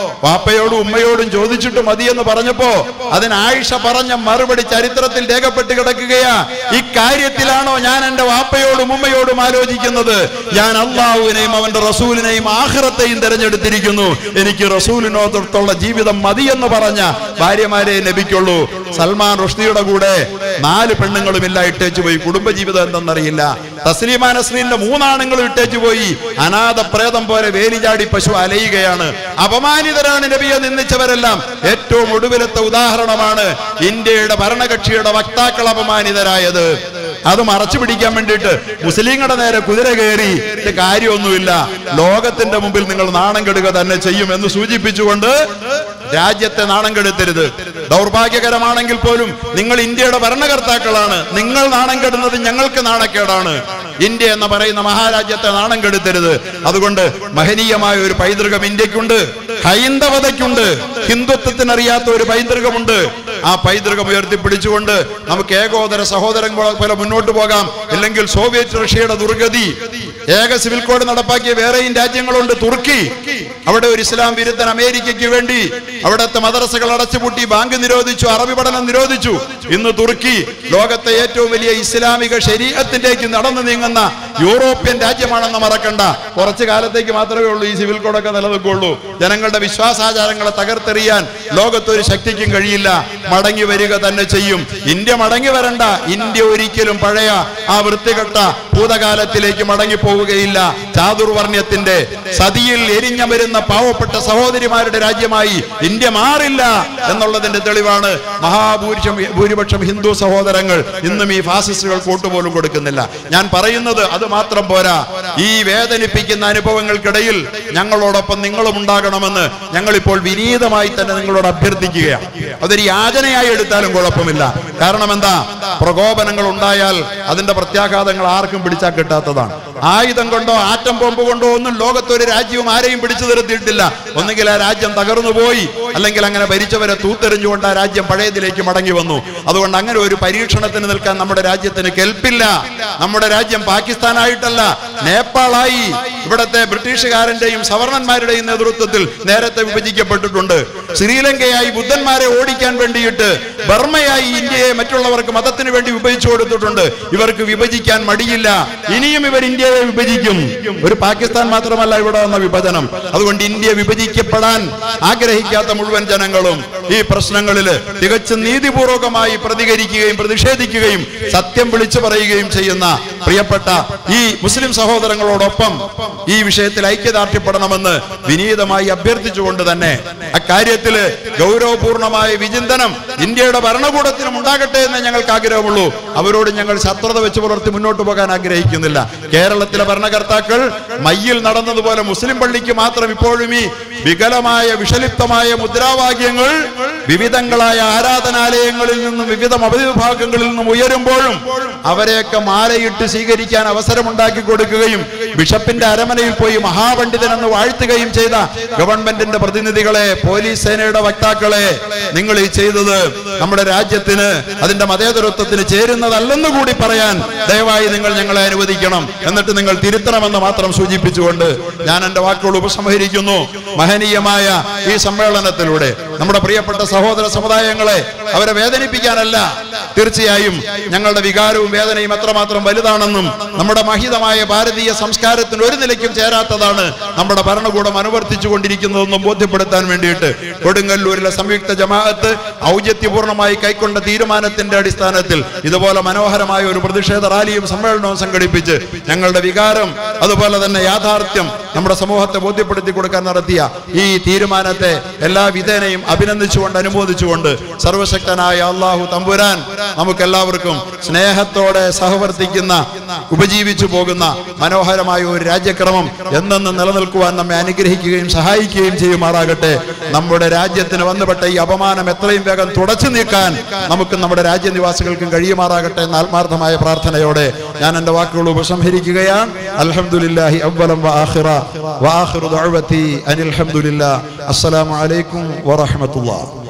വാപ്പയോടും ഉമ്മയോടും ചോദിച്ചിട്ട് മതിയെന്ന് പറഞ്ഞപ്പോ അതിന് ആയിഷ പറഞ്ഞ മറുപടി ചരിത്രത്തിൽ രേഖപ്പെട്ട് കിടക്കുകയാ ഇക്കാര്യത്തിലാണോ ഞാൻ എന്റെ വാപ്പയോടും ഉമ്മയോടും ആലോചിക്കുന്നത് ഞാൻ അള്ളാഹുവിനെയും അവന്റെ റസൂലിനെയും ആഹ്റത്തെയും തിരഞ്ഞെടുത്തിരിക്കുന്നു എനിക്ക് റസൂലിനോടൊത്തുള്ള ജീവിതം മതിയെന്ന് പറഞ്ഞ ഭാര്യമാരെ ലഭിക്കുള്ളൂ സൽമാൻ റുഷ്ദിയുടെ കൂടെ നാല് പെണ്ണുങ്ങളും ഇല്ല ഇട്ടേച്ചു പോയി കുടുംബജീവിതം എന്തെന്നറിയില്ല തസ്ലീമാ നസ്രീന്റെ മൂന്നാണുങ്ങളും ഇട്ടേച്ചു പോയി അനാഥ പ്രേതം പോലെ വേലിചാടി പശു അലയുകയാണ് അപമാനിതരാണ് നബിയെ നിന്ദിച്ചവരെല്ലാം ഏറ്റവും ഒടുവിലത്തെ ഉദാഹരണമാണ് ഇന്ത്യയുടെ ഭരണകക്ഷിയുടെ വക്താക്കൾ അപമാനിതരായത് അത് മറച്ചു പിടിക്കാൻ വേണ്ടിയിട്ട് മുസ്ലിങ്ങളുടെ നേരെ കുതിര കയറി ഇത് കാര്യമൊന്നുമില്ല ലോകത്തിന്റെ മുമ്പിൽ നിങ്ങൾ നാണം കെടുക തന്നെ ചെയ്യും എന്ന് സൂചിപ്പിച്ചുകൊണ്ട് രാജ്യത്തെ നാണം കെടുത്തരുത് ദൗർഭാഗ്യകരമാണെങ്കിൽ പോലും നിങ്ങൾ ഇന്ത്യയുടെ ഭരണകർത്താക്കളാണ് നിങ്ങൾ നാണം കെടുന്നത് ഞങ്ങൾക്ക് നാണക്കേടാണ് ഇന്ത്യ എന്ന് പറയുന്ന മഹാരാജ്യത്തെ നാണം കെടുത്തരുത് അതുകൊണ്ട് മഹനീയമായ ഒരു പൈതൃകം ഇന്ത്യക്കുണ്ട് ഹൈന്ദവതയ്ക്കുണ്ട് ഹിന്ദുത്വത്തിനറിയാത്ത ഒരു പൈതൃകമുണ്ട് ആ പൈതൃകം ഉയർത്തിപ്പിടിച്ചുകൊണ്ട് നമുക്ക് ഏകോദര സഹോദരൻ പോലെ മുന്നോട്ട് പോകാം അല്ലെങ്കിൽ സോവിയറ്റ് റഷ്യയുടെ ദുർഗതി ഏക സിവിൽ കോഡ് നടപ്പാക്കിയ വേറെയും രാജ്യങ്ങളുണ്ട് തുർക്കി അവിടെ ഒരു ഇസ്ലാം വിരുദ്ധൻ അമേരിക്കയ്ക്ക് വേണ്ടി അവിടുത്തെ മദ്രസകൾ അടച്ചുപൂട്ടി ബാങ്ക് നിരോധിച്ചു അറബി പഠനം നിരോധിച്ചു ഇന്ന് തുർക്കി ലോകത്തെ ഏറ്റവും വലിയ ഇസ്ലാമിക ശരീരത്തിലേക്ക് നടന്നു നീങ്ങുന്ന യൂറോപ്യൻ രാജ്യമാണെന്ന് മറക്കണ്ട കുറച്ചു കാലത്തേക്ക് മാത്രമേ ഉള്ളൂ ഈ സിവിൽ കോഡൊക്കെ നിലനിൽക്കുള്ളൂ ജനങ്ങളുടെ വിശ്വാസാചാരങ്ങളെ തകർത്തെറിയാൻ ലോകത്തൊരു ശക്തിക്കും കഴിയില്ല മടങ്ങി വരിക തന്നെ ചെയ്യും ഇന്ത്യ മടങ്ങി വരണ്ട ഇന്ത്യ ഒരിക്കലും പഴയ ആ വൃത്തികെട്ട ഭൂതകാലത്തിലേക്ക് മടങ്ങി പോവുകയില്ല ചാതുർവർണ്ണ്യത്തിന്റെ സതിയിൽ എരിഞ്ഞ വരുന്ന പാവപ്പെട്ട സഹോദരിമാരുടെ രാജ്യമായി ഇന്ത്യ മാറില്ല എന്നുള്ളതിന്റെ തെളിവാണ് മഹാഭൂരിഷം ഭൂരിപക്ഷം ഹിന്ദു സഹോദരങ്ങൾ ഇന്നും ഈ ഫാസിസ്റ്റുകൾ കൂട്ടുപോലും കൊടുക്കുന്നില്ല ഞാൻ പറയുന്നത് അത് മാത്രം പോരാ ഈ വേദനിപ്പിക്കുന്ന അനുഭവങ്ങൾക്കിടയിൽ ഞങ്ങളോടൊപ്പം നിങ്ങളും ഉണ്ടാകണമെന്ന് ഞങ്ങൾ ഇപ്പോൾ വിനീതമായി തന്നെ നിങ്ങളോട് അഭ്യർത്ഥിക്കുകയാണ് അതൊരു യാചനയായി എടുത്താലും കുഴപ്പമില്ല കാരണം എന്താ പ്രകോപനങ്ങൾ ഉണ്ടായാൽ അതിന്റെ പ്രത്യാഘാതങ്ങൾ ആർക്കും പിടിച്ചാൽ കിട്ടാത്തതാണ് ആയുധം കൊണ്ടോ ആറ്റം ബോംബ് കൊണ്ടോ ഒന്നും ലോകത്തൊരു രാജ്യവും ആരെയും പിടിച്ചു നിർത്തിയിട്ടില്ല ഒന്നുകിൽ ആ രാജ്യം തകർന്നു പോയി അല്ലെങ്കിൽ അങ്ങനെ ഭരിച്ചവരെ തൂത്തെറിഞ്ഞുകൊണ്ട് ആ രാജ്യം പഴയതിലേക്ക് മടങ്ങി വന്നു അതുകൊണ്ട് അങ്ങനെ ഒരു പരീക്ഷണത്തിന് നിൽക്കാൻ നമ്മുടെ രാജ്യത്തിന് കെൽപ്പില്ല നമ്മുടെ രാജ്യം പാകിസ്ഥാനായിട്ടല്ല നേപ്പാളായി ഇവിടത്തെ ബ്രിട്ടീഷുകാരന്റെയും സവർണന്മാരുടെയും നേതൃത്വത്തിൽ നേരത്തെ വിഭജിക്കപ്പെട്ടിട്ടുണ്ട് ശ്രീലങ്കയായി ബുദ്ധന്മാരെ ഓടിക്കാൻ വേണ്ടിയിട്ട് ബർമ്മയായി ഇന്ത്യയെ മറ്റുള്ളവർക്ക് മതത്തിന് വേണ്ടി വിഭജിച്ചു കൊടുത്തിട്ടുണ്ട് ഇവർക്ക് വിഭജിക്കാൻ മടിയില്ല ഇനിയും ഇവർ ഇന്ത്യയെ വിഭജിക്കും ഒരു പാകിസ്ഥാൻ മാത്രമല്ല ഇവിടെ വന്ന വിഭജനം അതുകൊണ്ട് ഇന്ത്യ വിഭജിക്കപ്പെടാൻ ആഗ്രഹിക്കാത്ത മുഴുവൻ ജനങ്ങളും ഈ പ്രശ്നങ്ങളിൽ തികച്ചും നീതിപൂർവകമായി പ്രതികരിക്കുകയും പ്രതിഷേധിക്കുകയും സത്യം വിളിച്ചു പറയുകയും ചെയ്യുന്ന പ്രിയപ്പെട്ട ഈ മുസ്ലിം സഹോദരങ്ങളോടൊപ്പം ഈ വിഷയത്തിൽ ഐക്യദാർഢ്യപ്പെടണമെന്ന് വിനീതമായി അഭ്യർത്ഥിച്ചുകൊണ്ട് തന്നെ അക്കാര്യത്തില് ഗൗരവപൂർണമായ വിചിന്തനം ഇന്ത്യയുടെ ഭരണകൂടത്തിനും ഉണ്ടാകട്ടെ എന്ന് ഞങ്ങൾക്ക് ആഗ്രഹമുള്ളൂ അവരോട് ഞങ്ങൾ ശത്രുത വെച്ച് പുലർത്തി മുന്നോട്ട് പോകാൻ ആഗ്രഹിക്കുന്നില്ല കേരളത്തിലെ ഭരണകർത്താക്കൾ മയ്യിൽ നടന്നതുപോലെ മുസ്ലിം പള്ളിക്ക് മാത്രം ഇപ്പോഴും ഈ വികലമായ വിഷലിപ്തമായ മുദ്രാവാക്യങ്ങൾ വിവിധങ്ങളായ ആരാധനാലയങ്ങളിൽ നിന്നും വിവിധ മതവിഭാഗങ്ങളിൽ നിന്നും ഉയരുമ്പോഴും അവരെയൊക്കെ മാലയിട്ട് സ്വീകരിക്കാൻ അവസരമുണ്ടാക്കി കൊടുക്കുകയും ബിഷപ്പിന്റെ അരമനയിൽ പോയി മഹാപണ്ഡിതൻ എന്ന് വാഴ്ത്തുകയും ചെയ്ത ഗവൺമെന്റിന്റെ പ്രതിനിധികളെ പോലീസ് സേനയുടെ വക്താക്കളെ നിങ്ങൾ ഈ ചെയ്തത് നമ്മുടെ രാജ്യത്തിന് അതിന്റെ മതേതരത്വത്തിന് ചേരുന്നതല്ലെന്ന് കൂടി പറയാൻ ദയവായി നിങ്ങൾ ഞങ്ങളെ അനുവദിക്കണം എന്നിട്ട് നിങ്ങൾ തിരുത്തണമെന്ന് മാത്രം സൂചിപ്പിച്ചുകൊണ്ട് ഞാൻ എന്റെ വാക്കുകൾ ഉപസംഹരിക്കുന്നു മഹനീയമായ ഈ സമ്മേളനത്തിലൂടെ നമ്മുടെ പ്രിയപ്പെട്ട സഹോദര സമുദായങ്ങളെ അവരെ വേദനിപ്പിക്കാനല്ല തീർച്ചയായും ഞങ്ങളുടെ വികാരവും വേദനയും എത്രമാത്രം വലുതാണെന്നും നമ്മുടെ മഹിതമായ ഭാരതീയ സംസ്കാരത്തിന് ഒരു നിലയ്ക്കും ചേരാത്തതാണ് നമ്മുടെ ഭരണകൂടം അനുവർത്തിച്ചു കൊണ്ടിരിക്കുന്നതെന്നും ബോധ്യപ്പെടുത്താൻ വേണ്ടിയിട്ട് കൊടുങ്ങല്ലൂരിലെ സംയുക്ത ജമാഅത്ത് ഔചത്യപൂർണമായി കൈക്കൊണ്ട തീരുമാനത്തിന്റെ അടിസ്ഥാനത്തിൽ ഇതുപോലെ മനോഹരമായ ഒരു പ്രതിഷേധ റാലിയും സമ്മേളനവും സംഘടിപ്പിച്ച് ഞങ്ങളുടെ വികാരം അതുപോലെ തന്നെ യാഥാർത്ഥ്യം നമ്മുടെ സമൂഹത്തെ ബോധ്യപ്പെടുത്തി കൊടുക്കാൻ നടത്തിയ ഈ തീരുമാനത്തെ എല്ലാ വിധേനയും അഭിനന്ദിച്ചുകൊണ്ട് അനുമോദിച്ചുകൊണ്ട് സർവശക്തനായ അള്ളാഹു തമ്പുരാൻ നമുക്കെല്ലാവർക്കും സ്നേഹത്തോടെ സഹവർത്തിക്കുന്ന ഉപജീവിച്ചു പോകുന്ന മനോഹരമായ ഒരു രാജ്യക്രമം എന്നെന്നും നിലനിൽക്കുവാൻ നമ്മെ അനുഗ്രഹിക്കുകയും സഹായിക്കുകയും ചെയ്യുമാറാകട്ടെ നമ്മുടെ രാജ്യത്തിന് വന്നുപെട്ട ഈ അപമാനം എത്രയും വേഗം തുടച്ചു നീക്കാൻ നമുക്ക് നമ്മുടെ രാജ്യനിവാസികൾക്കും കഴിയുമാറാകട്ടെ എന്ന ആത്മാർത്ഥമായ പ്രാർത്ഥനയോടെ ഞാൻ എന്റെ വാക്കുകൾ ഉപസംഹരിക്കുകയാണ് അൽഹംദുലില്ലാഹി അവ്വലം വആഖിറ വആഖിറു ദഅവതി അനിൽ ഹംദുലില്ലാ അസ്സലാമു അലൈക്കും വറഹ്മത്തുള്ളാഹി